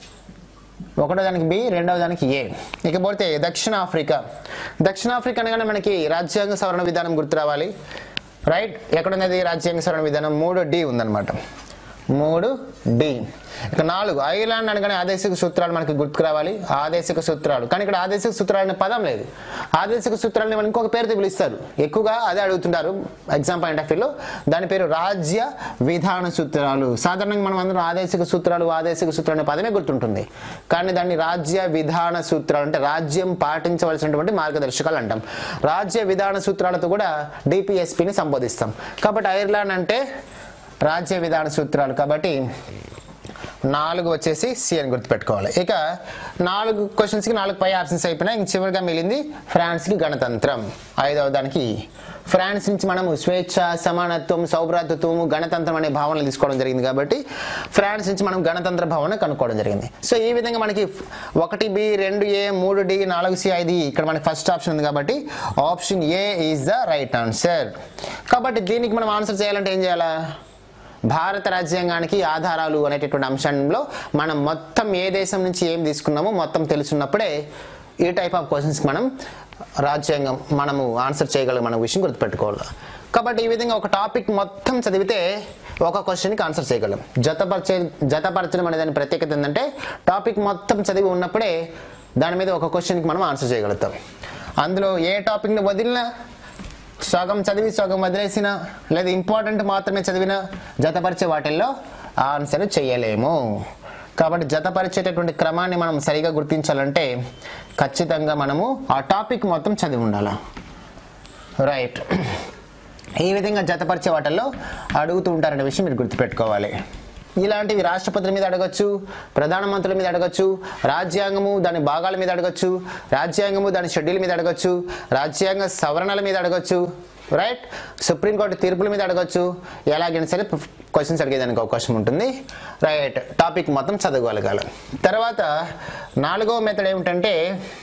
ఒకటో దానికి బి రెండవ దానికి ఏ ఇకపోతే దక్షిణాఫ్రికా దక్షిణాఫ్రికా అనగానే మనకి రాజ్యాంగ సవరణ విధానం గుర్తు రావాలి రైట్ ఎక్కడున్నది రాజ్యాంగ సవరణ విధానం మూడు డి ఉందన్నమాట మూడు డి ఇక నాలుగు ఐర్లాండ్ అనగానే ఆదేశిక సూత్రాలు మనకి గుర్తుకు రావాలి ఆదేశిక సూత్రాలు కానీ ఇక్కడ ఆదేశిక సూత్రాలు అనే పదం లేదు ఆదేశిక సూత్రాలని మనం ఇంకొక పేరుతో పిలుస్తారు ఎక్కువగా అదే అడుగుతుంటారు ఎగ్జామ్ పాయింట్ ఆఫ్ వ్యూలో దాని పేరు రాజ్య విధాన సూత్రాలు సాధారణంగా మనం అందరం ఆదేశిక సూత్రాలు ఆదేశిక సూత్రాలు అనే పదమే గుర్తుంటుంది కానీ దాన్ని రాజ్య విధాన సూత్రాలు అంటే రాజ్యం పాటించవలసినటువంటి మార్గదర్శకాలు అంటాం రాజ్య విధాన సూత్రాలతో కూడా డిపిఎస్పిని సంబోధిస్తాం కాబట్టి ఐర్లాండ్ అంటే రాజ్య విధాన సూత్రాలు కాబట్టి నాలుగు వచ్చేసి సి అని గుర్తుపెట్టుకోవాలి ఇక నాలుగు క్వశ్చన్స్కి నాలుగు పై ఆప్షన్స్ అయిపోయినాయి ఇంక చివరిగా మిగిలింది ఫ్రాన్స్కి గణతంత్రం ఐదవ దానికి ఫ్రాన్స్ నుంచి మనము స్వేచ్ఛ సమానత్వం సౌభ్రాతృత్వము గణతంత్రం అనే భావనలు తీసుకోవడం జరిగింది కాబట్టి ఫ్రాన్స్ నుంచి మనం గణతంత్ర భావన కనుక్కోవడం జరిగింది సో ఈ విధంగా మనకి ఒకటి బి రెండు ఏ మూడు డి నాలుగు సి ఐదు E ఇక్కడ మనకి ఫస్ట్ ఆప్షన్ ఉంది కాబట్టి option A is the right answer కాబట్టి దీనికి మనం ఆన్సర్ చేయాలంటే ఏం చేయాలా భారత రాజ్యాంగానికి ఆధారాలు అనేటటువంటి అంశంలో మనం మొత్తం ఏ దేశం నుంచి ఏం తీసుకున్నామో మొత్తం తెలుసున్నప్పుడే ఈ టైప్ ఆఫ్ క్వశ్చన్స్కి మనం రాజ్యాంగం మనము ఆన్సర్ చేయగలం మన విషయం గుర్తుపెట్టుకోవాలి కాబట్టి ఈ విధంగా ఒక టాపిక్ మొత్తం చదివితే ఒక క్వశ్చన్కి ఆన్సర్ చేయగలం జతపరిచే జతపరచడం అనే దాని ప్రత్యేకత ఏంటంటే టాపిక్ మొత్తం చదివి ఉన్నప్పుడే దాని మీద ఒక క్వశ్చన్కి మనం ఆన్సర్ చేయగలుగుతాం అందులో ఏ టాపిక్ని వదిలినా సగం చదివి సగం వదిలేసిన లేదా ఇంపార్టెంట్ మాత్రమే చదివిన జతపరిచే వాటిల్లో ఆన్సర్ చేయలేము కాబట్టి జతపరిచేటటువంటి క్రమాన్ని మనం సరిగా గుర్తించాలంటే ఖచ్చితంగా మనము ఆ టాపిక్ మొత్తం చదివి ఉండాలి రైట్ ఈ విధంగా జతపరిచే వాటిల్లో అడుగుతూ ఉంటారనే విషయం మీరు గుర్తుపెట్టుకోవాలి ఇలాంటివి రాష్ట్రపతుల మీద అడగచ్చు ప్రధానమంత్రుల మీద అడగచ్చు రాజ్యాంగము దాని భాగాల మీద అడగచ్చు రాజ్యాంగము దాని షెడ్యూల్ మీద అడగచ్చు రాజ్యాంగ సవరణల మీద అడగచ్చు రైట్ సుప్రీంకోర్టు తీర్పుల మీద అడగచ్చు ఎలాగైనా సరే క్వశ్చన్స్ అడిగేదానికి అవకాశం ఉంటుంది రైట్ టాపిక్ మొత్తం చదవగలగాలి తర్వాత నాలుగవ మెథడ్ ఏమిటంటే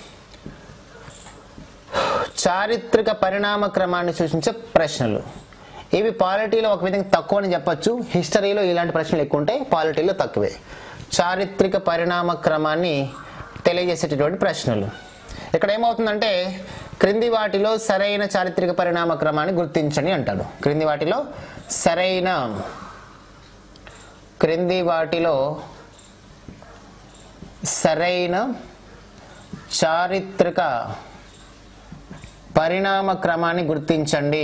చారిత్రక పరిణామ క్రమాన్ని సూచించే ప్రశ్నలు ఇవి పాలిటీలో ఒక విధంగా తక్కువ అని చెప్పొచ్చు హిస్టరీలో ఇలాంటి ప్రశ్నలు ఎక్కువ ఉంటాయి పాలిటీలో తక్కువే చారిత్రక పరిణామ క్రమాన్ని తెలియజేసేటటువంటి ప్రశ్నలు ఇక్కడ ఏమవుతుందంటే క్రింది వాటిలో సరైన చారిత్రక పరిణామ క్రమాన్ని గుర్తించండి అంటాడు క్రింది వాటిలో సరైన క్రింది వాటిలో సరైన చారిత్రక పరిణామ క్రమాన్ని గుర్తించండి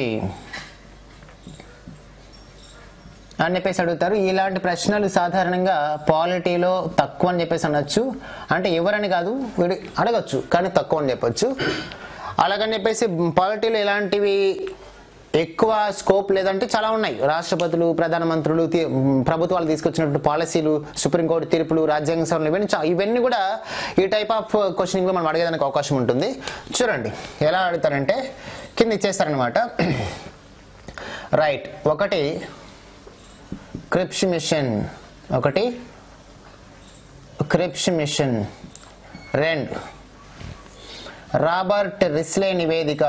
అని చెప్పేసి అడుగుతారు ఇలాంటి ప్రశ్నలు సాధారణంగా పాలిటీలో తక్కువ అని చెప్పేసి అనొచ్చు అంటే ఎవరని కాదు వీడు అడగచ్చు కానీ తక్కువ అని చెప్పొచ్చు అలాగని చెప్పేసి పాలిటీలో ఇలాంటివి ఎక్కువ స్కోప్ లేదంటే చాలా ఉన్నాయి రాష్ట్రపతులు ప్రధానమంత్రులు తీ- ప్రభుత్వాలు తీసుకొచ్చినటువంటి పాలసీలు సుప్రీంకోర్టు తీర్పులు రాజ్యాంగ సవరణలు ఇవన్నీ చా- ఇవన్నీ కూడా ఈ టైప్ ఆఫ్ క్వశ్చనింగ్లో మనం అడిగేదానికి అవకాశం ఉంటుంది చూడండి ఎలా అడుగుతారంటే కింద ఇచ్చేస్తారనమాట రైట్ ఒకటి క్రిప్స్ మిషన్ ఒకటి క్రిప్స్ మిషన్ రెండు రాబర్ట్ రిస్లే నివేదిక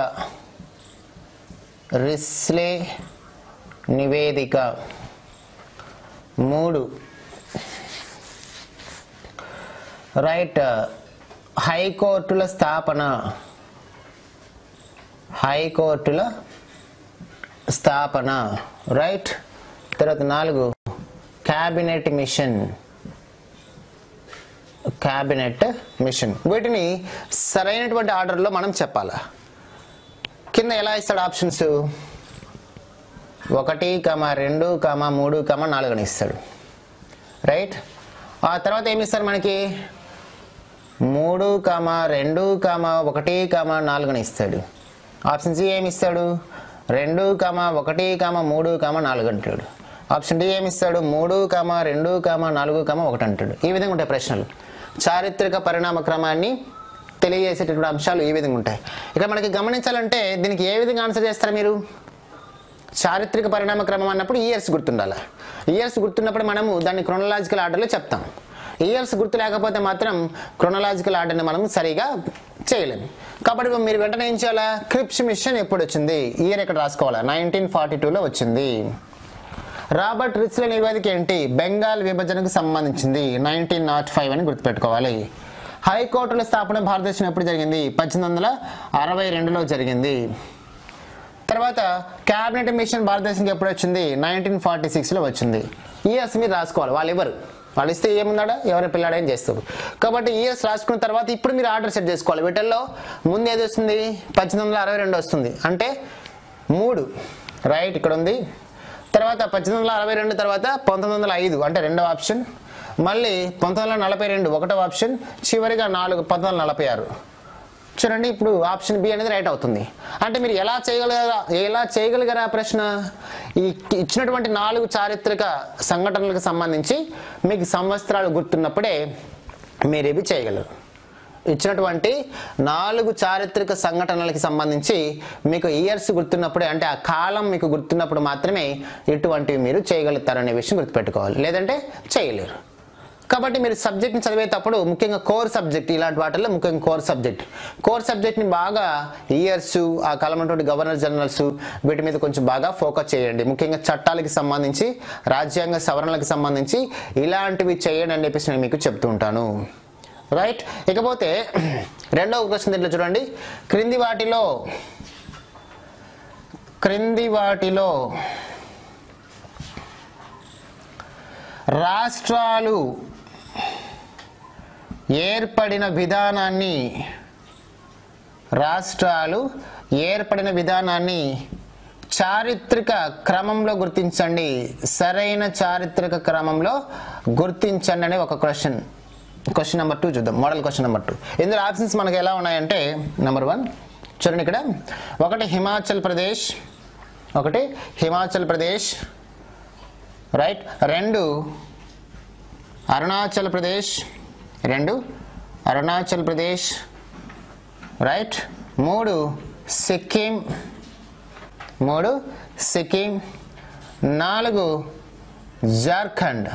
రిస్లే నివేదిక మూడు రైట్ హైకోర్టుల స్థాపన హైకోర్టుల స్థాపన రైట్ తర్వాత నాలుగు క్యాబినెట్ మిషన్ క్యాబినెట్ మిషన్ వీటిని సరైనటువంటి ఆర్డర్లో మనం చెప్పాలా కింద ఎలా ఇస్తాడు ఆప్షన్స్ ఒకటి కమ రెండు కమ మూడు కమ నాలుగు అని ఇస్తాడు రైట్ ఆ తర్వాత ఏమి ఇస్తారు మనకి మూడు కమ రెండు కమ ఒకటి కమ నాలుగు అని ఇస్తాడు ఆప్షన్ సి ఏమి ఇస్తాడు రెండు కమ ఒకటి కమ మూడు కమ నాలుగు అంటాడు ఆప్షన్ డి ఏమి ఇస్తాడు మూడు కమ రెండు కమ నాలుగు కమ ఒకటి అంటాడు ఈ విధంగా ఉంటాయి ప్రశ్నలు చారిత్రక పరిణామ క్రమాన్ని తెలియజేసేటటువంటి అంశాలు ఈ విధంగా ఉంటాయి ఇక్కడ మనకి గమనించాలంటే దీనికి ఏ విధంగా ఆన్సర్ చేస్తారు మీరు చారిత్రక పరిణామ క్రమం అన్నప్పుడు ఇయర్స్ గుర్తుండాలి ఇయర్స్ గుర్తున్నప్పుడు మనము దాన్ని క్రొనలాజికల్ ఆర్డర్లో చెప్తాం ఇయర్స్ గుర్తు లేకపోతే మాత్రం క్రొనలాజికల్ ఆర్డర్ని మనం సరిగా చేయలేము కాబట్టి మీరు వెంటనే ఏం చేయాలా క్రిప్స్ మిషన్ ఎప్పుడు వచ్చింది ఇయర్ ఎక్కడ రాసుకోవాలా నైన్టీన్ ఫార్టీ టూలో వచ్చింది రాబర్ట్ రిచ్ల నివేదిక ఏంటి బెంగాల్ విభజనకు సంబంధించింది నైన్టీన్ నాట్ ఫైవ్ అని గుర్తుపెట్టుకోవాలి హైకోర్టుల స్థాపన భారతదేశం ఎప్పుడు జరిగింది పద్దెనిమిది వందల అరవై రెండులో జరిగింది తర్వాత క్యాబినెట్ మిషన్ భారతదేశంకి ఎప్పుడు వచ్చింది నైన్టీన్ ఫార్టీ సిక్స్లో వచ్చింది ఇయర్స్ మీరు రాసుకోవాలి వాళ్ళు ఎవరు వాళ్ళు ఇస్తే ఏముందాడా ఎవరి పిల్లాడు ఏం చేస్తారు కాబట్టి ఇయర్స్ రాసుకున్న తర్వాత ఇప్పుడు మీరు ఆర్డర్ సెట్ చేసుకోవాలి వీటిల్లో ముందు ఏది వస్తుంది పద్దెనిమిది వందల అరవై రెండు వస్తుంది అంటే మూడు రైట్ ఇక్కడ ఉంది తర్వాత పద్దెనిమిది వందల అరవై రెండు తర్వాత పంతొమ్మిది వందల ఐదు అంటే రెండవ ఆప్షన్ మళ్ళీ పంతొమ్మిది వందల నలభై రెండు ఒకటవ ఆప్షన్ చివరిగా నాలుగు పంతొమ్మిది వందల నలభై ఆరు చూడండి ఇప్పుడు ఆప్షన్ బి అనేది రైట్ అవుతుంది అంటే మీరు ఎలా చేయగలరా ఎలా చేయగలిగారా ప్రశ్న ఈ ఇచ్చినటువంటి నాలుగు చారిత్రక సంఘటనలకు సంబంధించి మీకు సంవత్సరాలు గుర్తున్నప్పుడే మీరు ఇవి చేయగలరు ఇచ్చినటువంటి నాలుగు చారిత్రక సంఘటనలకి సంబంధించి మీకు ఇయర్స్ గుర్తున్నప్పుడే అంటే ఆ కాలం మీకు గుర్తున్నప్పుడు మాత్రమే ఇటువంటివి మీరు చేయగలుగుతారనే విషయం గుర్తుపెట్టుకోవాలి లేదంటే చేయలేరు కాబట్టి మీరు సబ్జెక్ట్ని చదివేటప్పుడు ముఖ్యంగా కోర్ సబ్జెక్ట్ ఇలాంటి వాటిల్లో ముఖ్యంగా కోర్ సబ్జెక్ట్ కోర్ సబ్జెక్ట్ని బాగా ఇయర్స్ ఆ కాలం ఉన్నటువంటి గవర్నర్ జనరల్స్ వీటి మీద కొంచెం బాగా ఫోకస్ చేయండి ముఖ్యంగా చట్టాలకి సంబంధించి రాజ్యాంగ సవరణలకు సంబంధించి ఇలాంటివి చేయండి అని చెప్పేసి నేను మీకు చెప్తూ ఉంటాను రైట్ ఇకపోతే రెండవ క్వశ్చన్ దీంట్లో చూడండి క్రింది వాటిలో క్రింది వాటిలో రాష్ట్రాలు ఏర్పడిన విధానాన్ని రాష్ట్రాలు ఏర్పడిన విధానాన్ని చారిత్రక క్రమంలో గుర్తించండి సరైన చారిత్రక క్రమంలో గుర్తించండి అనే ఒక క్వశ్చన్ క్వశ్చన్ నెంబర్ టూ చూద్దాం మోడల్ క్వశ్చన్ నెంబర్ టూ ఇందులో ఆప్షన్స్ మనకు ఎలా ఉన్నాయంటే నెంబర్ వన్ చూడండి ఇక్కడ ఒకటి హిమాచల్ ప్రదేశ్ ఒకటి హిమాచల్ ప్రదేశ్ రైట్ రెండు అరుణాచల్ ప్రదేశ్ రెండు అరుణాచల్ ప్రదేశ్ రైట్ మూడు సిక్కిం మూడు సిక్కిం నాలుగు జార్ఖండ్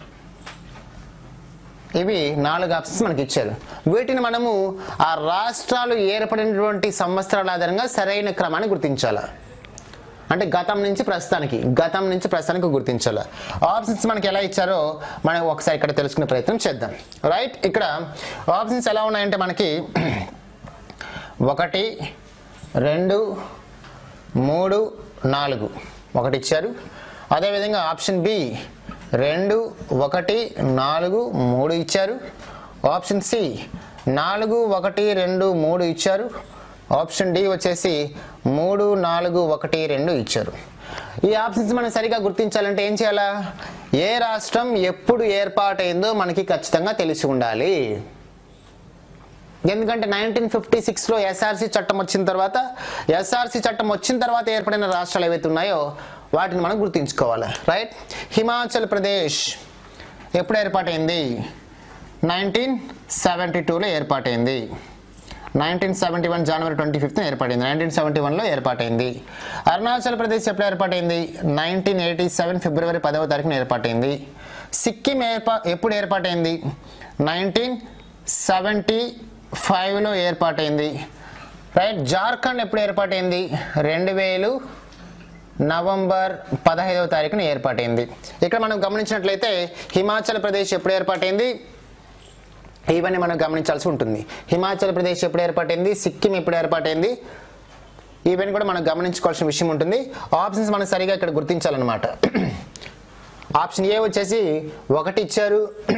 ఇవి నాలుగు ఆప్షన్స్ మనకి ఇచ్చారు వీటిని మనము ఆ రాష్ట్రాలు ఏర్పడినటువంటి సంవత్సరాల ఆధారంగా సరైన క్రమాన్ని గుర్తించాలి అంటే గతం నుంచి ప్రస్తుతానికి గతం నుంచి ప్రస్తుతానికి గుర్తించాలి ఆప్షన్స్ మనకి ఎలా ఇచ్చారో మనం ఒకసారి ఇక్కడ తెలుసుకునే ప్రయత్నం చేద్దాం రైట్ ఇక్కడ ఆప్షన్స్ ఎలా ఉన్నాయంటే మనకి ఒకటి రెండు మూడు నాలుగు ఒకటి ఇచ్చారు అదేవిధంగా ఆప్షన్ బి రెండు ఒకటి నాలుగు మూడు ఇచ్చారు ఆప్షన్ సి నాలుగు ఒకటి రెండు మూడు ఇచ్చారు ఆప్షన్ డి వచ్చేసి మూడు నాలుగు ఒకటి రెండు ఇచ్చారు ఈ ఆప్షన్స్ మనం సరిగా గుర్తించాలంటే ఏం చేయాలా ఏ రాష్ట్రం ఎప్పుడు ఏర్పాటైందో మనకి ఖచ్చితంగా తెలిసి ఉండాలి ఎందుకంటే నైన్టీన్ ఫిఫ్టీ సిక్స్లో ఎస్ఆర్సీ చట్టం వచ్చిన తర్వాత ఎస్ఆర్సీ చట్టం వచ్చిన తర్వాత ఏర్పడిన రాష్ట్రాలు ఏవైతే ఉన్నాయో వాటిని మనం గుర్తుంచుకోవాలి రైట్ హిమాచల్ ప్రదేశ్ ఎప్పుడు ఏర్పాటైంది నైన్టీన్ సెవెంటీ టూలో ఏర్పాటైంది నైన్టీన్ సెవెంటీ వన్ జనవరి ట్వంటీ ఫిఫ్త్ ఏర్పడింది నైన్టీన్ సెవెంటీ వన్లో ఏర్పాటైంది అరుణాచల్ ప్రదేశ్ ఎప్పుడు ఏర్పాటైంది నైన్టీన్ ఎయిటీ సెవెన్ ఫిబ్రవరి పదవ తారీఖున ఏర్పాటైంది సిక్కిం ఏర్పా ఎప్పుడు ఏర్పాటైంది నైన్టీన్ సెవెంటీ ఫైవ్లో ఏర్పాటైంది రైట్ జార్ఖండ్ ఎప్పుడు ఏర్పాటైంది రెండు వేలు నవంబర్ పదహైదవ తారీఖున ఏర్పాటైంది ఇక్కడ మనం గమనించినట్లయితే హిమాచల్ ప్రదేశ్ ఎప్పుడు ఏర్పాటైంది ఇవన్నీ మనం గమనించాల్సి ఉంటుంది హిమాచల్ ప్రదేశ్ ఎప్పుడు ఏర్పాటైంది సిక్కిం ఎప్పుడు ఏర్పాటైంది ఇవన్నీ కూడా మనం గమనించుకోవాల్సిన విషయం ఉంటుంది ఆప్షన్స్ మనం సరిగా ఇక్కడ గుర్తించాలన్నమాట ఆప్షన్ ఏ వచ్చేసి ఒకటి ఇచ్చారు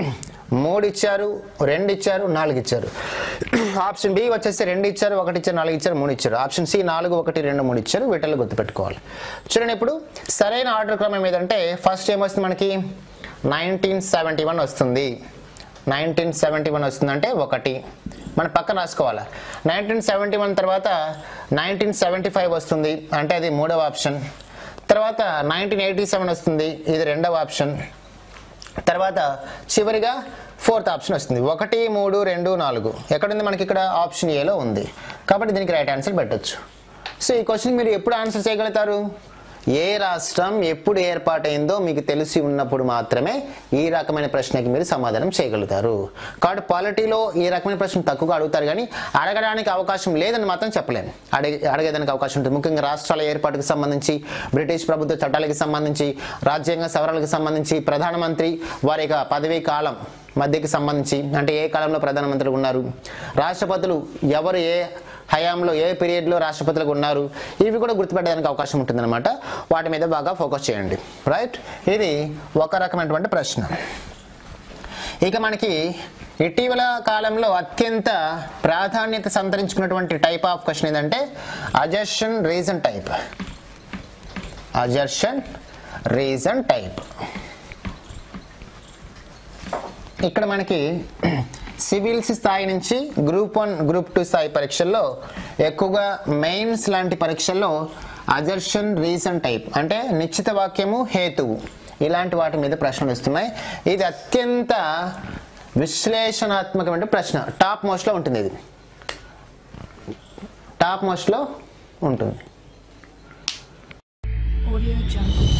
మూడు ఇచ్చారు రెండు ఇచ్చారు నాలుగు ఇచ్చారు ఆప్షన్ బి వచ్చేసి రెండు ఇచ్చారు ఒకటి ఇచ్చారు నాలుగు ఇచ్చారు మూడు ఇచ్చారు ఆప్షన్ సి నాలుగు ఒకటి రెండు మూడు ఇచ్చారు వీటిల్లో గుర్తుపెట్టుకోవాలి చూడండి ఇప్పుడు సరైన ఆర్డర్ క్రమం ఏదంటే ఫస్ట్ ఏమొస్తుంది మనకి నైన్టీన్ సెవెంటీ వన్ వస్తుంది నైన్టీన్ సెవెంటీ వన్ వస్తుందంటే ఒకటి మన పక్కన రాసుకోవాలి నైన్టీన్ సెవెంటీ వన్ తర్వాత నైన్టీన్ సెవెంటీ ఫైవ్ వస్తుంది అంటే అది మూడవ ఆప్షన్ తర్వాత నైన్టీన్ ఎయిటీ సెవెన్ వస్తుంది ఇది రెండవ ఆప్షన్ తర్వాత చివరిగా ఫోర్త్ ఆప్షన్ వస్తుంది ఒకటి మూడు రెండు నాలుగు ఎక్కడుంది మనకి ఇక్కడ ఆప్షన్ ఏలో ఉంది కాబట్టి దీనికి రైట్ ఆన్సర్ పెట్టొచ్చు సో ఈ క్వశ్చన్ మీరు ఎప్పుడు ఆన్సర్ చేయగలుగుతారు ఏ రాష్ట్రం ఎప్పుడు ఏర్పాటైందో మీకు తెలిసి ఉన్నప్పుడు మాత్రమే ఈ రకమైన ప్రశ్నకి మీరు సమాధానం చేయగలుగుతారు కాబట్టి పాలిటీలో ఈ రకమైన ప్రశ్న తక్కువగా అడుగుతారు కానీ అడగడానికి అవకాశం లేదని మాత్రం చెప్పలేము అడిగే అడిగేదానికి అవకాశం ఉంటుంది ముఖ్యంగా రాష్ట్రాల ఏర్పాటుకు సంబంధించి బ్రిటిష్ ప్రభుత్వ చట్టాలకు సంబంధించి రాజ్యాంగ సవరణలకు సంబంధించి ప్రధానమంత్రి వారి యొక్క పదవీ కాలం మధ్యకి సంబంధించి అంటే ఏ కాలంలో ప్రధానమంత్రులు ఉన్నారు రాష్ట్రపతులు ఎవరు ఏ హయాంలో ఏ పీరియడ్లో రాష్ట్రపతులకు ఉన్నారు ఇవి కూడా గుర్తుపెట్టడానికి అవకాశం ఉంటుందన్నమాట వాటి మీద బాగా ఫోకస్ చేయండి రైట్ ఇది ఒక రకమైనటువంటి ప్రశ్న ఇక మనకి ఇటీవల కాలంలో అత్యంత ప్రాధాన్యత సంతరించుకున్నటువంటి టైప్ ఆఫ్ క్వశ్చన్ ఏంటంటే assertion reason type assertion reason type ఇక్కడ మనకి సివిల్స్ స్థాయి నుంచి గ్రూప్ వన్ గ్రూప్ టూ స్థాయి పరీక్షల్లో ఎక్కువగా మెయిన్స్ లాంటి పరీక్షల్లో అజర్షన్ రీజన్ టైప్ అంటే నిశ్చిత వాక్యము హేతువు ఇలాంటి వాటి మీద ప్రశ్నలు వస్తున్నాయి ఇది అత్యంత విశ్లేషణాత్మకమైన ప్రశ్న టాప్ మోస్ట్లో ఉంటుంది ఇది టాప్ మోస్ట్లో ఉంటుంది Audio Jungle.